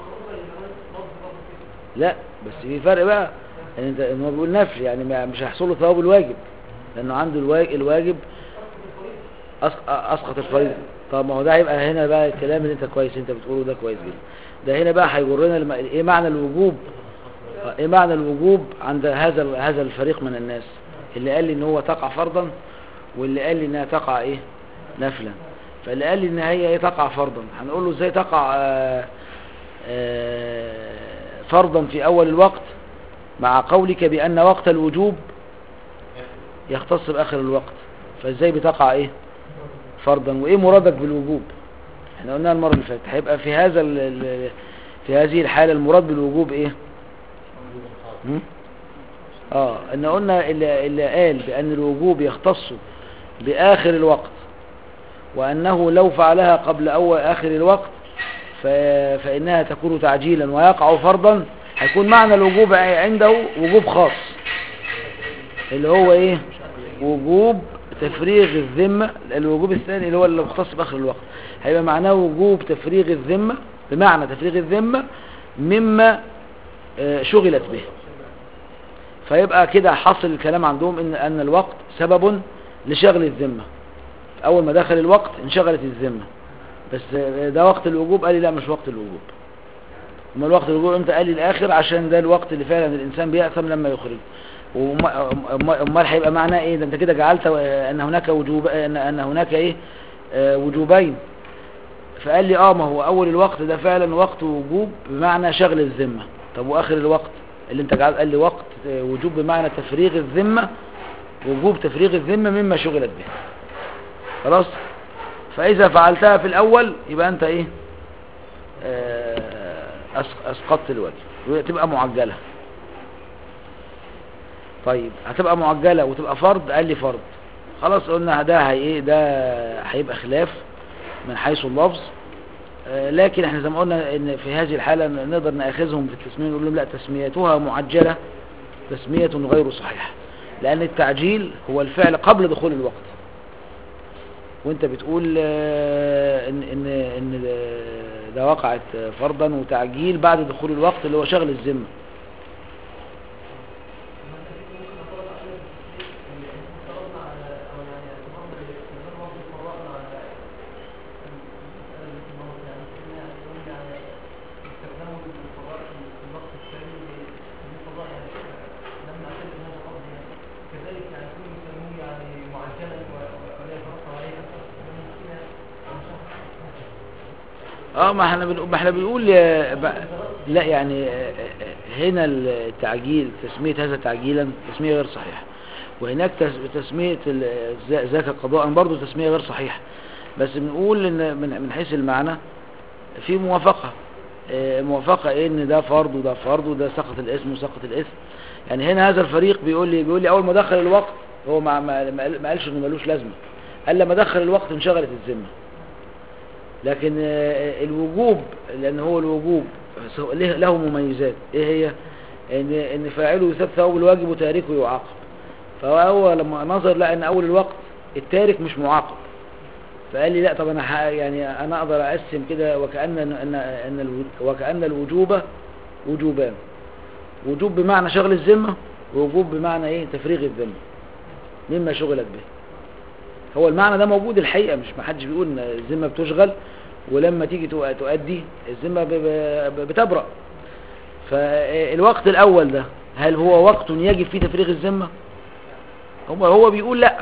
لا بس في فرق بقى ان انت ان هو بيقول نفل يعني ما- مش هيحصل له ثواب الواجب لانه عنده الواجب, الواجب أسق- اسقط الفريضه طب ما هو ده هيبقى هنا بقى الكلام اللي انت كويس انت بتقوله ده كويس جدا ده هنا بقى هيجرنا لما ايه معنى الوجوب آه، ايه معنى الوجوب عند هذا ال- هذا الفريق من الناس اللي قال لي ان هو تقع فرضا واللي قال لي انها تقع ايه نفلا فاللي قال لي ان هي ايه تقع فرضا هنقول له ازاي تقع آه، آه، فرضا في اول الوقت مع قولك بان وقت الوجوب يختص باخر الوقت فازاي بتقع ايه فرضا وايه مرادك بالوجوب احنا قلنا المره اللي فاتت هيبقى في هذا ال- ال- في هذه الحاله المراد بالوجوب ايه هم؟ اه ان قلنا اللي, اللي قال بان الوجوب يختص باخر الوقت وانه لو فعلها قبل اول اخر الوقت ف... فانها تكون تعجيلا ويقع فرضا هيكون معنى الوجوب عنده وجوب خاص اللي هو ايه وجوب تفريغ الذمة الوجوب الثاني اللي هو اللي مختص باخر الوقت هيبقى معناه وجوب تفريغ الذمة بمعنى تفريغ الذمة مما آه، شغلت به فيبقى كده حصل الكلام عندهم ان ان الوقت سبب لشغل الذمة اول ما دخل الوقت انشغلت الذمة بس آه، ده وقت الوجوب قال لي لا مش وقت الوجوب امال الوقت الوجوب امتى قال لي الاخر عشان ده الوقت اللي فعلا الانسان بيأثم لما يخرج وما- أما- امال هيبقى معناه ايه ده انت كده جعلت آه، ان هناك وجوب ان ان هناك ايه آه، وجوبين فقال لي اه ما هو اول الوقت ده فعلا وقت وجوب بمعنى شغل الذمة طب واخر الوقت اللي انت جعل قال لي وقت آه، وجوب بمعنى تفريغ الذمة وجوب تفريغ الذمة مما شغلت به خلاص فاذا فعلتها في الاول يبقى انت ايه آه، أس- اسقطت الواجب وتبقى معجلة طيب هتبقى معجلة وتبقى فرض قال لي فرض خلاص قلنا ده هي ايه ده هيبقى خلاف من حيث اللفظ آه، لكن احنا زي ما قلنا ان في هذه الحالة نقدر ناخذهم في التسمية نقول لهم لا تسميتها معجلة تسمية غير صحيحة لان التعجيل هو الفعل قبل دخول الوقت وانت بتقول آه، ان ان ان ده وقعت فرضا وتعجيل بعد دخول الوقت اللي هو شغل الذمه اه ما احنا بنقول ما احنا بنقول آه، ب- لا يعني آه، آه، هنا التعجيل تسمية هذا تعجيلا تسمية غير صحيحة وهناك تس- تسمية ال- ذا- ذاك قضاء برضو تسمية غير صحيحة بس بنقول ان من من حيث المعنى في موافقة آه، موافقة إيه ان ده فرض وده فرض وده سقط الاسم وسقط الاسم يعني هنا هذا الفريق بيقول لي بيقول لي اول ما دخل الوقت هو ما ما ما قال- ما قالش انه ملوش لازمة قال لما دخل الوقت انشغلت الذمة لكن آه، الوجوب لان هو الوجوب سو- له له مميزات ايه هي ان ان فاعله يثاب ثواب الواجب وتاركه يعاقب فهو لما نظر لقى ان اول الوقت التارك مش معاقب فقال لي لا طب انا ح- يعني انا اقدر اقسم كده وكان ان ان الو- وكان الوجوب وجوبان وجوب بمعنى شغل الذمه ووجوب بمعنى ايه تفريغ الذمه مما شغلت به هو المعنى ده موجود الحقيقه مش ما حدش بيقول ان الذمه بتشغل ولما تيجي تؤ- تؤدي الذمه ب- ب- بتبرأ فالوقت الاول ده هل هو وقت يجب فيه تفريغ الذمه هو هو بيقول لا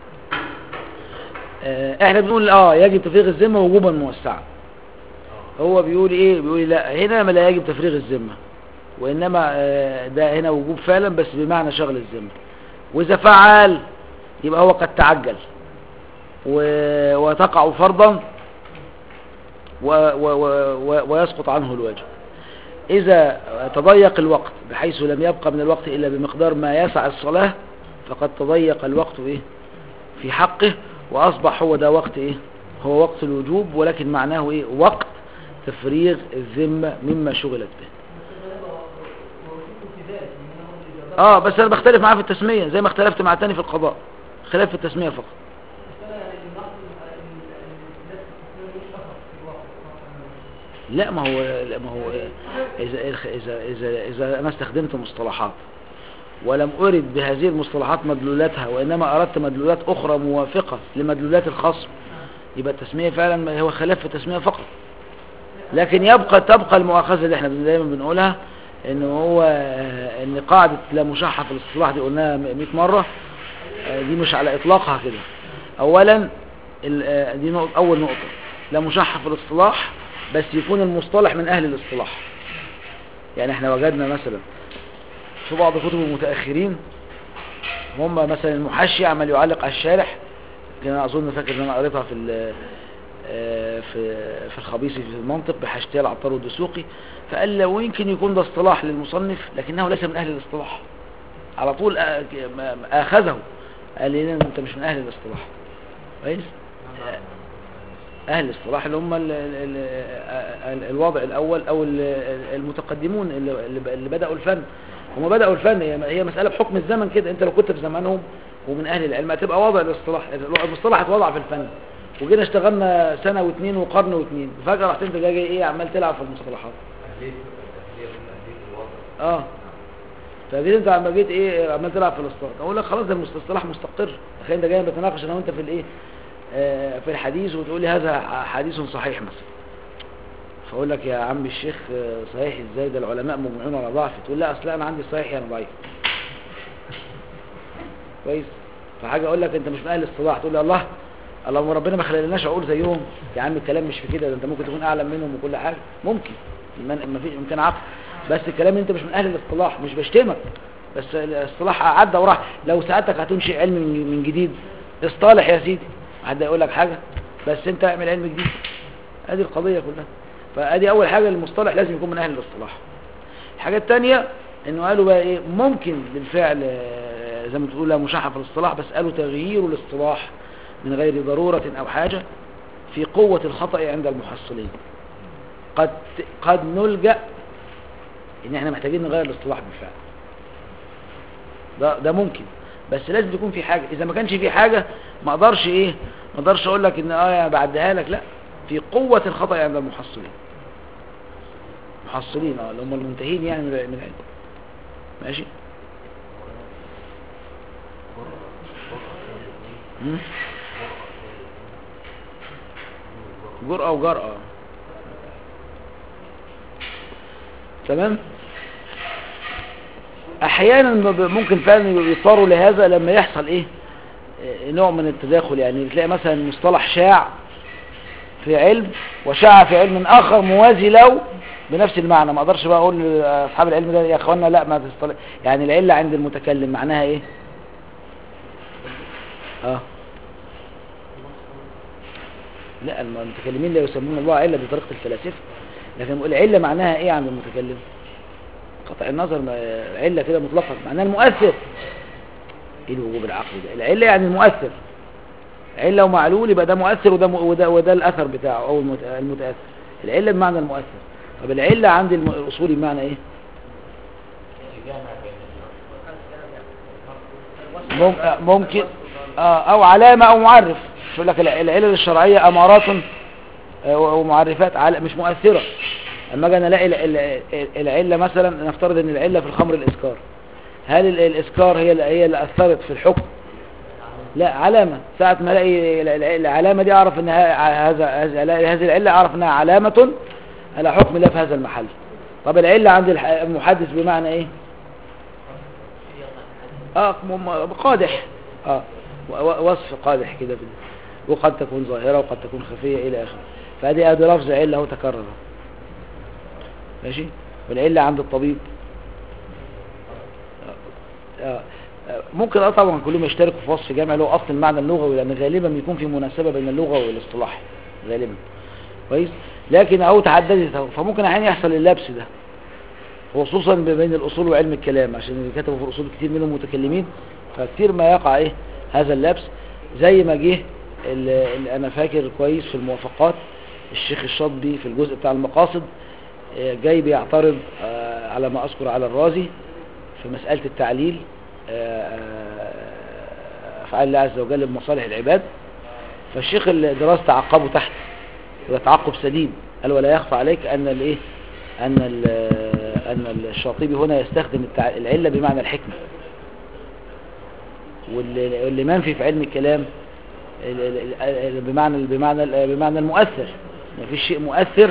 آه، احنا بنقول اه يجب تفريغ الذمه وجوبا موسعا هو بيقول ايه بيقول لا هنا ما لا يجب تفريغ الذمه وانما آه، ده هنا وجوب فعلا بس بمعنى شغل الذمه واذا فعل يبقى هو قد تعجل و- وتقع فرضا و و و و ويسقط عنه الواجب إذا تضيق الوقت بحيث لم يبقى من الوقت إلا بمقدار ما يسع الصلاة فقد تضيق الوقت إيه في حقه وأصبح هو ده وقت إيه هو وقت الوجوب ولكن معناه إيه وقت تفريغ الذمة مما شغلت به اه بس انا بختلف معاه في التسمية زي ما اختلفت مع التاني في القضاء خلاف في التسمية فقط لا ما هو لا ما هو إذا إذا إذا إذا أنا استخدمت مصطلحات ولم أرد بهذه المصطلحات مدلولاتها وإنما أردت مدلولات أخرى موافقة لمدلولات الخصم يبقى التسمية فعلا هو خلاف في التسمية فقط لكن يبقى تبقى المؤاخذة اللي احنا دايما بنقولها ان هو آه، ان قاعدة لا مشحة في الاصطلاح دي قلناها 100 مرة آه، دي مش على اطلاقها كده اولا ال- آه، دي نقطة اول نقطة لا مشحة في الاصطلاح بس يكون المصطلح من اهل الاصطلاح يعني احنا وجدنا مثلا في بعض كتب المتأخرين هم مثلا المحشي عمل يعلق على الشارح كان اظن فاكر ان انا قريتها في ال- آه، في في الخبيثي في المنطق بحاشية العطار والدسوقي فقال لو يمكن يكون ده اصطلاح للمصنف لكنه ليس من اهل الاصطلاح على طول آه، ما- ما- اخذه قال لي لا، انت مش من اهل الاصطلاح كويس اهل الاصطلاح اللي هم ال ال ال الوضع الاول او ال- المتقدمون اللي, اللي- اللي بداوا الفن هم بداوا الفن هي هي مساله بحكم الزمن كده انت لو كنت في زمانهم ومن اهل العلم هتبقى وضع الاصطلاح المصطلح اتوضع في الفن وجينا اشتغلنا سنه واثنين وقرن واثنين فجاه رحت انت جاي ايه عمال تلعب في المصطلحات اه فجيت انت عم جيت ايه عمال تلعب في الاصطلاح اقول لك خلاص ده المصطلح مستقر تخيل انت جاي بتناقش انا وانت في الايه آه، في الحديث وتقول لي هذا حديث صحيح مثلا فاقول لك يا عم الشيخ آه، صحيح ازاي ده العلماء مجمعون على ضعف تقول لا اصل انا عندي صحيح يعني ضعيف كويس فحاجه اقول لك انت مش من اهل الاصطلاح تقول لي الله اللهم ربنا ما خلقناش عقول زيهم يا عم الكلام مش في كده ده انت ممكن تكون اعلم منهم وكل حاجه ممكن ما فيش امكان عقل بس الكلام انت مش من اهل الاصطلاح مش بشتمك بس الاصطلاح عدى وراح لو ساعتك هتنشئ علم من من جديد اصطلح يا سيدي حد يقول لك حاجه بس انت اعمل علم جديد ادي القضيه كلها فادي اول حاجه المصطلح لازم يكون من اهل الاصطلاح الحاجه الثانيه انه قالوا بقى ايه ممكن بالفعل آه، زي ما تقول لا مشاحه في الاصطلاح بس قالوا تغيير الاصطلاح من غير ضروره او حاجه في قوه الخطا عند المحصلين قد قد نلجا ان احنا محتاجين نغير الاصطلاح بالفعل ده ده ممكن بس لازم تكون في حاجه اذا ما كانش في حاجه ما اقدرش ايه ما اقدرش اقول لك ان اه بعدها لك لا في قوه الخطا عند المحصلين محصلين اه اللي هم المنتهين يعني من من العلم ماشي مم؟ جرأة وجرأة تمام احيانا ب- ممكن فعلا يضطروا لهذا لما يحصل ايه آه، نوع من التداخل يعني تلاقي مثلا مصطلح شاع في علم وشاع في علم اخر موازي له بنفس المعنى ما اقدرش بقى اقول لاصحاب العلم ده يا اخوانا لا ما تصطلح يعني العله عند المتكلم معناها ايه اه لا الم- المتكلمين لا يسمون الله عله بطريقه الفلاسفه لكن العله معناها ايه عند المتكلم قطع النظر ما- علة كده مطلقة معناها المؤثر ايه الوجوب العقلي ده العلة يعني المؤثر علة ومعلول يبقى ده مؤثر وده م- وده, وده الأثر بتاعه أو المت- المتأثر العلة بمعنى المؤثر طب العلة عند الم- الأصولي بمعنى إيه؟ الجامع بين النص مم- ممكن آه، أو علامة أو معرف شو لك الع- العلل الشرعية أمارات آه، ومعرفات عل- مش مؤثرة أما أجي أنا ألاقي ال- ال- العلة مثلا نفترض أن العلة في الخمر الإسكار هل ال- الإسكار هي اللي- هي اللي أثرت في الحكم لا علامة ساعة ما الاقي ال- ال- العلامة دي اعرف ان ه- هذا هذا- هذه العلة اعرف انها علامة على حكم الله في هذا المحل طب العلة عند الح- المحدث بمعنى ايه اه م- م- قادح اه و- و- وصف قادح كده بال- وقد تكون ظاهرة وقد تكون خفية الى اخره فهذه ادي لفظ علة هو تكرر ماشي والعلة عند الطبيب آه. آه، ممكن اه طبعا كلهم يشتركوا في وصف جامع له اصل المعنى اللغوي لان غالبا بيكون في مناسبه بين اللغه والاصطلاح غالبا كويس لكن اهو تعددت اهو فممكن احيانا يحصل اللبس ده خصوصا بين الاصول وعلم الكلام عشان اللي كتبوا في الاصول كتير منهم متكلمين فكتير ما يقع ايه هذا اللبس زي ما جه ال- ال- انا فاكر كويس في الموافقات الشيخ الشاطبي في الجزء بتاع المقاصد آه، جاي بيعترض آه، على ما اذكر على الرازي في مسألة التعليل آه، آه، أفعال الله عز وجل بمصالح العباد فالشيخ الدراسة تعقبه تحت وده تعقب سديد قال ولا يخفى عليك أن الإيه أن ال- أن الشاطبي هنا يستخدم التع- العلة بمعنى الحكمة واللي واللي منفي في علم الكلام ال- ال- ال- بمعنى بمعنى بمعنى المؤثر ما فيش شيء مؤثر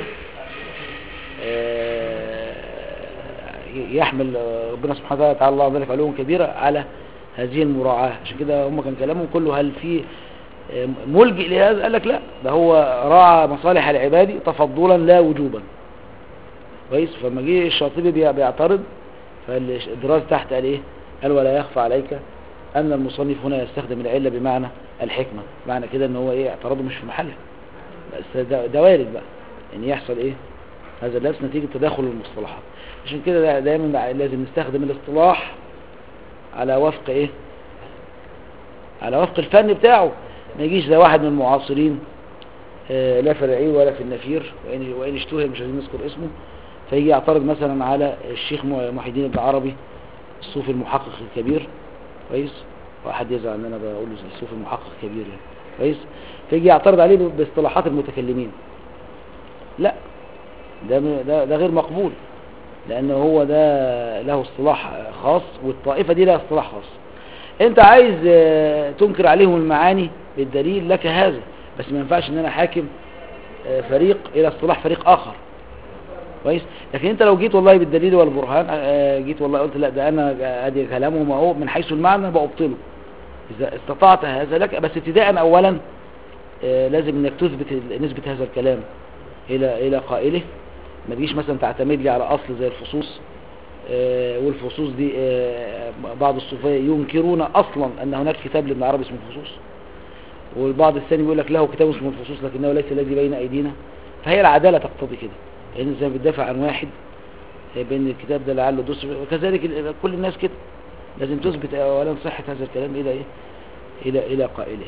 آه، يحمل ربنا سبحانه وتعالى الله ذلك علوم كبيرة على هذه المراعاة عشان كده هم كان كلامهم كله هل في ملجئ لهذا قال لك لا ده هو راعى مصالح العباد تفضلا لا وجوبا كويس فلما جه الشاطبي بي- بيعترض فالدراسة تحت قال ايه قال ولا يخفى عليك ان المصنف هنا يستخدم العلة بمعنى الحكمة معنى كده ان هو ايه اعتراضه مش في محله بس ده, ده وارد بقى ان يحصل ايه هذا اللبس نتيجة تداخل المصطلحات عشان كده دا- دايما لازم نستخدم الاصطلاح على وفق ايه على وفق الفن بتاعه ما يجيش زي واحد من المعاصرين آه، لا في الرعي ولا في النفير وإن, وإن اشتهر مش عايزين نذكر اسمه فيجي يعترض مثلا على الشيخ م- محي الدين بن عربي الصوفي المحقق الكبير كويس واحد يزعل ان انا بقول له الصوفي المحقق الكبير يعني كويس فيجي يعترض عليه ب- باصطلاحات المتكلمين لا ده م- ده, ده غير مقبول لان هو ده له اصطلاح خاص والطائفة دي لها اصطلاح خاص انت عايز آه، تنكر عليهم المعاني بالدليل لك هذا بس ما ينفعش ان انا حاكم آه، فريق الى اصطلاح فريق اخر كويس لكن انت لو جيت والله بالدليل والبرهان آه، جيت والله قلت لا ده انا ادي كلامهم اهو من حيث المعنى بأبطله اذا استطعت هذا لك بس ابتداء اولا آه، لازم انك تثبت ال- نسبة هذا الكلام الى الى قائله ما تجيش مثلا تعتمد لي على اصل زي الفصوص آه، والفصوص دي آه، بعض الصوفية ينكرون اصلا ان هناك كتاب لابن عربي اسمه الفصوص والبعض الثاني بيقول لك له كتاب اسمه الفصوص لكنه ليس الذي بين ايدينا فهي العدالة تقتضي كده لان زي ما بتدافع عن واحد آه، بان الكتاب ده لعله دوس وكذلك ال- كل الناس كده لازم تثبت اولا صحة هذا الكلام الى ايه الى الى قائله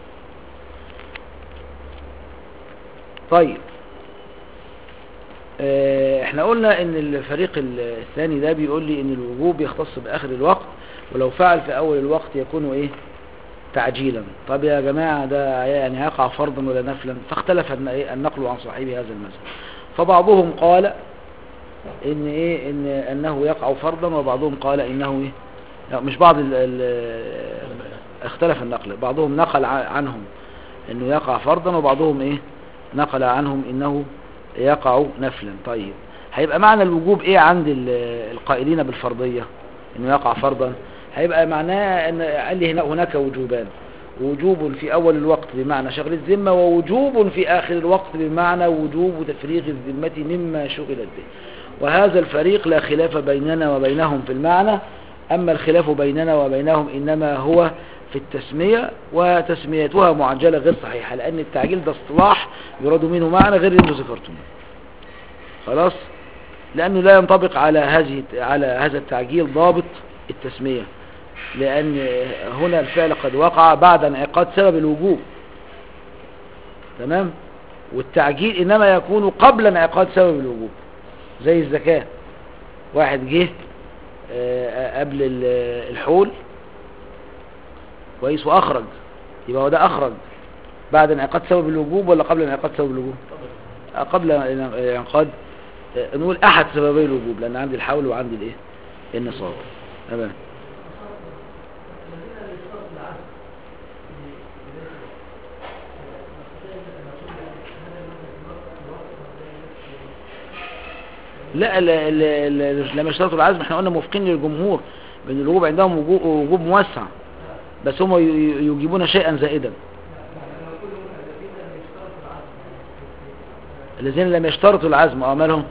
طيب آه، احنا قلنا ان الفريق ال- الثاني ده بيقول لي ان الوجوب يختص باخر الوقت ولو فعل في اول الوقت يكون ايه تعجيلا طب يا جماعة ده يعني هيقع فرضا ولا نفلا فاختلف الن- إيه النقل عن صاحب هذا المذهب فبعضهم قال ان ايه ان انه يقع فرضا وبعضهم قال انه ايه لا مش بعض ال ال اختلف النقل بعضهم نقل ع- عنهم انه يقع فرضا وبعضهم ايه نقل عنهم انه يقع نفلا طيب هيبقى معنى الوجوب ايه عند ال- القائلين بالفرضية انه يقع فرضا هيبقى معناه ان قال لي هنا هناك وجوبان وجوب في اول الوقت بمعنى شغل الذمة ووجوب في اخر الوقت بمعنى وجوب تفريغ الذمة مما شغلت به وهذا الفريق لا خلاف بيننا وبينهم في المعنى اما الخلاف بيننا وبينهم انما هو في التسمية وتسميتها معجلة غير صحيحة لان التعجيل ده اصطلاح يراد منه معنى غير اللي انتم ذكرتموه خلاص لأنه لا ينطبق على هذه على هذا التعجيل ضابط التسمية لأن هنا الفعل قد وقع بعد انعقاد سبب الوجوب تمام والتعجيل انما يكون قبل انعقاد سبب الوجوب زي الزكاة واحد جه آه، قبل ال- الحول كويس واخرج يبقى هو ده اخرج بعد انعقاد سبب الوجوب ولا قبل انعقاد سبب الوجوب آه، قبل انعقاد آه، نقول احد سببي الوجوب لان عندي الحول وعندي الايه النصاب تمام لا لا لا لا- لما اشترطوا العزم احنا قلنا موافقين للجمهور بان الوجوب عندهم وجوب, وجوب موسع بس هم ي- ي- يجيبون شيئا زائدا الذين لم يشترطوا العزم اه مالهم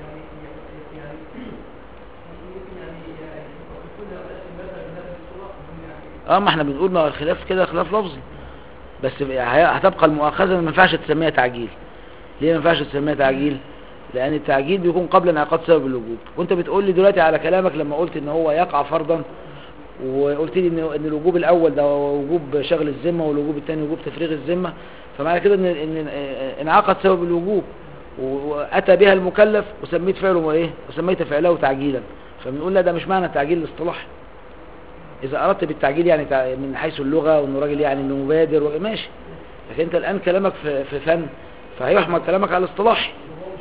اه ما احنا بنقول ما هو الخلاف كده خلاف لفظي بس هي- هتبقى المؤاخذه ما ينفعش تسميها تعجيل ليه ما ينفعش تسميها تعجيل لان التعجيل بيكون قبل انعقاد سبب الوجوب وانت بتقول لي دلوقتي على كلامك لما قلت ان هو يقع فرضا وقلت لي ان ان الوجوب الاول ده وجوب شغل الذمه والوجوب الثاني وجوب تفريغ الذمه فمعنى كده ان ان انعقد سبب الوجوب واتى بها المكلف وسميت فعله ايه وسميت فعله تعجيلا فبنقول لا ده مش معنى التعجيل الاصطلاحي اذا اردت بالتعجيل يعني تع- من حيث اللغه وانه راجل يعني انه مبادر و- ماشي لكن انت الان كلامك في, في فن فهيحمل كلامك على الاصطلاحي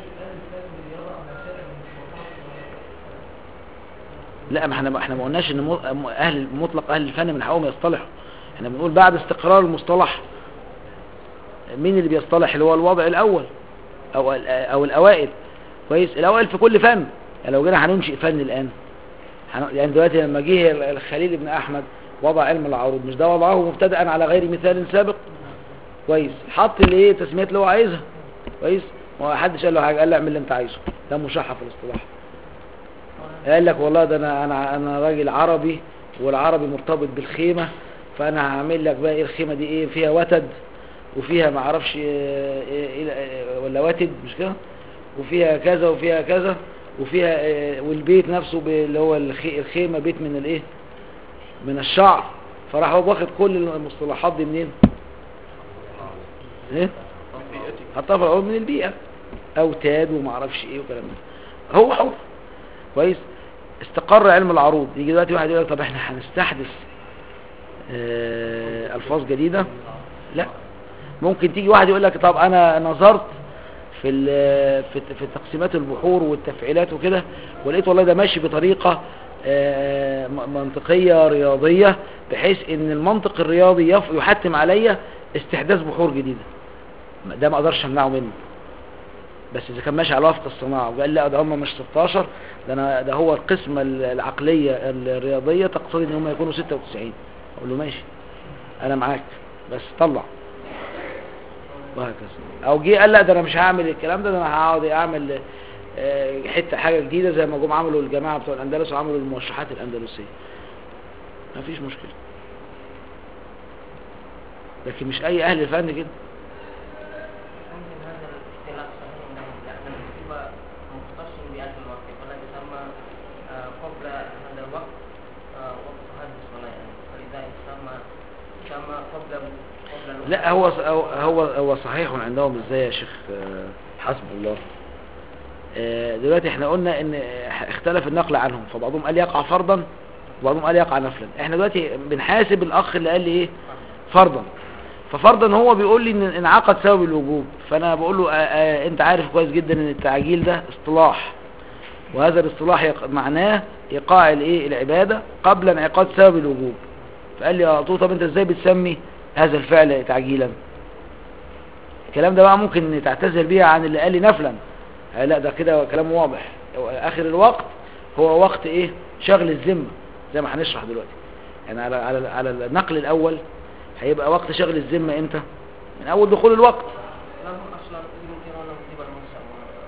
لا ما احنا ما احنا ما قلناش ان مو- اهل مطلق اهل الفن من حقهم يصطلحوا احنا بنقول بعد استقرار المصطلح مين اللي بيصطلح اللي هو الوضع الاول او ال- او الاوائل كويس الاوائل في كل فن يعني لو جينا هننشئ فن الان هن- يعني دلوقتي لما جه ال- الخليل بن احمد وضع علم العروض مش ده وضعه مبتدئا على غير مثال سابق كويس حط اللي ايه التسميات اللي هو عايزها كويس ما حدش قال له حاجه قال له اعمل اللي انت عايزه ده مشحف في الاصطلاح قال لك والله ده انا انا انا راجل عربي والعربي مرتبط بالخيمه فانا هعمل لك بقى ايه الخيمه دي ايه فيها وتد وفيها ما اعرفش إيه إيه إيه ولا وتد مش كده وفيها كذا وفيها كذا وفيها إيه والبيت نفسه ب- اللي هو الخي- الخيمه بيت من الايه من الشعر فراح هو واخد كل المصطلحات دي منين ايه حطها في العلوم من البيئه اوتاد وما اعرفش ايه وكلام ده هو حر كويس استقر علم العروض يجي دلوقتي واحد يقول لك طب احنا هنستحدث آه، الفاظ جديده لا ممكن تيجي واحد يقول لك طب انا نظرت في ال- في في تقسيمات البحور والتفعيلات وكده ولقيت والله ده ماشي بطريقه آه، م- منطقيه رياضيه بحيث ان المنطق الرياضي يف- يحتم عليا استحداث بحور جديده ده ما اقدرش امنعه منه بس اذا كان ماشي على وفق الصناعه وقال لا ده هم مش 16 ده انا ده هو القسمه ال- العقليه الرياضيه تقتضي ان هم يكونوا 96 اقول له ماشي انا معاك بس طلع وهكذا او جه قال لا ده انا مش هعمل الكلام ده ده انا هقعد اعمل آه، حته حاجه جديده زي ما جم عملوا الجماعه بتوع الاندلس وعملوا الموشحات الاندلسيه ما فيش مشكله لكن مش اي اهل الفن كده ممكن هذا الاختلاف صحيح انه لان الكتب مختص بألف الوقت فلا يسمى آه، قبل هذا الوقت آه، وقت هذه الصلاة يعني فلذلك سمى سمى قبل قبل الوقت. لا هو هو هو هو صحيح عندهم ازاي يا شيخ آه، حسب الله آه، دلوقتي احنا قلنا ان اختلف النقل عنهم فبعضهم قال يقع فرضا وبعضهم قال يقع نفلا احنا دلوقتي بنحاسب الاخ اللي قال لي ايه فرضا ففرضا هو بيقول لي ان انعقد سبب الوجوب فانا بقول له آه، آه، انت عارف كويس جدا ان التعجيل ده اصطلاح وهذا الاصطلاح يق- معناه ايقاع الايه العباده قبل انعقاد سبب الوجوب فقال لي اه طب انت ازاي بتسمي هذا الفعل تعجيلا الكلام ده بقى ممكن تعتذر بيه عن اللي قال لي نفلا آه لا ده كده كلام واضح هو اخر الوقت هو وقت ايه شغل الذمه زي ما هنشرح دلوقتي يعني على على على النقل الاول هيبقى وقت شغل الذمه امتى من اول دخول الوقت لهم اصلا ينكرون وجوب الموسى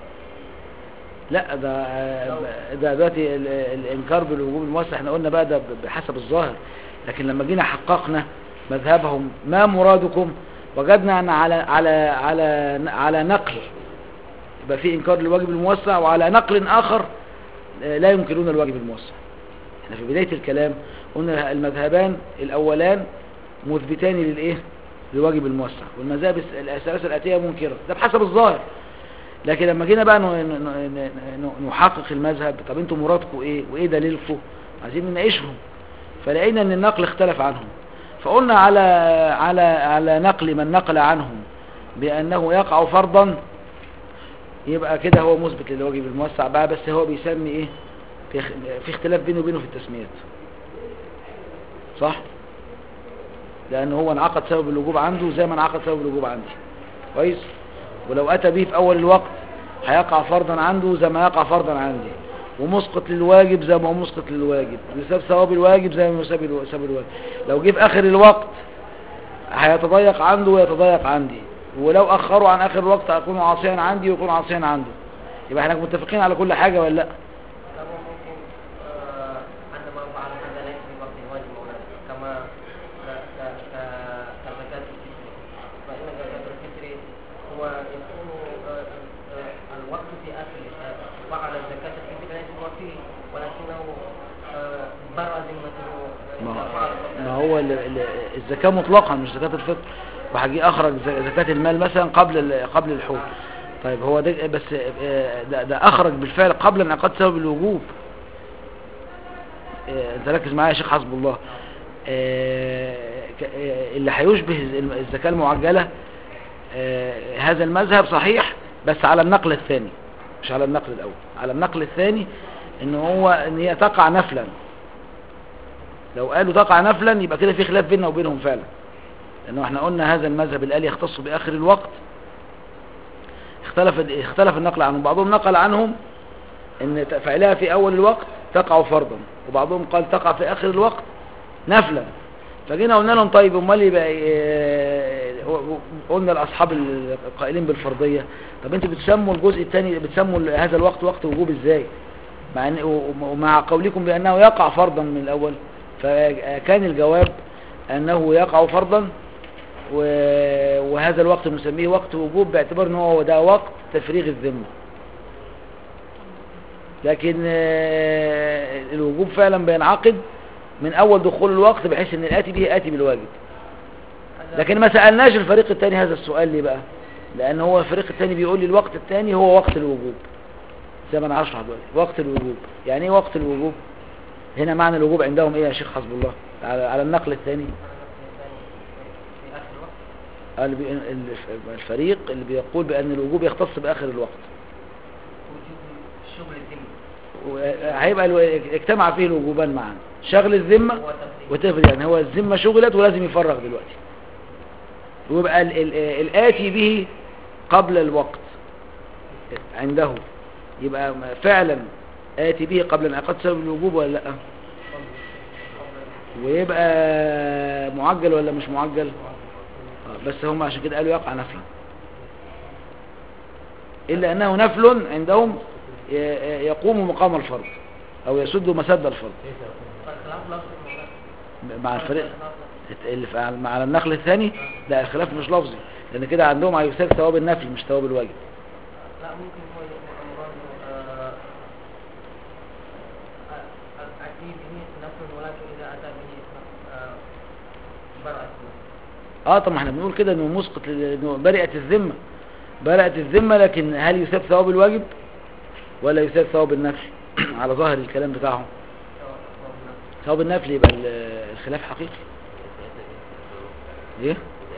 لا ده ده دلوقتي ال- الانكار بالوجوب الموسع احنا قلنا بقى ده بحسب الظاهر لكن لما جينا حققنا مذهبهم ما مرادكم وجدنا ان على على على على نقل يبقى في انكار للواجب الموسع وعلى نقل اخر آه، لا ينكرون الواجب الموسع احنا في بداية الكلام قلنا المذهبان الاولان مثبتان للايه للواجب الموسع والمذاهب الس- الثلاثة الآتية منكرة ده بحسب الظاهر لكن لما جينا بقى ن- ن- ن- نحقق المذهب طب انتوا مرادكم ايه وايه دليلكم عايزين نناقشهم فلقينا ان النقل اختلف عنهم فقلنا على على على نقل من نقل عنهم بانه يقع فرضا يبقى كده هو مثبت للواجب الموسع بقى بس هو بيسمي ايه في اخ- في اختلاف بينه وبينه في التسميات صح لان هو انعقد سبب الوجوب عنده زي ما انعقد سبب الوجوب عندي كويس ولو اتى به في اول الوقت هيقع فرضا عنده زي ما يقع فرضا عندي ومسقط للواجب زي ما هو مسقط للواجب يساب ثواب الواجب زي ما يساب الو- يساب الواجب لو جه في اخر الوقت هيتضيق عنده ويتضيق عندي ولو اخروا عن اخر الوقت هيكون عاصيا عندي ويكون عاصيا عنده يبقى احنا متفقين على كل حاجه ولا لا طب ممكن آه، عندما فعل هذا ليس في وقت الواجب مولانا كما ك- ك- ك- كزكاة الفطر فإن زكاة الفطر هو يكون آه، آه، الوقت في أكله آه، فعل زكاة الفطر ليس هو فيه ولكنه آه، برأ ذمته ما إذا هو- فعل قبل ما هو ال- ال- الزكاة مطلقا مش زكاة الفطر وهجي اخرج ز- زكاة المال مثلا قبل ال- قبل الحول طيب هو ده بس آه، ده, ده اخرج بالفعل قبل انعقاد سبب الوجوب آه، انت ركز معايا يا شيخ حسب الله آه، ك- آه، اللي هيشبه الز- الزكاة المعجلة آه، هذا المذهب صحيح بس على النقل الثاني مش على النقل الاول على النقل الثاني ان هو ان هي تقع نفلا لو قالوا تقع نفلا يبقى كده في خلاف بيننا وبينهم فعلا لانه احنا قلنا هذا المذهب اللي قال يختص باخر الوقت اختلف اختلف النقل عنهم بعضهم نقل عنهم ان فعلها في اول الوقت تقع فرضا وبعضهم قال تقع في اخر الوقت نفلا فجينا قلنا لهم طيب امال يبقى إيه- قلنا لاصحاب القائلين بالفرضيه طب انتوا بتسموا الجزء الثاني بتسموا هذا الوقت وقت وجوب ازاي مع ان ومع قولكم بانه يقع فرضا من الاول فكان الجواب انه يقع فرضا و- وهذا الوقت نسميه وقت وجوب باعتبار ان هو ده وقت تفريغ الذمه لكن آه، الوجوب فعلا بينعقد من اول دخول الوقت بحيث ان الاتي به اتي بالواجب لكن ما سالناش الفريق الثاني هذا السؤال ليه بقى لان هو الفريق الثاني بيقول لي الوقت الثاني هو وقت الوجوب زي ما انا هشرح دلوقتي وقت الوجوب يعني ايه وقت الوجوب هنا معنى الوجوب عندهم ايه يا شيخ حسب الله على, على النقل الثاني في آخر الوقت اللي بي- ال- الفريق اللي بيقول بان الوجوب يختص باخر الوقت وجوب شغل الذمة وهيبقى الو- اجتمع فيه الوجوبان معا شغل الذمه هو تفريق وتفرق يعني هو الذمه شغلت ولازم يفرغ دلوقتي ويبقى ال ال الاتي به قبل الوقت عنده يبقى فعلا آتي به قبل انعقاد سبب الوجوب ولا لا ويبقى معجل ولا مش معجل آه، بس هم عشان كده قالوا يقع نفلا إلا أنه نفل عندهم ي- يقوم مقام الفرض أو يسد مسد الفرض فالخلاف لفظي مولانا. مع الفريق فالخلاف لفظي. اللي في- مع النقل الثاني لا الخلاف مش لفظي لأن كده عندهم هيثاب ثواب النفل مش ثواب الواجب لا ممكن هو يبقى مراده آه، آه، أتي به نفل ولكن إذا أتى به آه، برأة اه طب ما احنا بنقول كده انه مسقط لل- انه برئت الذمه برئت الذمه لكن هل يثاب ثواب الواجب ولا يثاب ثواب النفل على ظاهر الكلام بتاعهم ثواب النفل يبقى ال- الخلاف حقيقي ايه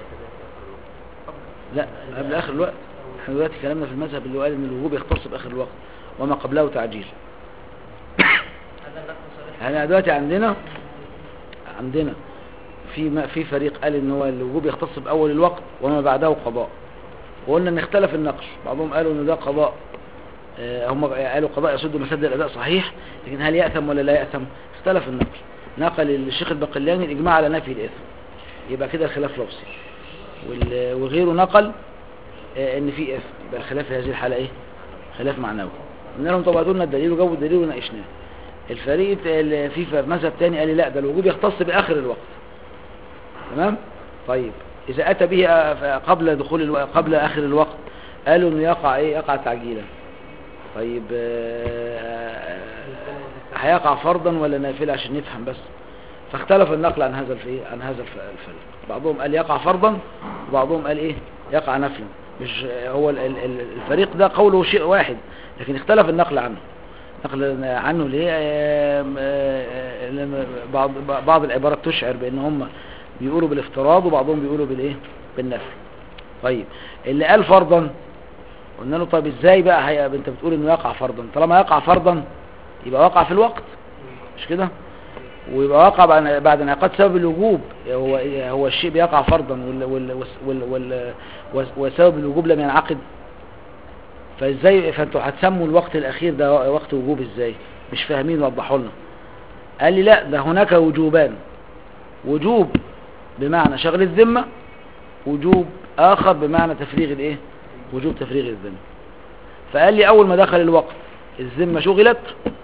لا قبل اخر الوقت احنا دلوقتي كلامنا في المذهب اللي هو قال ان الوجوب يختص باخر الوقت وما قبله تعجيل هذا النقل صريح احنا دلوقتي عندنا عندنا في ما في فريق قال ان هو الوجوب يختص باول الوقت وما بعده قضاء وقلنا ان اختلف النقش بعضهم قالوا ان ده قضاء آه، هم قالوا قضاء يسد مسد الاداء صحيح لكن هل ياثم ولا لا ياثم اختلف النقل نقل الشيخ البقلاني الاجماع على نفي الاثم يبقى كده الخلاف لفظي وال- وغيره نقل آه، ان في اثم يبقى الخلاف في هذه الحاله ايه خلاف معنوي قلنا لهم طب هاتوا لنا الدليل وجابوا الدليل وناقشناه الفريق اللي في مذهب تاني قال لي لا ده الوجوب يختص باخر الوقت تمام طيب اذا اتى به آه، قبل دخول الو... قبل اخر الوقت قالوا انه يقع ايه يقع تعجيلا طيب آه، هيقع فرضا ولا نافله عشان نفهم بس فاختلف النقل عن هذا الفريق عن هذا الف- الفريق بعضهم قال يقع فرضا وبعضهم قال ايه يقع نفلا مش هو ال- ال- ال- الفريق ده قوله شيء واحد لكن اختلف النقل عنه نقل عنه ليه آم، آه، لما بعض بعض العبارات تشعر بان هم بيقولوا بالافتراض وبعضهم بيقولوا بالايه بالنفي طيب اللي قال فرضا قلنا له طيب ازاي بقى هي انت بتقول انه يقع فرضا طالما يقع فرضا يبقى وقع في الوقت مش كده ويبقى وقع بعد بعد انعقاد سبب الوجوب هو هو الشيء بيقع فرضا وال وال وال وال وال وسبب الوجوب لم ينعقد فازاي فانتوا هتسموا الوقت الاخير ده وقت وجوب ازاي مش فاهمين وضحوا لنا قال لي لا ده هناك وجوبان وجوب بمعنى شغل الذمه وجوب اخر بمعنى تفريغ الايه وجوب تفريغ الذمه فقال لي اول ما دخل الوقت الذمه شغلت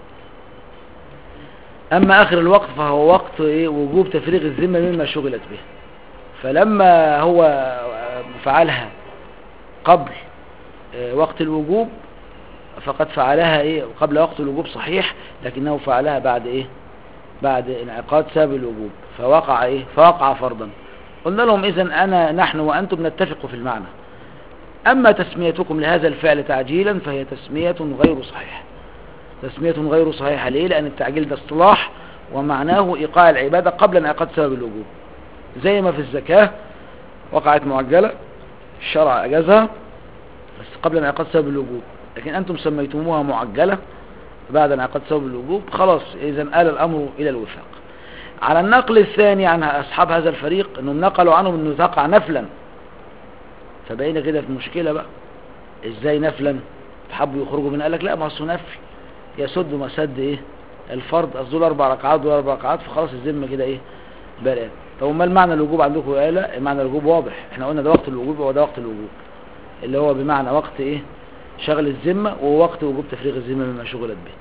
اما اخر الوقت فهو وقت ايه وجوب تفريغ الذمه مما شغلت به فلما هو فعلها قبل آه، وقت الوجوب فقد فعلها ايه قبل وقت الوجوب صحيح لكنه فعلها بعد ايه بعد انعقاد سبب الوجوب فوقع ايه فوقع فرضا قلنا لهم اذا انا نحن وانتم نتفق في المعنى اما تسميتكم لهذا الفعل تعجيلا فهي تسمية غير صحيحة تسمية غير صحيحة ليه لان التعجيل ده اصطلاح ومعناه ايقاع العبادة قبل انعقاد سبب الوجوب زي ما في الزكاة وقعت معجلة الشرع اجازها بس قبل انعقاد سبب الوجوب لكن انتم سميتموها معجلة بعد انعقاد سبب الوجوب خلاص اذا آل الامر الى الوفاق على النقل الثاني عن اصحاب هذا الفريق انهم نقلوا عنهم انه تقع نفلا فبقينا كده في مشكلة بقى ازاي نفلا حبوا يخرجوا من قال لك لا ما اصله نفل يسد مسد ايه الفرض اصل دول اربع ركعات دول اربع ركعات فخلاص الذمه كده ايه بقى طب امال معنى الوجوب عندكم ايه لا معنى الوجوب واضح احنا قلنا ده وقت الوجوب هو ده وقت الوجوب اللي هو بمعنى وقت ايه شغل الذمه ووقت وجوب تفريغ الذمه مما شغلت به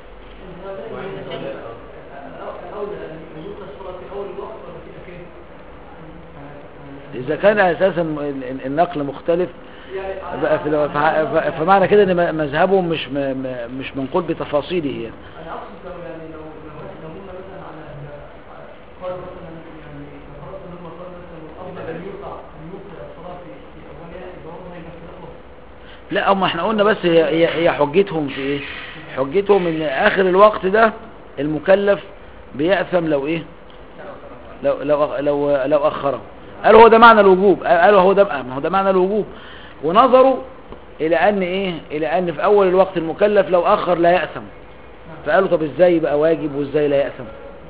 اذا كان اساسا ال- ال- النقل مختلف بقى في الو- فع- ف- فمعنى كده ان م- مذهبهم مش م- م- مش منقول بتفاصيله يعني انا اقصد لو يعني لو لو لو قلنا مثلا على على- قال مثلا يعني لو فرضت ان هم قال مثلا الافضل ان يوقع ان يوقع الصلاه في في اولها يبقى هو هيبقى في الاخر لا هم احنا قلنا بس هي هي, هي حجتهم في ايه حجتهم ان اخر الوقت ده المكلف بيأثم لو ايه لو لو لو لو اخره قالوا هو ده معنى الوجوب قالوا هو ده ما هو ده معنى الوجوب ونظروا الى ان ايه الى ان في اول الوقت المكلف لو اخر لا يأثم فقالوا طب ازاي يبقى واجب وازاي لا يأثم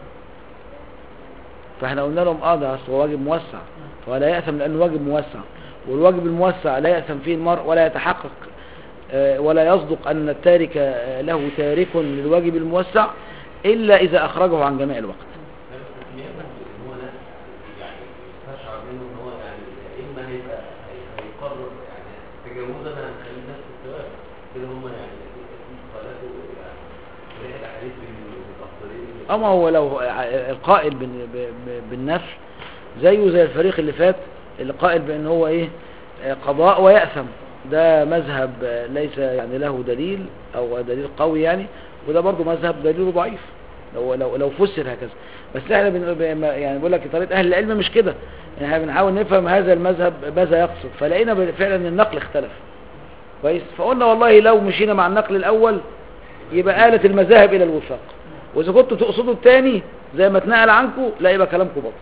فاحنا قلنا لهم اه ده اصل هو واجب موسع فلا يأثم لانه واجب موسع والواجب الموسع لا يأثم فيه المرء ولا يتحقق آه، ولا يصدق ان التارك آه، له تارك للواجب الموسع الا اذا اخرجه عن جميع الوقت هو نفس يعني استشعر منه ان هو يعني اما هيبقى هي- هيقرر يعني تجاوزا هنخلي نفس الثواب كده هم يعني خلافوا يعني طريقه الاحاديث بالافضليه اما هو لو ع- القائل بال- ب- ب- بالنفل زيه زي الفريق اللي فات اللي قائل بان هو ايه آه، قضاء ويأثم ده مذهب آه، ليس يعني له دليل او دليل قوي يعني وده برضو مذهب دليله ضعيف لو لو لو فسر هكذا بس احنا بن ب- يعني بقول لك طريقه اهل العلم مش كده يعني احنا بنحاول نفهم هذا المذهب ماذا يقصد فلقينا ب- فعلا ان النقل اختلف كويس فقلنا والله لو مشينا مع النقل الاول يبقى آلت المذاهب الى الوفاق واذا كنتوا تقصدوا الثاني زي ما اتنقل عنكم لا يبقى كلامكم باطل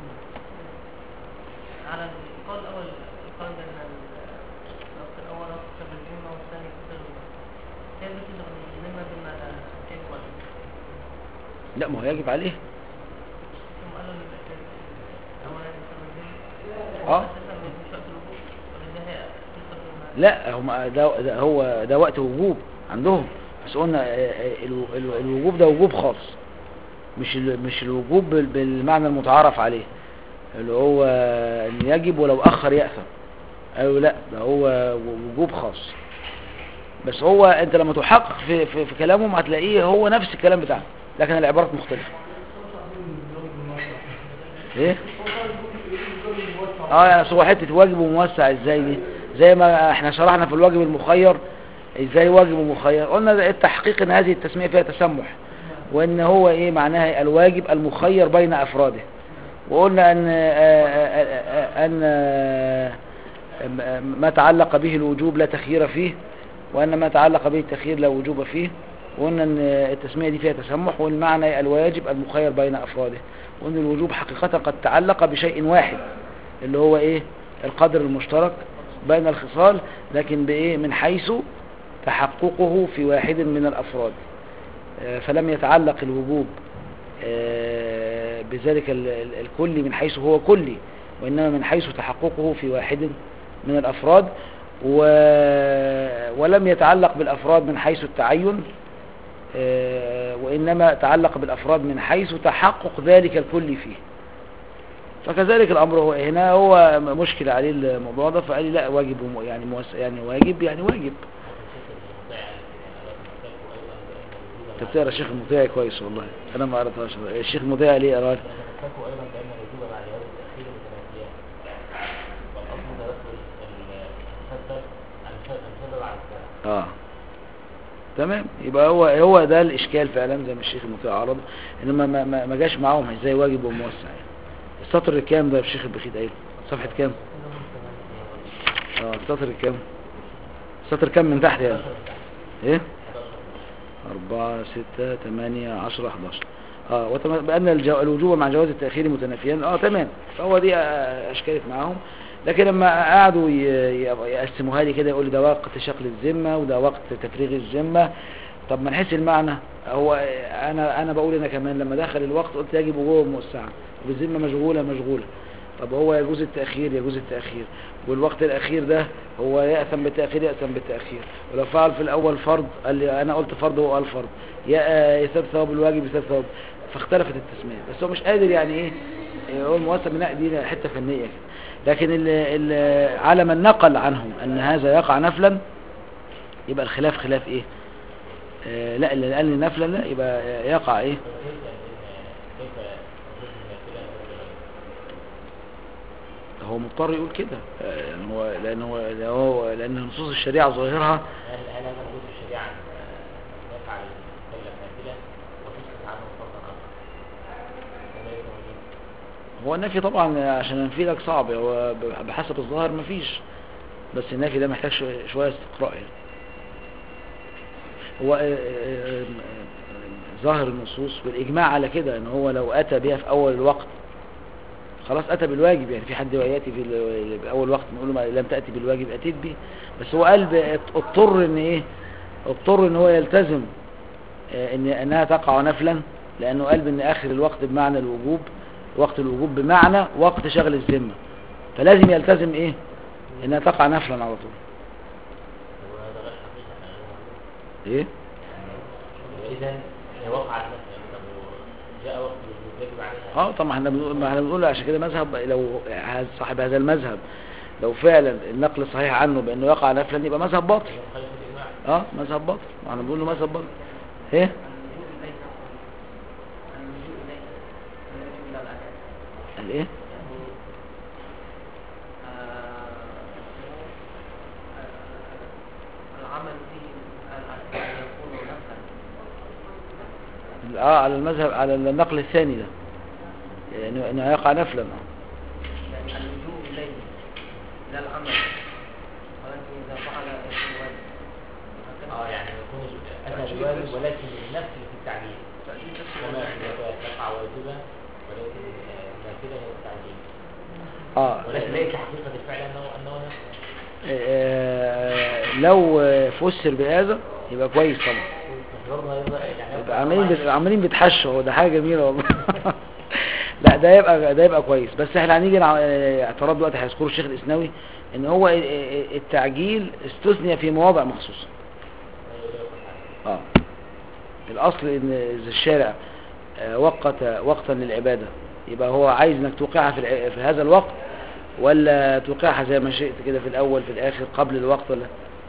على القول الأول القول بأن الوقت الأول وقت شغل الجمعة والثاني كتاب كيف يصدق الذمة بما لا يجب عليه لا ما هو يجب عليه ثم قالوا ال- الأول شغل الجمعة اه أساسا مش وقت الوقوف وبالله يصدق بما لا هم ده, ده هو ده وقت وجوب عندهم بس قلنا آه، آه، الو- الو- الوجوب ده وجوب خاص مش ال- مش الوجوب بال- بالمعنى المتعارف عليه اللي هو ان يجب ولو اخر يأثم قالوا لا ده هو وجوب خاص بس هو انت لما تحقق في, في, في كلامهم هتلاقيه هو نفس الكلام بتاعه لكن العبارات مختلفة ايه اه يعني أصل هو حته واجب وموسع ازاي دي زي ما احنا شرحنا في الواجب المخير ازاي واجب ومخير قلنا ده التحقيق ان هذه التسميه فيها تسمح وان هو ايه معناها الواجب المخير بين افراده وقلنا ان آه، آه، آه، ان آه، آه، ما تعلق به الوجوب لا تخيير فيه وان ما تعلق به التخيير لا وجوب فيه وقلنا ان التسمية دي فيها تسمح والمعنى الواجب المخير بين افراده وان الوجوب حقيقة قد تعلق بشيء واحد اللي هو ايه القدر المشترك بين الخصال لكن بايه من حيث تحققه في واحد من الافراد آه، فلم يتعلق الوجوب آه، بذلك ال- ال- الكلي من حيث هو كلي وإنما من حيث تحققه في واحد من الأفراد و... ولم يتعلق بالأفراد من حيث التعين آه، وإنما تعلق بالأفراد من حيث تحقق ذلك الكل فيه فكذلك الأمر هو هنا هو مشكلة عليه الموضوع ده فقال لي لا واجب وم- يعني موس... يعني واجب يعني واجب انت بتقرا الشيخ المطيعي كويس والله انا ما قرأتهاش الشيخ المطيعي ليه قرأت وتمسكوا ايضا بان الوجوب مع جواز التاخير متنافيان والاصل تدخل المسبب المسبب على السبب اه تمام يبقى هو هو ده الاشكال فعلا زي ما الشيخ المطيعي عرض انما ما, ما, ما جاش معاهم ازاي واجب وموسع يعني السطر الكام ده يا الشيخ البخيت قايل صفحة كام اه السطر الكام السطر كام من تحت يعني ايه أربعة ستة تمانية عشرة حداشر اه وتم... بأن الجو... الوجوب مع جواز التأخير متنافيان اه تمام فهو دي آه، أشكالت معاهم لكن لما قعدوا ي... ي- يقسموها لي كده يقول لي ده وقت شكل الذمة وده وقت تفريغ الذمة طب ما نحس المعنى هو آه، انا انا بقول انا كمان لما دخل الوقت قلت يجب وجوب موسعا والذمة مشغولة مشغولة طب هو يجوز التأخير يجوز التأخير والوقت الأخير ده هو يأثم بالتأخير يأثم بالتأخير ولو فعل في الأول فرض قال لي أنا قلت فرض وهو قال فرض يا- يثاب ثواب الواجب يثاب ثواب فاختلفت التسمية بس هو مش قادر يعني إيه هو الموسم من دي حتة فنية كده. لكن ال ال على من نقل عنهم أن هذا يقع نفلا يبقى الخلاف خلاف إيه آه لا اللي قال لي نفلا لا يبقى يقع إيه كيف كيف وجود النافله هو مضطر يقول كده آه، يعني هو لأن هو لأن هو- لأن نصوص الشريعة ظاهرها هل هل هذا موجود في الشريعه أن يفعل المكلف نافله وتسقط عنه فرضا اخر ولا ليس موجود هو النفي طبعا عشان انفي لك صعب هو ب- بحسب الظاهر مفيش بس النفي ده محتاج شوية- شوية استقراء يعني هو آه، آه، آه، ظاهر النصوص والإجماع على كده ان هو لو أتى بها في أول الوقت خلاص أتى بالواجب يعني في حد يأتي في ال- بأول وقت نقول له ما لم تأتي بالواجب أتيت به بس هو قال ب- اضطر ان ايه اضطر ان هو يلتزم آه، ان انها تقع نفلا لانه قال بان اخر الوقت بمعنى الوجوب وقت الوجوب بمعنى وقت شغل الذمه فلازم يلتزم ايه انها تقع نفلا على طول وهذا غير حقيقه يعني هو ايه اذا هي وقعت نفسها طب جاء وقت الوجوب يجب عليها اه طبعا احنا بنقول ما احنا بنقول عشان كده مذهب لو هذا- صاحب هذا المذهب لو فعلا النقل صحيح عنه بانه يقع نفلا يبقى مذهب باطل مخالف الاجماع اه مذهب باطل ما احنا بنقول له مذهب باطل ايه اللجوء إليه اللجوء إليه اللجوء إلى الأداء قال ايه يعني آه، آه، العمل فيه الأداء يكون نفلا اه على المذهب على النقل الثاني ده يعني انه يقع نفلا آه. يعني اللجوء إليه إلى العمل ولكن إذا فعل يكون واجب هكذا. اه يعني يكون اتى بالواجب ولكن النفس في التعليل كما تقع واجبا ولكن آه، نافله هي التعليل اه ولكن ليس حقيقه الفعل انه انه نفس آه، لو آه، فسر بهذا يبقى كويس طبعا بس برضه هيبقى يعني يبقى عاملين بت- عاملين بيتحشوا هو ده حاجه جميله والله لا ده يبقى ده يبقى كويس بس احنا هنيجي نع- آه، اعتراض دلوقتي هيذكره الشيخ الاسناوي ان هو ال- ال- التعجيل استثني في مواضع مخصوصه اه الاصل ان إذا الشارع آه، وقت وقتا للعباده يبقى هو عايز انك توقعها في الع- في هذا الوقت ولا توقعها زي ما شئت كده في الاول في الاخر قبل الوقت ولا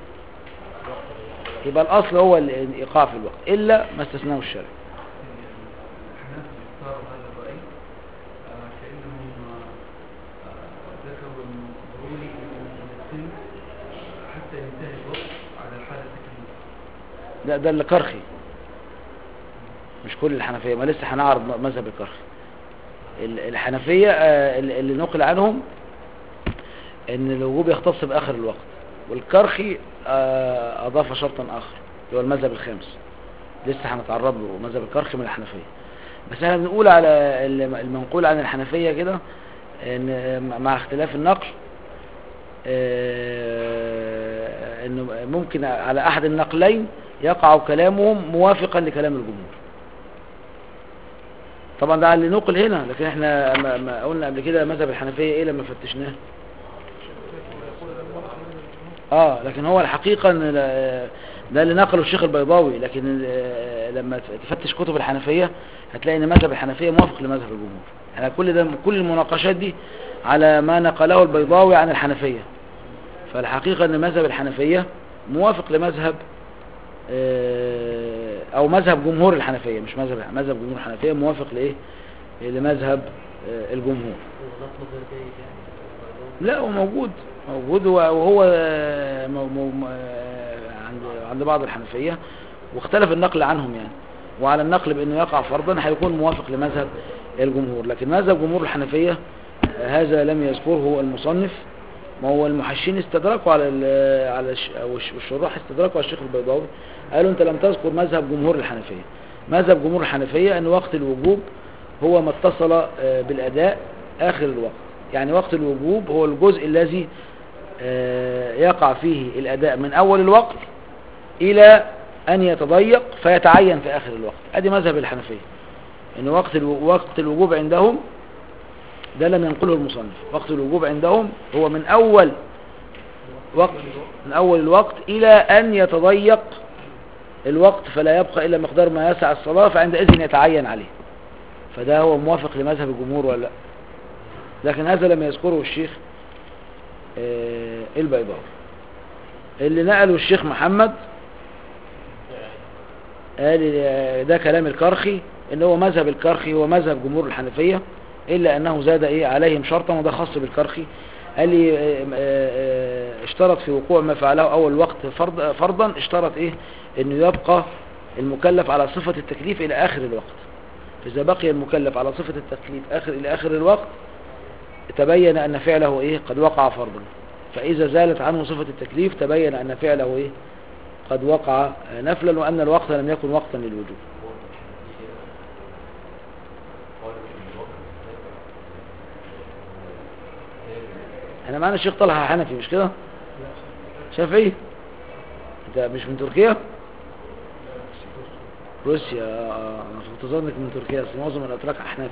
يبقى الاصل هو ال- الايقاع في الوقت الا ما استثناه الشارع الحناف اختاروا هذا الرأي آه، كأنهم آه، ذكروا أنه ضروري أن يتم حتى ينتهي الوقت على الحالة التكليفية لا ده اللي قرخي مش كل الحنفية ما لسه هنعرض م- مذهب الكرخي ال- الحنفية آه، ال- اللي نقل عنهم ان الوجوب يختص باخر الوقت والكرخي آه، اضاف شرطا اخر اللي هو المذهب الخامس لسه هنتعرض له مذهب الكرخي من الحنفية بس احنا بنقول على ال- المنقول عن الحنفية كده ان مع اختلاف النقل آه، انه ممكن على احد النقلين يقع كلامهم موافقا لكلام الجمهور طبعا ده على اللي نقل هنا لكن احنا ما ما قلنا قبل كده مذهب الحنفية ايه لما فتشناه اه لكن هو الحقيقة ان ال- ده اللي نقله الشيخ البيضاوي لكن ال- لما تفتش كتب الحنفية هتلاقي ان مذهب الحنفية موافق لمذهب الجمهور احنا كل ده كل المناقشات دي على ما نقله البيضاوي عن الحنفية فالحقيقة ان مذهب الحنفية موافق لمذهب آه، او مذهب جمهور الحنفية مش مذهب مذهب جمهور الحنفية موافق لايه لمذهب آه، الجمهور وغلط نظر جيد يعني لا هو موجود موجود وهو آه، مو- مو- آه، عند عند بعض الحنفية واختلف النقل عنهم يعني وعلى النقل بانه يقع فرضا هيكون موافق لمذهب الجمهور لكن مذهب جمهور الحنفية آه، هذا لم يذكره المصنف ما هو المحشين استدركوا على ال- على الش- أو الش- الشراح استدركوا على الشيخ البيضاوي قالوا انت لم تذكر مذهب جمهور الحنفية مذهب جمهور الحنفية ان وقت الوجوب هو ما اتصل آه، بالاداء اخر الوقت يعني وقت الوجوب هو الجزء الذي آه، يقع فيه الاداء من اول الوقت الى ان يتضيق فيتعين في اخر الوقت ادي مذهب الحنفية ان وقت الو- وقت الوجوب عندهم ده لم ينقله المصنف وقت الوجوب عندهم هو من اول وقت من اول الوقت الى ان يتضيق الوقت فلا يبقى الا مقدار ما يسع الصلاة فعندئذ يتعين عليه فده هو موافق لمذهب الجمهور ولا لا لكن هذا لم يذكره الشيخ آه، البيضاوي اللي نقله الشيخ محمد قال آه، ده كلام الكرخي ان هو مذهب الكرخي هو مذهب جمهور الحنفية الا انه زاد ايه عليهم شرطا وده خاص بالكرخي قال لي آه، آه، آه، اشترط في وقوع ما فعله اول وقت فرض فرضا اشترط ايه انه يبقى المكلف على صفة التكليف الى اخر الوقت فاذا بقي المكلف على صفة التكليف اخر الى اخر الوقت تبين ان فعله ايه قد وقع فرضا فاذا زالت عنه صفة التكليف تبين ان فعله ايه قد وقع نفلا وان الوقت لم يكن وقتا للوجوب احنا معانا الشيخ طلحة حنفي مش كده شافعي انت مش من تركيا روسيا آه، انا كنت ظنك من تركيا بس معظم الاتراك احنافي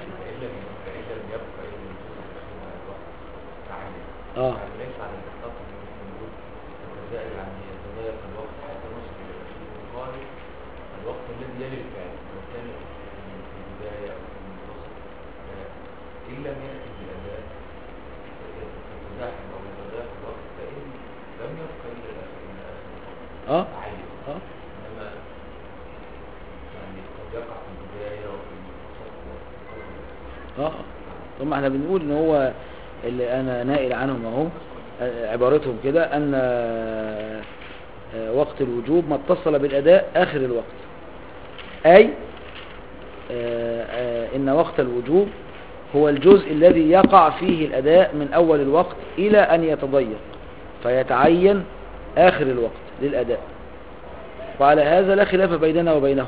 اه ليس على الاحتياط الموجود الجزائر يعني يتغير في الوقت حتى نصف الوقت الوقت الذي يلي الفعل لو كان في البداية أو في المنتصف آه، إن لم يأتي بالأداء يتزاحم أو يتضايق الوقت فإن لم يبقى إلا الآخر إلا آخر الوقت اه عين اه إنما يعني قد يقع في البداية وفي المنتصف وفي القبل اه ثم احنا بنقول ان هو اللي انا نائل عنهم اهو آه، عبارتهم كده ان آه، آه، وقت الوجوب ما اتصل بالاداء اخر الوقت اي آه، آه، ان وقت الوجوب هو الجزء الذي يقع فيه الاداء من اول الوقت الى ان يتضيق فيتعين اخر الوقت للاداء وعلى هذا لا خلاف بيننا وبينهم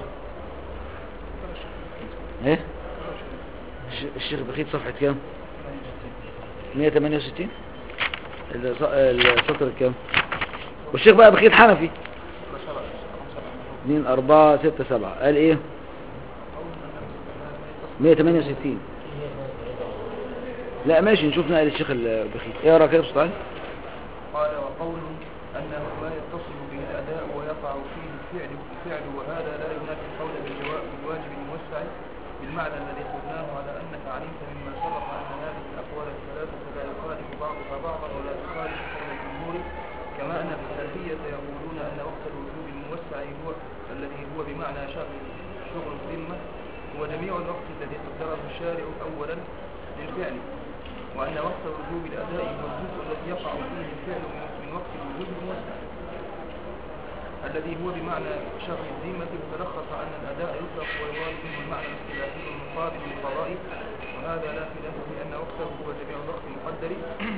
ايه الش- الشيخ بخيت صفحة كام 168 الص- السطر الكام والشيخ بقى بخيت حنفي 2 4 6 7 قال ايه 168 لا ماشي نشوف نقل الشيخ البخيت اقرا كده بصوت عالي قال وقول أنه ما يتصل به الأداء ويقع فيه الفعل الفعل وهذا لا ينافي القول بالجواب بالواجب الموسع بالمعنى الذي قلناه على أنك علمت مما سبق أن هذه الأقوال الثلاثة لا يخالف بعضها بعضا ولا تخالف قول الجمهور كما أن الحنفية يقولون أن وقت الوجوب الموسع هو الذي هو بمعنى شغل شغل الذمة هو جميع الوقت الذي قدره الشارع أولا للفعل وأن وقت وجوب الأداء هو الجزء الذي يقع فيه الفعل من- من وقت الوجوب الموسع الذي هو بمعنى شر الذمة تلخص أن الأداء يطلق ويراد منه المعنى الاصطلاحي المقابل للقضاء وهذا لا خلاف في أن وقته هو جميع الوقت المقدر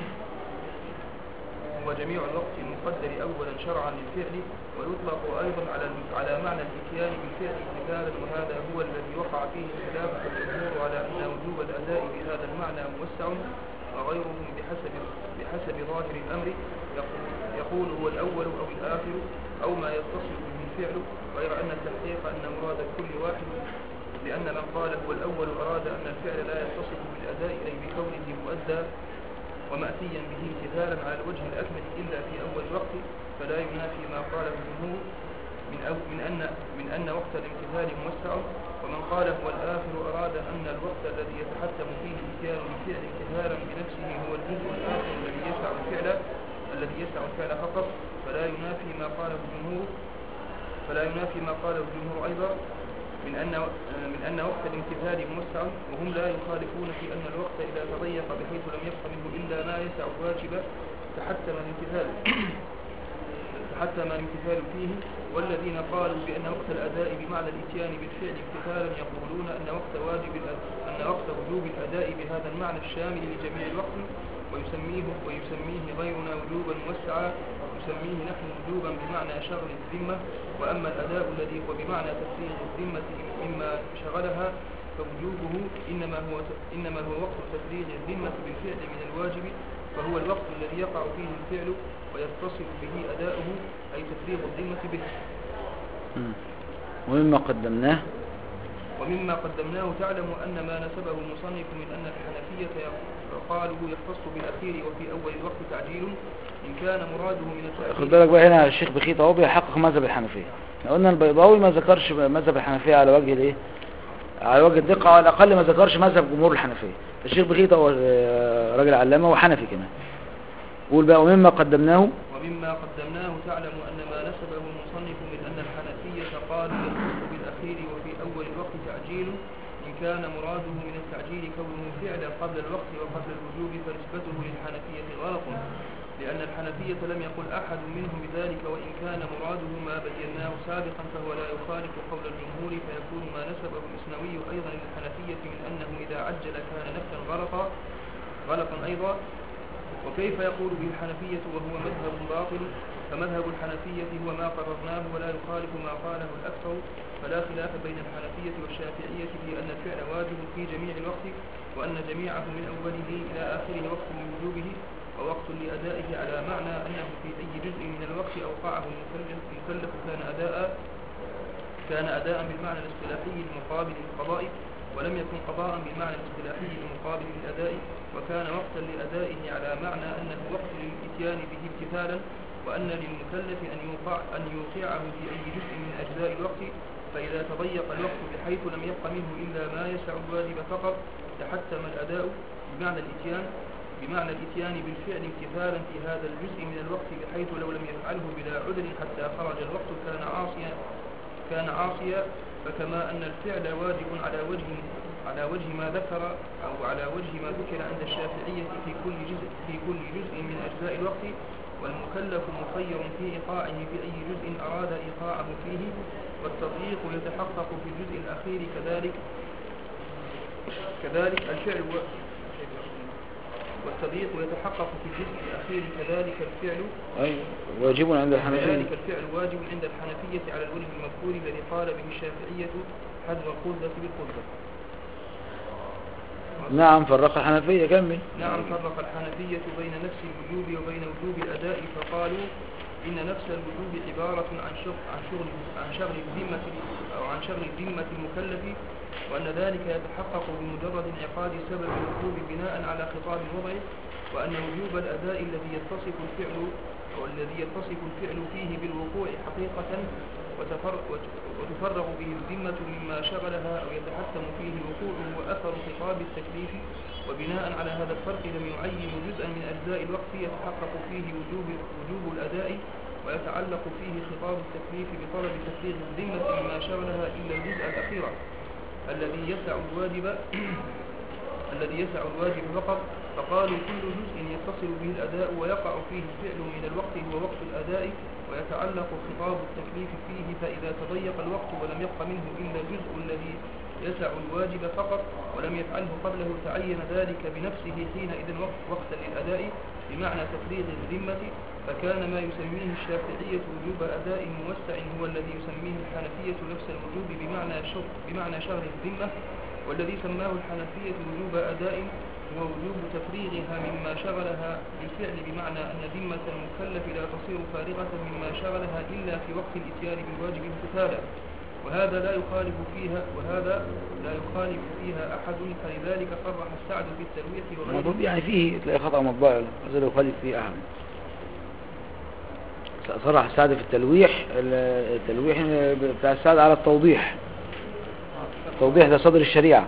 هو جميع الوقت المقدر أولا شرعا للفعل ويطلق أيضا على على معنى الإتيان بالفعل امتثالا وهذا هو الذي وقع فيه الخلاف والجمهور على أن وجوب الأداء بهذا المعنى موسع وغيرهم بحسب بحسب ظاهر الأمر يقول, يقول هو الأول أو الآخر أو ما يتصل به الفعل غير أن التحقيق أن مراد كل واحد لأن من قال هو الأول أراد أن الفعل لا يتصف بالأداء أي بكونه مؤدى ومأتيا به امتثالا على الوجه الأكمل إلا في أول وقت فلا ينافي ما قاله الجمهور من, أو من, أن من أن وقت الامتثال موسع ومن قال هو الآخر أراد أن الوقت الذي يتحتم فيه الاتيان بالفعل امتثالا بنفسه هو الجزء الآخر الذي يسع الفعل الذي يسع الفعل فقط فلا ينافي ما قاله الجمهور فلا ينافي ما قاله الجمهور أيضا من أن من أن وقت الامتثال موسع وهم لا يخالفون في أن الوقت إذا تضيق بحيث لم يبق منه إلا ما يسع الواجب تحتم الامتثال تحتم الامتثال فيه والذين قالوا بأن وقت الأداء بمعنى الإتيان بالفعل امتثالا يقولون أن وقت واجب الأد- أن وقت وجوب الأداء بهذا المعنى الشامل لجميع الوقت ويسميه ويسميه غيرنا وجوبا موسعا يسميه نحن وجوبا بمعنى شغل الذمة وأما الأداء الذي هو بمعنى تفريغ الذمة مما شغلها فوجوبه إنما هو إنما هو وقت تفريغ الذمة بالفعل من الواجب فهو الوقت الذي يقع فيه الفعل ويتصل به أداؤه أي تفريغ الذمة به مم. ومما قدمناه ومما قدمناه تعلم أن ما نسبه المصنف من أن الحنفية قالوا يختص بالأخير وفي أول الوقت تعجيل إن كان مراده من خد التأخير بالك بقى هنا الشيخ بخيت اهو بيحقق مذهب الحنفية احنا قلنا البيضاوي ما ذكرش مذهب الحنفية على وجه الايه على وجه الدقة على الأقل ما ذكرش مذهب جمهور الحنفية الشيخ بخيت هو آه، راجل علامة وحنفي كمان قول بقى ومما قدمناه ومما قدمناه تعلم أن ما نسبه المصنف من أن الحنفية قالوا يختص بالأخير وفي أول الوقت تعجيل إن كان مراده من التعجيل كونه فعلا قبل الوقت وقبل الوجوب فنسبته للحنفية غلط لأن الحنفية لم يقل أحد منهم بذلك وإن كان مراده ما بيناه سابقا فهو لا يخالف قول الجمهور فيكون ما نسبه الإسنوي أيضا للحنفية من أنه إذا عجل كان نفسا غلطا غلطا أيضا وكيف يقول به الحنفية وهو مذهب باطل فمذهب الحنفية هو ما قررناه ولا يخالف ما قاله الأكثر فلا خلاف بين الحنفية والشافعية في أن الفعل واجب في جميع الوقت وأن جميعه من أوله إلى آخره وقت لوجوبه ووقت لأدائه على معنى أنه في أي جزء من الوقت أوقعه المكلف, المكلف كان أداء كان أداء بالمعنى الاصطلاحي المقابل للقضاء ولم يكن قضاء بالمعنى الاصطلاحي المقابل للأداء وكان وقتا لأدائه على معنى أنه وقت للإتيان به امتثالا وأن للمكلف أن يوقع أن يوقعه في أي جزء من أجزاء الوقت فإذا تضيق الوقت بحيث لم يبق منه إلا ما يسع الواجب فقط تحتم الأداء بمعنى الإتيان بمعنى الإتيان بالفعل امتثالا في هذا الجزء من الوقت بحيث لو لم يفعله بلا عذر حتى خرج الوقت كان عاصيا كان عاصيا فكما أن الفعل واجب على وجه على وجه ما ذكر أو على وجه ما ذكر عند الشافعية في كل جزء في كل جزء من أجزاء الوقت والمكلف مخير في إيقاعه في أي جزء أراد إيقاعه فيه والتضييق يتحقق في الجزء الأخير كذلك كذلك الفعل و... والتضييق يتحقق في الجزء الأخير كذلك الفعل أيوة واجب عند الحنفية كذلك الفعل واجب عند الحنفية على الوجه المذكور الذي قال به الشافعية حذف القدة بالقدة نعم فرق الحنفية كمل نعم فرق الحنفية بين نفس الوجوب وبين وجوب الأداء فقالوا إن نفس الوجوب عبارة عن شغل عن شغل عن شغل الذمة أو عن شغل الذمة المكلف وأن ذلك يتحقق بمجرد انعقاد سبب الوجوب بناء على خطاب الوضع وأن وجوب الأداء الذي يتصف الفعل أو الذي يتصف الفعل فيه بالوقوع حقيقة وتفر- وت- وتفرغ به الذمة مما شغلها أو يتحتم فيه الوقوع وأثر خطاب التكليف وبناء على هذا الفرق لم يعين جزءا من أجزاء الوقت يتحقق فيه وجوب, وجوب الأداء ويتعلق فيه خطاب التكليف بطلب تفريغ الذمة مما شغلها إلا الجزء الأخير الذي يسع الواجب الذي يسع الواجب فقط فقالوا كل جزء يتصل به الأداء ويقع فيه الفعل من الوقت هو وقت الأداء ويتعلق خطاب التكليف فيه فإذا تضيق الوقت ولم يبق منه إلا الجزء الذي يسع الواجب فقط ولم يفعله قبله تعين ذلك بنفسه حينئذ وقت وقتا للأداء بمعنى تفريغ الذمة فكان ما يسميه الشافعية وجوب أداء موسع هو الذي يسميه الحنفية نفس الوجوب بمعنى شغل, بمعنى شغل الذمة والذي سماه الحنفية وجوب أداء هو وجوب تفريغها مما شغلها بالفعل بمعنى أن ذمة المكلف لا تصير فارغة مما شغلها إلا في وقت الإتيان بالواجب امتثالا وهذا لا يخالف فيها وهذا لا يخالف فيها أحد فلذلك صرح السعد في الترويح وغيره المفروض يعني فيه تلاقي خطأ مطبع هذا لا يخالف فيه أحد صرح السعد في التلويح التلويح بتاع السعد على التوضيح التوضيح ده صدر الشريعة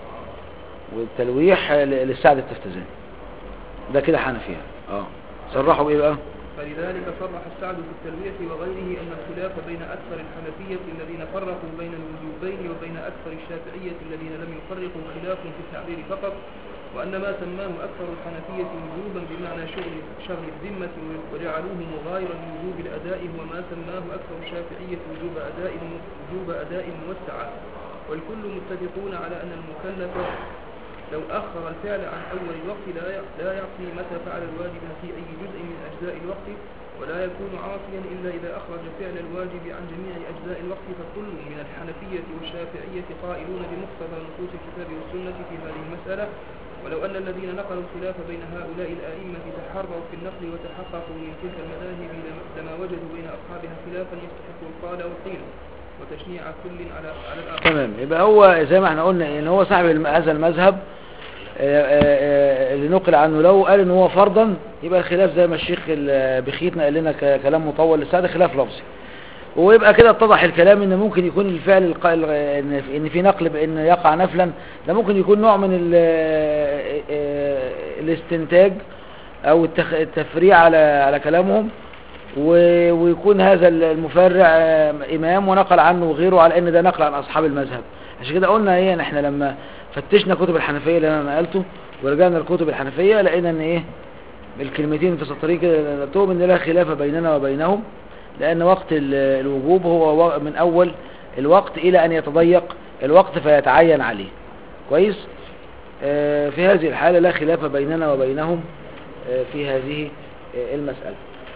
والتلويح للسعد التفتزاني ده كده حنفي اه صرحوا بايه بقى فلذلك صرح السعد في التلويح وغيره أن الخلاف بين أكثر الحنفية الذين فرقوا بين الوجوبين وبين أكثر الشافعية الذين لم يفرقوا خلاف في التعبير فقط وأن ما سماه أكثر الحنفية وجوبا بمعنى شغل شغل الذمة وجعلوه مغايرا لوجوب الأداء هو ما سماه أكثر الشافعية وجوب أداء وجوب أداء موسعة والكل متفقون على أن المكلف لو أخر الفعل عن أول الوقت لا لا يعصي متى فعل الواجب في أي جزء من أجزاء الوقت ولا يكون عاصيا إلا إذا أخرج فعل الواجب عن جميع أجزاء الوقت فكل من الحنفية والشافعية قائلون بمقتضى نصوص الكتاب والسنة في هذه المسألة ولو أن الذين نقلوا الخلاف بين هؤلاء الآئمة تحروا في النقل وتحققوا من تلك المذاهب لما وجدوا بين أصحابها خلافا يستحق القال والقيل وتشنيع كل على على الآخر تمام يبقى هو زي ما احنا قلنا ان هو صاحب الم- هذا المذهب آه، آه، آه، اللي نقل عنه لو قال ان هو فرضا يبقى الخلاف زي ما الشيخ ال- بخيتنا قال لنا ك- كلام مطول للسعد خلاف لفظي ويبقى كده اتضح الكلام ان ممكن يكون الفعل الق- ال- ان في- ان في نقل بان يقع نفلا ده ممكن يكون نوع من ال- آه، آه، الاستنتاج او التخ- التفريع على على كلامهم و- ويكون هذا المفرع آه، امام ونقل عنه غيره على ان ده نقل عن اصحاب المذهب عشان كده قلنا ايه ان احنا لما فتشنا كتب الحنفيه اللي انا نقلته ورجعنا لكتب الحنفيه لقينا ان ايه الكلمتين في سطرين كده اللي نقلتهم ان لا خلاف بيننا وبينهم لان وقت ال- الوجوب هو و- من اول الوقت الى ان يتضيق الوقت فيتعين عليه كويس آه، في هذه الحاله لا خلاف بيننا وبينهم آه، في هذه آه، المساله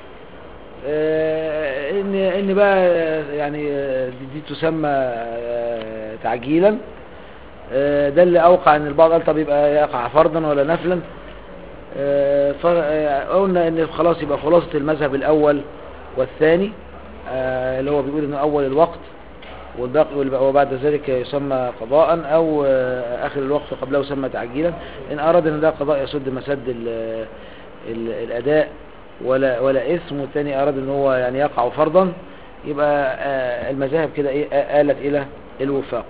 آه، ان ان بقى آه، يعني آه، دي, دي تسمى آه، تعجيلا آه، ده اللي اوقع ان البعض قال طب يبقى يقع فرضا ولا نفلا آه، ف- آه، قلنا ان خلاص يبقى خلاصة المذهب الاول والثاني آه، اللي هو بيقول انه اول الوقت والباقي والب- وبعد ذلك يسمى قضاء او آه، اخر الوقت قبله يسمى تعجيلا ان اراد ان ده قضاء يسد مسد ال- ال- الاداء ولا ولا اسم والثاني اراد ان هو يعني يقع فرضا يبقى آه، المذاهب كده ايه آه، آلت الى الوفاق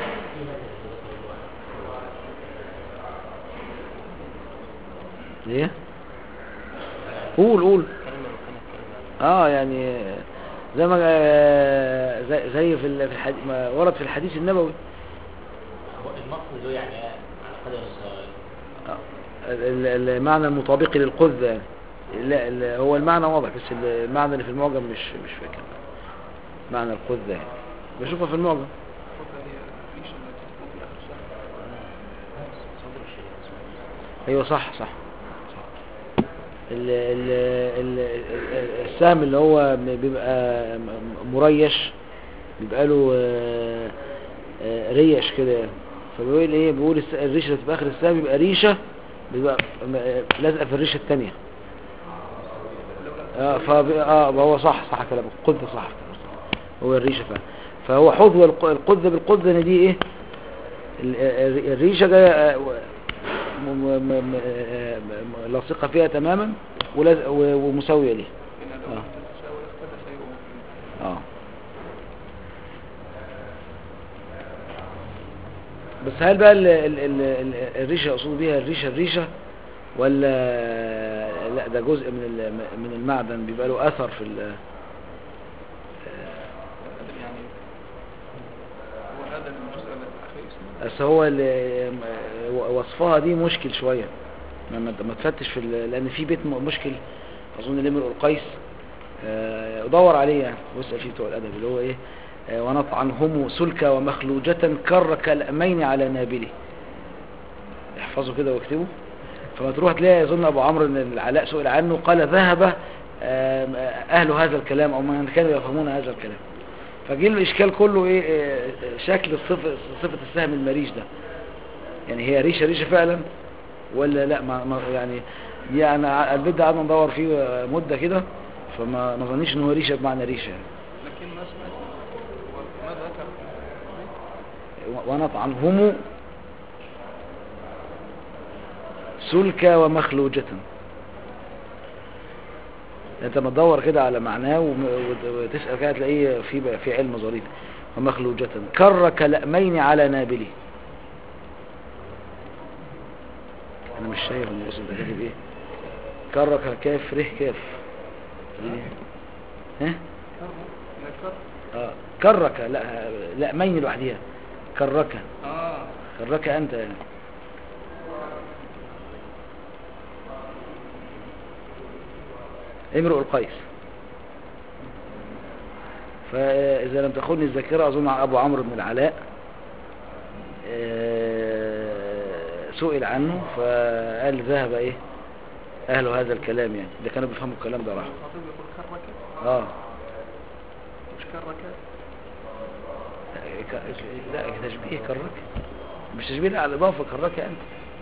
ايه قول قول كلمة مكان الكلمة اه يعني زي ما آه، زي, زي في ال- في الحديث ما ورد في الحديث النبوي هو المقصد له يعني إيه؟ على قدر الصغير آه، ال- المعنى المطابق للقذ يعني لا ال- هو المعنى واضح بس ال- المعنى اللي في المعجم مش مش فاكر معنى القذ يعني بشوفه في المعجم الخطبة هي الريشة التي تكون في آخر الشهر صدر الشريعة ايوه صح صح صح. ال ال ال ال- السهم اللي هو م- بيبقى م- مريش بيبقى له آه، آه، ريش كده يعني. فبيقول ايه بيقول الس- الريشه اللي بتبقى اخر السهم بيبقى ريشه بيبقى م- آه، لازقه في الريشه الثانيه اه فب... اه هو صح صح كلامك القذ صح هو الريشه فعلا فهو حظو الق- القذ بالقذ ان دي ايه ال- ال- الريشه جايه آه، و- م- م- م- م- آه، م- لاصقه فيها تماما ولاز- و- ومساويه ليها إن لو آه. لم تتساوي اختلف شيء اه بس هل بقى ال ال ال ال الريشه يقصد بيها الريشه الريشه ولا لا ده جزء من ال- من المعدن بيبقى له اثر في ال يعني هو هذا الجزء الذي في آخر اسمه بس هو ال- و- وصفها دي مشكل شوية لما ما تفتش في ال- لان في بيت م- مشكل اظن الامر القيس آه، ادور عليه يعني واسال فيه بتوع الادب اللي هو ايه آه، ونطعنهم سلكا ومخلوجة كر كالأمين على نابله احفظوا كده واكتبوا فما تروح تلاقي يظن ابو عمرو ان العلاء سئل عنه قال ذهب آم، اهل هذا الكلام او من كانوا يفهمون هذا الكلام فجي له الاشكال كله ايه آه، شكل الصفه صفه السهم المريش ده يعني هي ريشه ريشه فعلا ولا لا ما ما يعني دي انا البيت ده قعدنا ندور فيه آه، مده كده فما ما ظنيش ان هو ريشه بمعنى ريشه يعني لكن ما سمعت وما ذكر و- ونطعنهم سلكا ومخلوجة انت ما تدور كده على معناه وم- وت- وتسأل كده تلاقيه في بقى في علم ظريف ومخلوجة كر كلأمين على نابله انا مش شايف النص ده كاتب ايه كر كاف ره كاف إيه؟ ها ذكر اه كرك لا لأمين لوحديها كرك اه كرك انت يعني امرؤ القيس فإذا لم تخوني الذاكرة أظن عن أبو عمرو بن العلاء آه، سئل عنه فقال ذهب إيه أهل هذا الكلام يعني اللي كانوا بيفهموا الكلام ده راح الخطيب يقول كركت آه مش كركت ك- لا تشبيه كرك مش تشبيه لا على الإضافة كرك أنت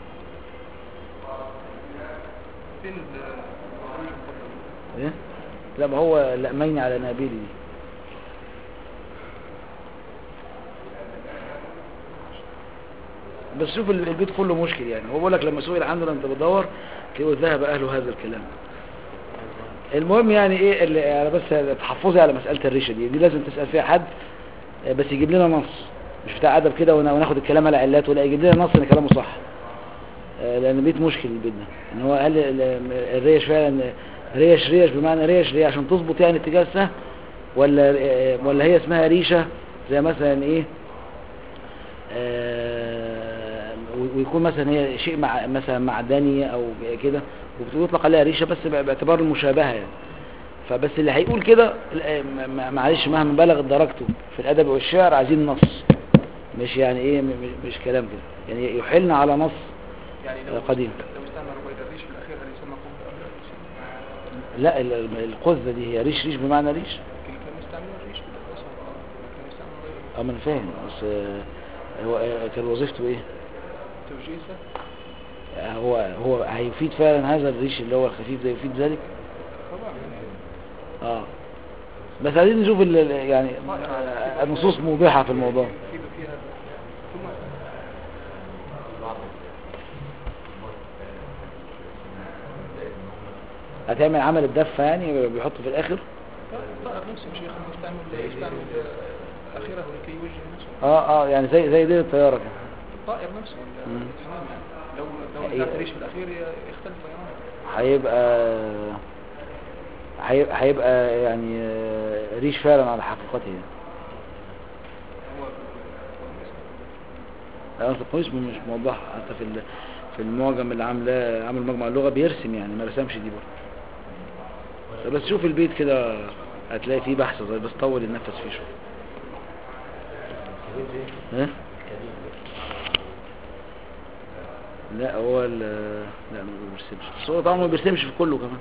فين ال- الخروج الخطيب؟ إيه؟ لا ما هو لأمين على نابلي دي بس شوف ال- البيت كله مشكل يعني هو بيقول لك لما سئل عنه لما انت بتدور تلاقيه ذهب اهل هذا الكلام المهم يعني ايه اللي انا بس تحفظي على مساله الريشه دي دي لازم تسال فيها حد آه، بس يجيب لنا نص مش بتاع ادب كده ون- وناخد الكلام على علاته لا يجيب لنا نص ان كلامه صح آه، لان البيت مشكل البيت ده ان هو قال ال- الريش فعلا ريش ريش بمعنى ريش ليه عشان تظبط يعني اتجاه السهم ولا آه، ولا هي اسمها ريشه زي مثلا ايه آه، و- ويكون مثلا هي شيء مع مثلا معدني او كده وبتطلق عليها ريشه بس باعتبار المشابهه يعني فبس اللي هيقول كده لا، م- م- معلش مهما بلغت درجته في الادب والشعر عايزين نص مش يعني ايه م- م- مش كلام كده يعني يحيلنا على نص يعني لو قديم. لو استعمل ربيع الريش الاخير هل يسمى قبل قبل الريش؟ لا ال- ال- القذة دي هي ريش ريش بمعنى ريش لكن كان يستعمل الريش بالاسم كان يستعمل غير اه ما انا فاهم بس آه، هو آه، كان وظيفته ايه توجيسه آه، هو هو هيفيد فعلا هذا الريش اللي هو الخفيف ده يفيد ذلك طبعا اه بس عايزين نشوف ال- ال- يعني آه، النصوص موضحة في الموضوع في فيها ثم هتعمل عمل الدفة يعني بيحطه في الاخر الطائر نفسه يا شيخ يستعمل يستعمل آه، اخره لكي يوجه نفسه اه اه يعني زي زي دي الطيارة كده الطائر نفسه مم. الحمام يعني لو لو أيوة. ذات الريش في الاخير ي- يختلف طيرانه هيبقى هيبقى, هيبقى يعني آه، ريش فعلا على حقيقته يعني. هو لا اصل القميص مش موضح حتى في ال- في المعجم اللي عاملاه عامل مجمع اللغة بيرسم يعني ما رسمش دي برضه بس شوف البيت كده هتلاقي فيه بحث صغير بس طول النفس فيه شوية ها؟ لا هو ال لا ما بيرسمش بس هو طبعا ما بيرسمش في كله كمان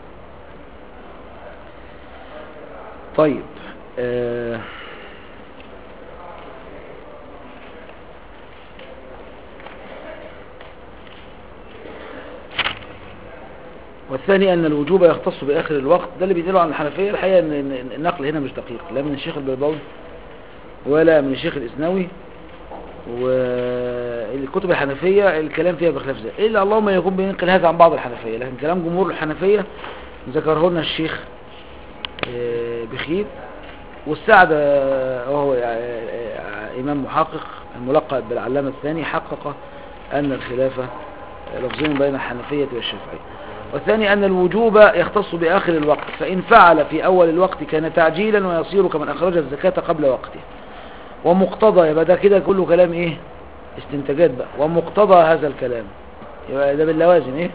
طيب آه والثاني أن الوجوب يختص بآخر الوقت ده اللي بيدله عن الحنفية الحقيقة أن إن النقل هنا مش دقيق لا من الشيخ البيضاوي ولا من الشيخ الإسنوي والكتب الحنفية الكلام فيها بخلاف ذلك إلا اللهم يكون بينقل هذا عن بعض الحنفية لكن كلام جمهور الحنفية ذكره لنا الشيخ آه، بخيت والسعد آه، وهو آه، آه، إمام محقق الملقب بالعلامة الثاني حقق أن الخلافة لفظين بين الحنفية والشافعية والثاني أن الوجوب يختص بآخر الوقت فإن فعل في أول الوقت كان تعجيلا ويصير كمن أخرج الزكاة قبل وقته ومقتضى يبقى ده كده كله كلام إيه استنتاجات بقى ومقتضى هذا الكلام يبقى ده باللوازم ايه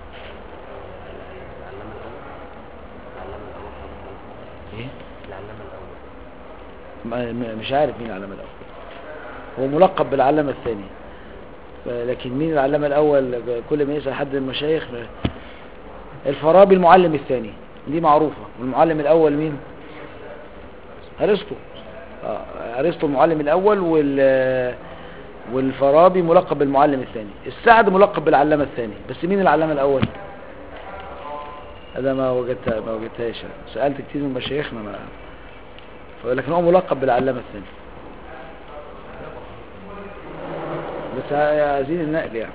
ايه العلامة الأول ما- ما- مش عارف مين العلامة الأول هو ملقب بالعلامة الثاني ف- لكن مين العلامة الأول كل ما يسأل حد من المشايخ الفارابي المعلم الثاني دي معروفة والمعلم الأول مين أرسطو آه، أرسطو المعلم الأول وال والفارابي ملقب بالمعلم الثاني السعد ملقب بالعلامة الثاني بس مين العلامة الأول هذا ما وجدتها ما وجدتهاش سألت كتير من مشايخنا ما لكن هو ملقب بالعلامة الثاني بس عايزين النقل يعني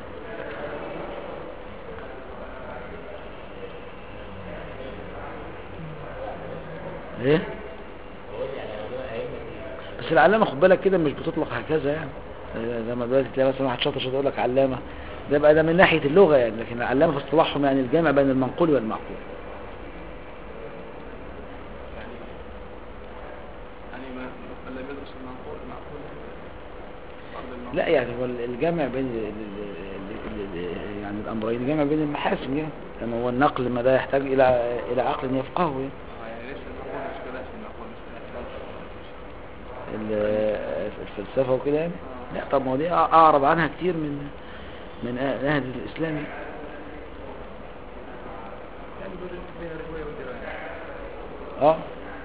ايه بس العلامة خد بالك كده مش بتطلق هكذا يعني آه، زي ما دلوقتي تلاقي مثلا واحد شاطر شاطر يقول لك علامة ده بقى ده من ناحية اللغة يعني لكن العلامة في اصطلاحهم يعني الجامع بين المنقول والمعقول يعني ما من لم يدرس المعقول معقول فرض المعقول لا يعني هو الجامع بين ال- ال- ال- ال- يعني الامرين الجامع بين المحاسن يعني لان هو النقل ما ده يحتاج الى الى عقل يفقهه يعني آه، يعني ليس المعقول مش كده المعقول مش ال- الفلسفه وكده يعني لا طب ما هو دي اعرض عنها كتير من من أه- اهل الاسلام يعني. يعني دول فيها رواية ودراية اه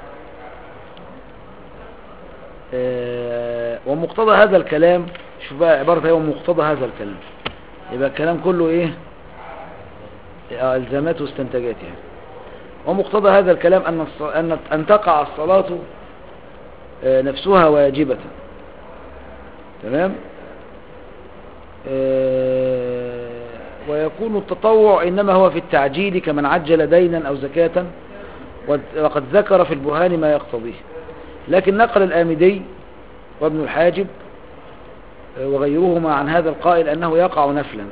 آه، ومقتضى هذا الكلام شوف بقى عبارة ايه ومقتضى هذا الكلام يبقى الكلام كله ايه آه، الزامات واستنتاجات يعني ومقتضى هذا الكلام ان الص- ان ان تقع الصلاة آه، نفسها واجبة تمام آه، ويكون التطوع انما هو في التعجيل كمن عجل دينا او زكاة وقد ذكر في البهان ما يقتضيه لكن نقل الآمدي وابن الحاجب آه، وغيرهما عن هذا القائل أنه يقع نفلا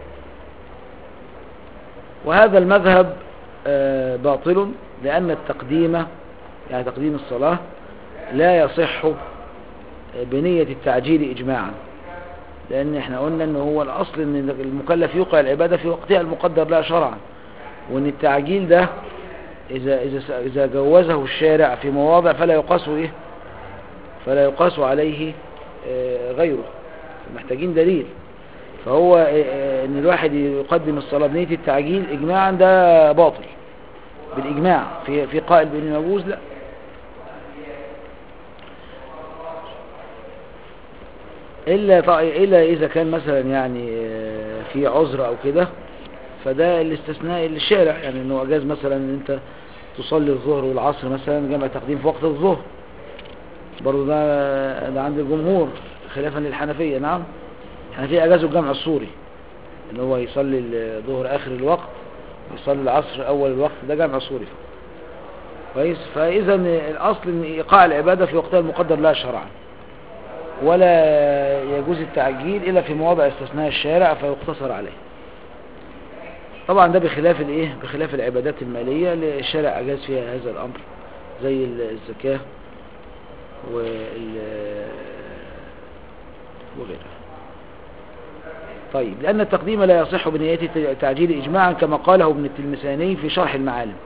وهذا المذهب آه، باطل لأن التقديم يعني تقديم الصلاة لا يصح آه، بنية التعجيل إجماعا لأن احنا قلنا أنه هو الأصل أن المكلف يوقع العبادة في وقتها المقدر لها شرعا وأن التعجيل ده إذا, إذا, س- إذا جوزه الشارع في مواضع فلا يقاس إيه فلا يقاس عليه آه، غيره محتاجين دليل فهو آه، آه، ان الواحد يقدم الصلاة بنية التعجيل اجماعا ده باطل بالاجماع في في قائل بانه يجوز لا الا ط- الا اذا كان مثلا يعني آه، في عذر او كده فده الاستثناء للشارع يعني انه اجاز مثلا ان انت تصلي الظهر والعصر مثلا جمع تقديم في وقت الظهر برضه ده ده عند الجمهور خلافا للحنفية نعم الحنفية اجازوا الجمع الصوري ان هو يصلي الظهر اخر الوقت ويصلي العصر اول الوقت ده جمع صوري كويس فاذا الاصل ان ايقاع العبادة في وقتها المقدر لها شرعا ولا يجوز التعجيل الا في مواضع استثناء الشارع فيقتصر عليه طبعا ده بخلاف الايه بخلاف العبادات المالية اللي الشارع اجاز فيها هذا الامر زي ال- الزكاة وال وغيرها طيب لأن التقديم لا يصح بنية تعجيل إجماعا كما قاله ابن التلمساني في شرح المعالم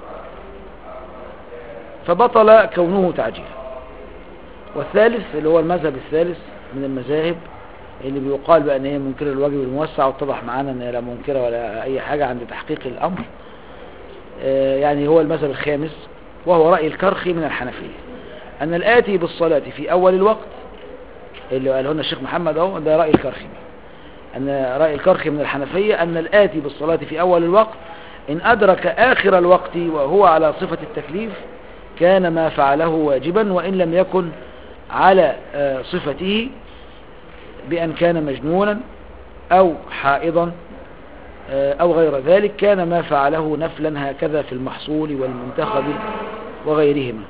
فبطل كونه تعجيلا والثالث اللي هو المذهب الثالث من المذاهب اللي بيقال بقى ان هي منكرة الواجب الموسع واتضح معانا ان هي لا منكرة ولا اي حاجة عند تحقيق الامر آه، يعني هو المذهب الخامس وهو رأي الكرخي من الحنفية ان الاتي بالصلاة في اول الوقت اللي قاله لنا الشيخ محمد اهو ده رأي الكرخي ان رأي الكرخي من الحنفية ان الاتي بالصلاة في اول الوقت ان ادرك اخر الوقت وهو على صفة التكليف كان ما فعله واجبا وان لم يكن على آه، صفته بأن كان مجنونا أو حائضا آه، أو غير ذلك كان ما فعله نفلا هكذا في المحصول والمنتخب وغيرهما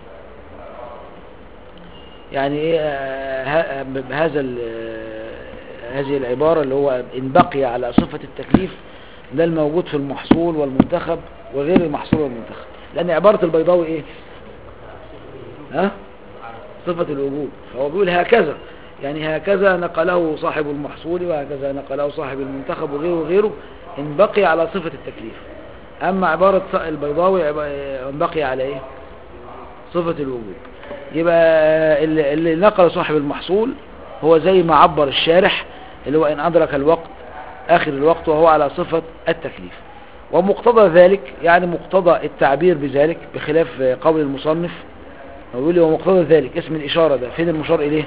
يعني إيه آه، ه- بهذا ال- آه، هذه العبارة اللي هو إن بقي على صفة التكليف ده الموجود في المحصول والمنتخب وغير المحصول والمنتخب لأن عبارة البيضاوي إيه ها صفة الوجود فهو بيقول هكذا يعني هكذا نقله صاحب المحصول وهكذا نقله صاحب المنتخب وغيره وغيره إن بقي على صفة التكليف أما عبارة ص- البيضاوي عب- إن بقي على إيه صفة الوجود يبقى اللي, اللي نقل صاحب المحصول هو زي ما عبر الشارح اللي هو إن أدرك الوقت آخر الوقت وهو على صفة التكليف ومقتضى ذلك يعني مقتضى التعبير بذلك بخلاف قول المصنف هو يقول لي ومقتضى ذلك اسم الإشارة ده فين المشار إليه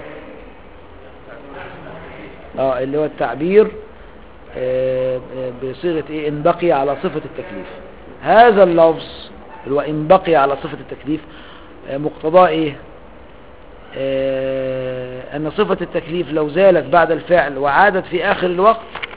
اه اللي هو التعبير آه، آه، بصيغة ايه ان بقي على صفة التكليف هذا اللفظ اللي هو ان بقي على صفة التكليف آه، مقتضاه ايه آه، ان صفة التكليف لو زالت بعد الفعل وعادت في اخر الوقت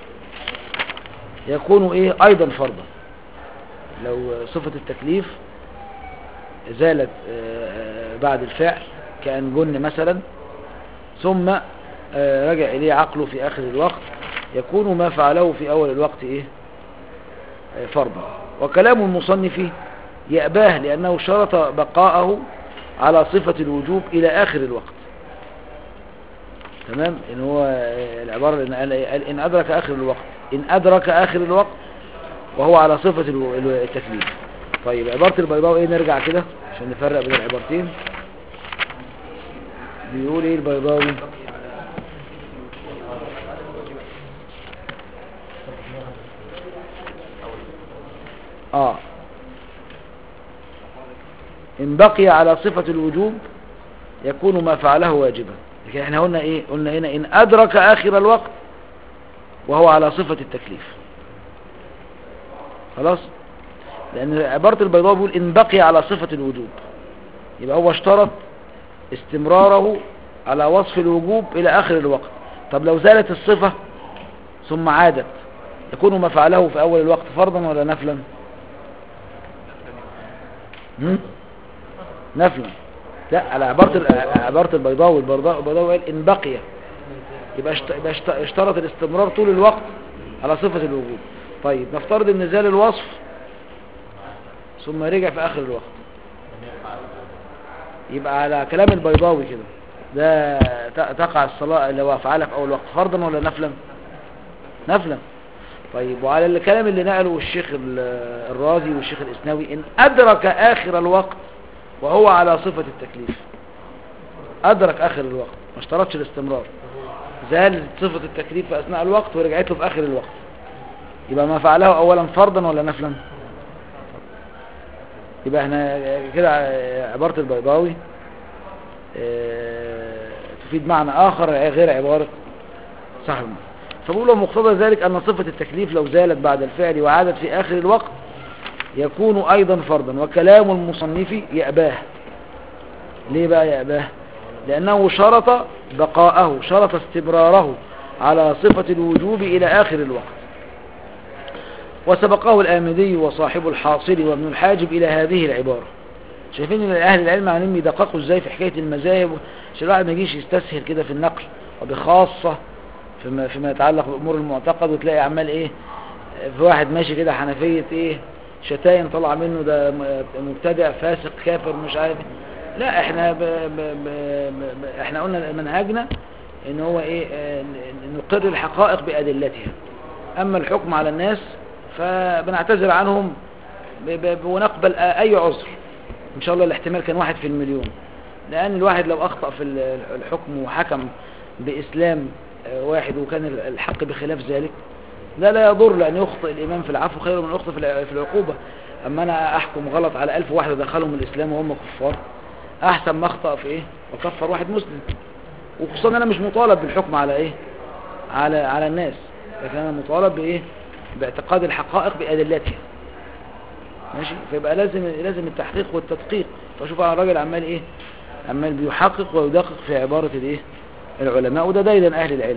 يكون ايه ايضا فرضا لو صفة التكليف زالت آه، آه، بعد الفعل كأن جن مثلا ثم آه، رجع إليه عقله في آخر الوقت يكون ما فعله في أول الوقت إيه آه، فرضا وكلام المصنف يأباه لأنه شرط بقاءه على صفة الوجوب إلى آخر الوقت تمام إن هو آه، العبارة إن, قال إيه؟ قال إن أدرك آخر الوقت إن أدرك آخر الوقت وهو على صفة الو- الو- التكليف طيب عبارة البيضاء إيه نرجع كده عشان نفرق بين العبارتين بيقول إيه البيضاوي آه إن بقي على صفة الوجوب يكون ما فعله واجبا لكن احنا قلنا ايه قلنا هنا إن أدرك آخر الوقت وهو على صفة التكليف خلاص لأن عبارة البيضاء بيقول إن بقي على صفة الوجوب يبقى هو اشترط استمراره على وصف الوجوب إلى آخر الوقت طب لو زالت الصفة ثم عادت يكون ما فعله في أول الوقت فرضا ولا نفلا هم؟ نفلا لا على عبارة ال- عبارة البيضاوي البيضاوي البيضاوي قال إن بقي يبقى اشت- يبقى اشت- اشترط الاستمرار طول الوقت على صفة الوجوب طيب نفترض ان زال الوصف ثم رجع في آخر الوقت يبقى على كلام البيضاوي كده ده ت- تقع الصلاة اللي هو أفعالها في أول وقت فرضا ولا نفلا نفلا طيب وعلى الكلام اللي نقله الشيخ ال- الرازي والشيخ الإسناوي إن أدرك آخر الوقت وهو على صفة التكليف أدرك آخر الوقت ما اشترطش الاستمرار زال صفة التكليف في أثناء الوقت ورجعت له في آخر الوقت يبقى ما فعله أولا فرضا ولا نفلا يبقى احنا كده عبارة البيضاوي اه، تفيد معنى آخر غير عبارة صاحب المعنى فبقول له مقتضى ذلك أن صفة التكليف لو زالت بعد الفعل وعادت في آخر الوقت يكون أيضا فرضا وكلام المصنف يأباه ليه بقى يأباه لأنه شرط بقاءه شرط استمراره على صفة الوجوب إلى آخر الوقت وسبقه الآمدي وصاحب الحاصل وابن الحاجب إلى هذه العبارة شايفين ان اهل العلم عاملين يدققوا ازاي في حكايه المذاهب عشان الواحد ما يجيش يستسهل كده في النقل وبخاصه فيما, فيما يتعلق بامور المعتقد وتلاقي عمال ايه في واحد ماشي كده حنفيه ايه شتايم طالعه منه ده م- مبتدع فاسق كافر مش عارف إيه. لا احنا ب ب ب ب احنا قلنا منهجنا ان هو ايه آه، ن- نقر الحقائق بادلتها اما الحكم على الناس فبنعتذر عنهم ب- ب- ونقبل اي عذر ان شاء الله الاحتمال كان واحد في المليون لان الواحد لو اخطأ في ال- الحكم وحكم باسلام آه، واحد وكان ال- الحق بخلاف ذلك لا لا يضر لان يخطئ الامام في العفو خير من يخطئ في الع- في العقوبة اما انا احكم غلط على الف واحد دخلهم الاسلام وهم كفار احسن ما اخطأ في ايه وكفر واحد مسلم وخصوصا انا مش مطالب بالحكم على ايه على على الناس لكن انا مطالب بايه باعتقاد الحقائق بادلتها ماشي فيبقى لازم لازم التحقيق والتدقيق فشوف على الراجل عمال ايه عمال بيحقق ويدقق في عبارة الايه العلماء وده دايما اهل العلم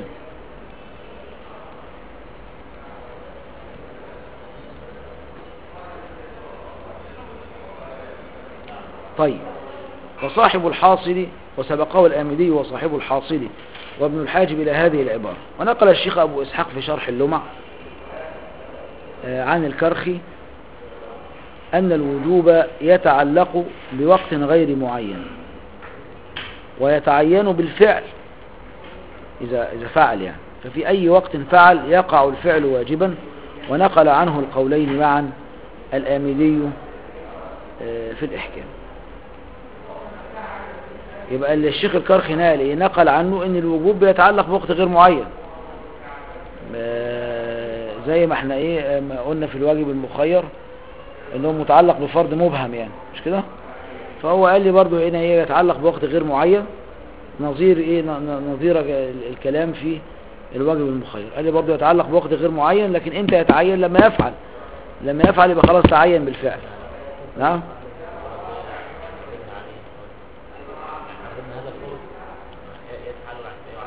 طيب وصاحب الحاصل وسبقه الآمدي وصاحب الحاصل وابن الحاجب إلى هذه العبارة ونقل الشيخ أبو إسحاق في شرح اللمع آه، عن الكرخي أن الوجوب يتعلق بوقت غير معين ويتعين بالفعل إذا, إذا فعل يعني ففي أي وقت فعل يقع الفعل واجبا ونقل عنه القولين معا الآمدي آه، في الإحكام يبقى اللي الشيخ الكرخي نقل إيه؟ نقل عنه ان الوجوب بيتعلق بوقت غير معين آه، زي ما احنا ايه آه، ما قلنا في الواجب المخير انه متعلق بفرض مبهم يعني مش كده فهو قال لي برضو هنا ايه يتعلق بوقت غير معين نظير ايه ن- ن- نظير ال- الكلام في الواجب المخير قال لي برضو يتعلق بوقت غير معين لكن امتى يتعين لما يفعل لما يفعل يبقى خلاص تعين بالفعل نعم عرفنا هذا القول يفعل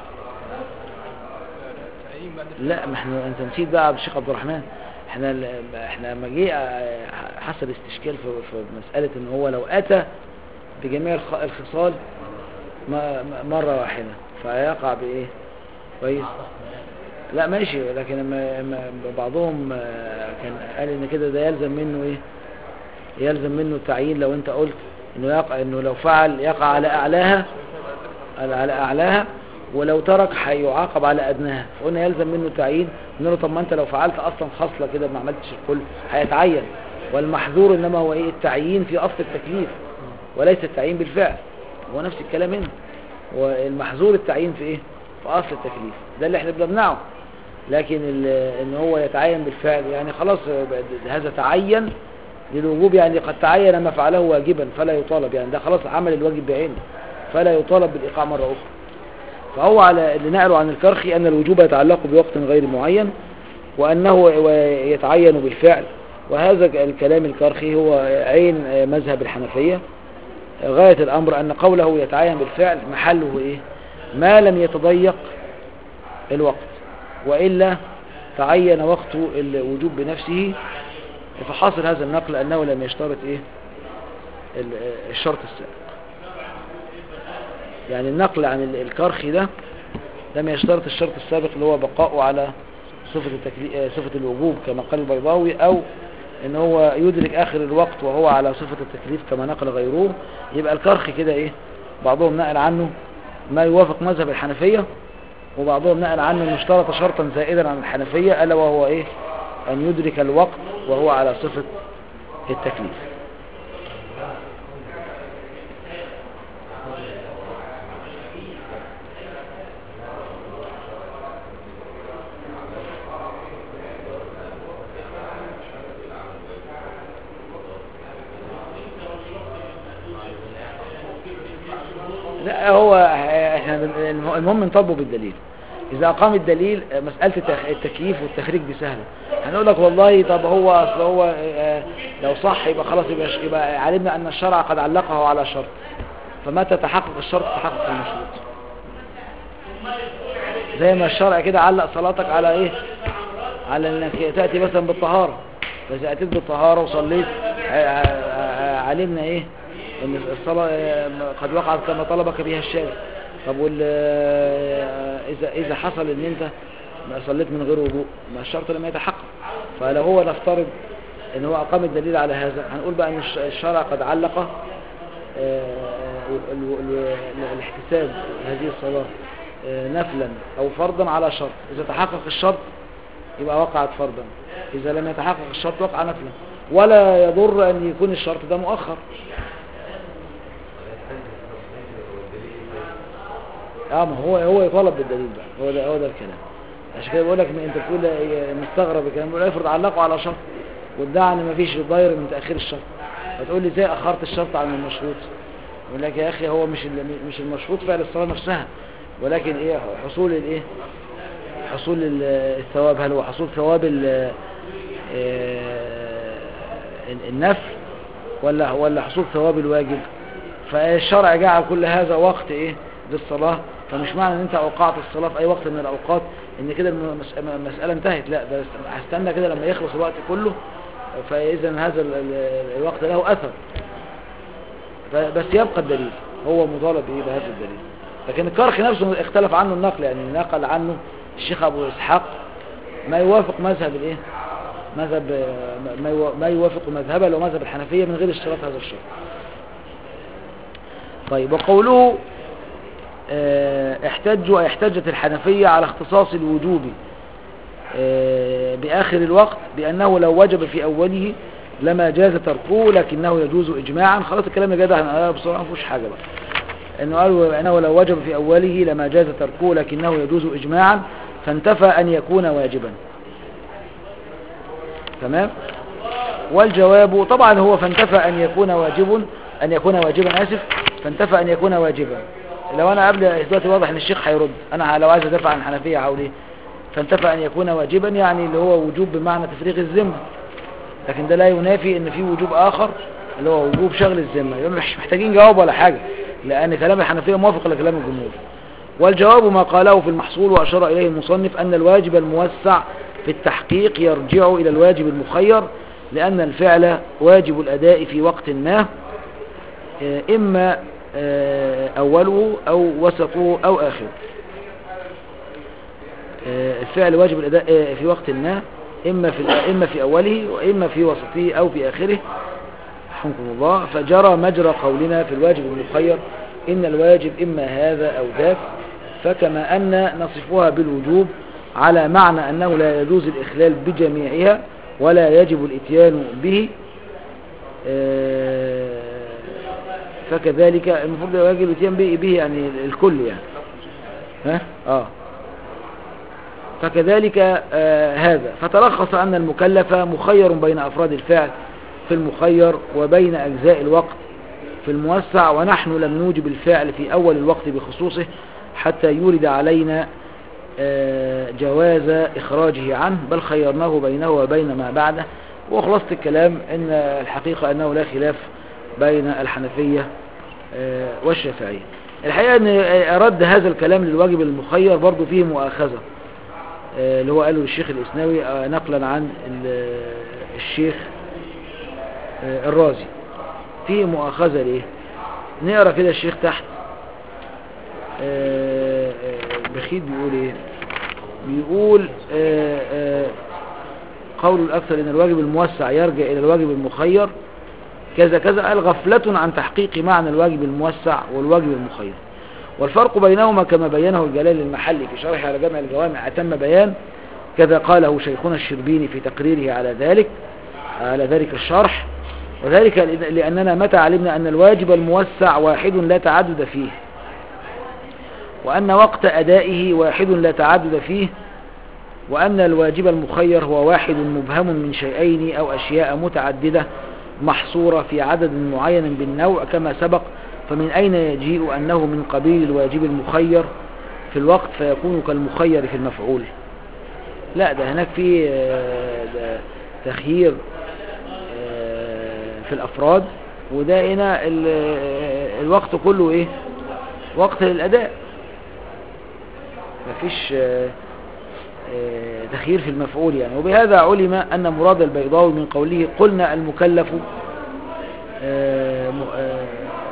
تعيين بعد لا ما احنا انت نسيت بقى عبد الشيخ عبد الرحمن احنا ال- احنا لما جه اه، حصل استشكال في, في مسألة ان هو لو اتى بجميع الخ- الخصال ما- ما- مرة واحدة فيقع بايه كويس لا ماشي لكن لما لما بعضهم اه، كان قال ان كده ده يلزم منه ايه يلزم منه التعيين لو انت قلت انه يقع انه لو فعل يقع على اعلاها على على اعلاها ولو ترك هيعاقب على ادناها فقلنا يلزم منه التعيين قلنا له طب ما انت لو فعلت اصلا خصله كده ما عملتش الكل هيتعين والمحظور انما هو ايه التعيين في اصل التكليف وليس التعيين بالفعل هو نفس الكلام هنا والمحظور التعيين في ايه في اصل التكليف ده اللي احنا بنمنعه لكن ال- ان هو يتعين بالفعل يعني خلاص هذا تعين للوجوب يعني قد تعين ما فعله واجبا فلا يطالب يعني ده خلاص عمل الواجب بعينه فلا يطالب بالإيقاع مرة أخرى فهو على اللي نقله عن الكرخي أن الوجوب يتعلق بوقت غير معين وأنه يتعين بالفعل وهذا الكلام الكرخي هو عين مذهب الحنفية غاية الأمر أن قوله يتعين بالفعل محله إيه ما لم يتضيق الوقت وإلا تعين وقت الوجوب بنفسه فحاصل هذا النقل أنه لم يشترط إيه ال- الشرط السابق يعني النقل عن ال- الكرخي ده لم يشترط الشرط السابق اللي هو بقاؤه على صفة, التكلي... آه، صفة الوجوب كما قال البيضاوي أو ان هو يدرك آخر الوقت وهو على صفة التكليف كما نقل غيره يبقى الكرخي كده إيه بعضهم نقل عنه ما يوافق مذهب الحنفية وبعضهم نقل عنه انه اشترط شرطا زائدا عن الحنفية ألا وهو إيه أن يدرك الوقت وهو على صفة التكليف لا هو احنا بن- المهم نطبق بالدليل اذا اقام الدليل مسألة التخ- التكييف والتخريج دي سهلة هنقول لك والله طب هو اصل هو آه، لو صح يبقى خلاص يبقى, يبقى علمنا ان الشرع قد علقه على شرط فمتى تحقق الشرط تحقق المشروط زي ما الشرع كده علق صلاتك على ايه على انك تأتي مثلا بالطهارة فاذا اتيت بالطهارة وصليت ع- ع- علمنا ايه ان الصلاة آه، قد وقعت كما طلبك بها الشارع طب وال آه، اذا اذا حصل ان انت ما صليت من غير وضوء ما الشرط لم يتحقق فلو هو نفترض ان هو اقام الدليل على هذا هنقول بقى ان الش- الشرع قد علق آه، ال- ال- ال- الاحتساب هذه الصلاة آه، نفلا او فرضا على شرط اذا تحقق الشرط يبقى وقعت فرضا اذا لم يتحقق الشرط وقع نفلا ولا يضر ان يكون الشرط ده مؤخر اه ما هو هو يطالب بالدليل بقى هو ده هو ده الكلام عشان كده بقول لك انت بتقول إيه، مستغرب الكلام بقول افرض علقوا على شرط وادعى ان مفيش ضير من تاخير الشرط فتقول لي ازاي اخرت الشرط عن المشروط يقول لك يا اخي هو مش ال- مش المشروط فعل الصلاه نفسها ولكن ايه حصول الايه حصول ال- الثواب هل هو حصول ثواب ال- آه، النفل ولا ولا حصول ثواب الواجب فالشرع جعل كل هذا وقت ايه للصلاة فمش معنى ان انت اوقعت الصلاة في اي وقت من الاوقات ان كده المس- المسألة انتهت لا ده هستنى كده لما يخلص الوقت كله فاذا هذا ال- ال- الوقت له اثر ف- بس يبقى الدليل هو مطالب بايه بهذا الدليل لكن الكرخ نفسه اختلف عنه النقل يعني نقل عنه الشيخ ابو اسحاق ما يوافق مذهب الايه مذهب ما يوا- ما يوافق مذهبه لو مذهب الحنفية من غير اشتراط هذا الشرط طيب وقوله آه، احتجوا احتجت الحنفية على اختصاص الوجوب آه، بآخر الوقت بأنه لو وجب في أوله لما جاز تركه لكنه يجوز إجماعا خلاص الكلام يا جدع انا بصراحة ما فيهوش حاجة بقى انه قالوا انه لو وجب في اوله لما جاز تركه لكنه يجوز اجماعا فانتفى ان يكون واجبا تمام والجواب طبعا هو فانتفى ان يكون واجب ان يكون واجبا اسف فانتفى ان يكون واجبا لو انا قبل دلوقتي واضح ان الشيخ هيرد انا لو عايز ادافع عن الحنفيه هقول ايه فانتفى ان يكون واجبا يعني اللي هو وجوب بمعنى تفريغ الذمه لكن ده لا ينافي ان في وجوب اخر اللي هو وجوب شغل الذمه يبقى مش محتاجين جواب ولا حاجه لان كلام الحنفيه موافق لكلام الجمهور والجواب ما قاله في المحصول واشار اليه المصنف ان الواجب الموسع في التحقيق يرجع الى الواجب المخير لان الفعل واجب الاداء في وقت ما آه، اما آه، اوله او وسطه او اخره آه، الفعل واجب الاداء آه، في وقت ما اما في اما في اوله واما في وسطه او في اخره رحمكم الله فجرى مجرى قولنا في الواجب المخير إن الواجب إما هذا أو ذاك فكما أن نصفها بالوجوب على معنى أنه لا يجوز الإخلال بجميعها ولا يجب الإتيان به آه، فكذلك المفروض يجب الإتيان به, به يعني الكل يعني ها؟ آه فكذلك آه هذا فتلخص أن المكلف مخير بين أفراد الفعل في المخير وبين أجزاء الوقت في الموسع ونحن لم نوجب الفعل في أول الوقت بخصوصه حتى يورد علينا آه، جواز إخراجه عنه بل خيرناه بينه وبين ما بعده وخلاصة الكلام أن الحقيقة أنه لا خلاف بين الحنفية آه، والشافعية الحقيقة أن رد هذا الكلام للواجب المخير برضو فيه مؤاخذة آه، اللي هو قاله الشيخ الإسناوي آه، نقلا عن ال- الشيخ آه، الرازي فيه مؤاخذة ليه نقرأ كده الشيخ تحت آه، آه، بخيت بيقول ايه بيقول آه، آه، قول الأكثر إن الواجب الموسع يرجع إلى الواجب المخير كذا كذا قال غفلة عن تحقيق معنى الواجب الموسع والواجب المخير والفرق بينهما كما بينه الجلال المحلي في شرحه على جامع الجوامع أتم بيان كذا قاله شيخنا الشربيني في تقريره على ذلك على ذلك الشرح وذلك لأننا متى علمنا أن الواجب الموسع واحد لا تعدد فيه وأن وقت أدائه واحد لا تعدد فيه وأن الواجب المخير هو واحد مبهم من شيئين أو أشياء متعددة محصورة في عدد معين بالنوع كما سبق فمن أين يجيء أنه من قبيل الواجب المخير في الوقت فيكون كالمخير في المفعول لا ده هناك في آه، ده تخيير آه، في الأفراد وده هنا ال- آه، الوقت كله إيه وقت للأداء مفيش آه، آه، تخيير في المفعول يعني وبهذا علم أن مراد البيضاوي من قوله قلنا المكلف آه، م- آه،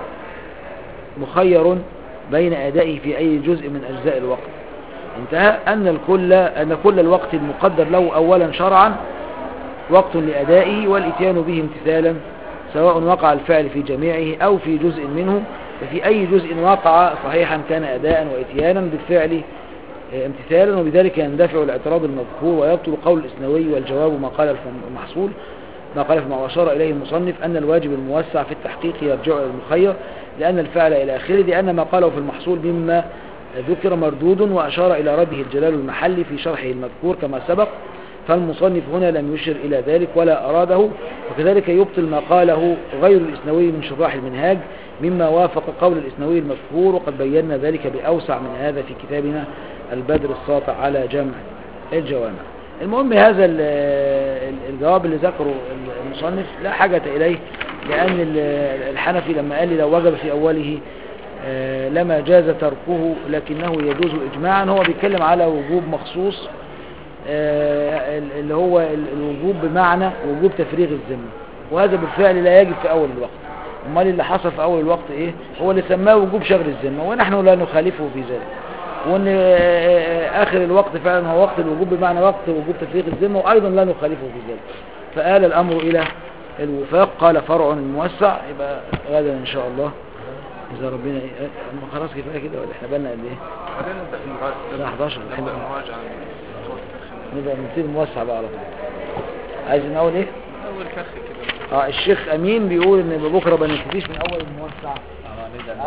مخير بين أدائه في أي جزء من أجزاء الوقت انتهى أن الكل أن كل الوقت المقدر له أولا شرعا وقت لأدائه والإتيان به امتثالا سواء وقع الفعل في جميعه أو في جزء منه ففي أي جزء وقع صحيحا كان أداء وإتيانا بالفعل آه، امتثالا وبذلك يندفع الاعتراض المذكور ويبطل قول الإسنوي والجواب ما قال في المحصول ما قال فيما أشار إليه المصنف أن الواجب الموسع في التحقيق يرجع إلى المخير لأن الفعل إلى آخره لأن ما قاله في المحصول مما ذكر مردود وأشار إلى رده الجلال المحلي في شرحه المذكور كما سبق فالمصنف هنا لم يشر إلى ذلك ولا أراده وكذلك يبطل ما قاله غير الإسنوي من شراح المنهاج مما وافق قول الإسنوي المذكور وقد بينا ذلك بأوسع من هذا في كتابنا البدر الساطع على جمع الجوامع المهم هذا ال- ال- الجواب اللي ذكره المصنف لا حاجة إليه لأن ال- الحنفي لما قال لي لو وجب في أوله آه، لما جاز تركه لكنه يجوز إجماعا هو بيتكلم على وجوب مخصوص آه، ال- اللي هو ال- الوجوب بمعنى وجوب تفريغ الذمة وهذا بالفعل لا يجب في أول الوقت امال اللي حصل في أول الوقت إيه هو اللي سماه وجوب شغل الذمة ونحن لا نخالفه في ذلك وان آه، اخر الوقت فعلا هو وقت الوجوب بمعنى وقت وجوب تفريغ الذمه وايضا لا نخالفه في ذلك فآل الامر الى الوفاق قال فرع موسع يبقى غدا ان شاء الله إذا ربنا إيه أما خلاص كفاية كده ولا إحنا بالنا قد إيه؟ بعدين نبدأ في المراجعة الساعة 11 نبدأ الحين. المراجعة من صوت الكخ نبقى نبتدي موسع بقى على طول عايز من أول إيه؟ أول كخ كده اه الشيخ أمين بيقول إن بكرة ما نبتديش من أول الموسع اه نبدأ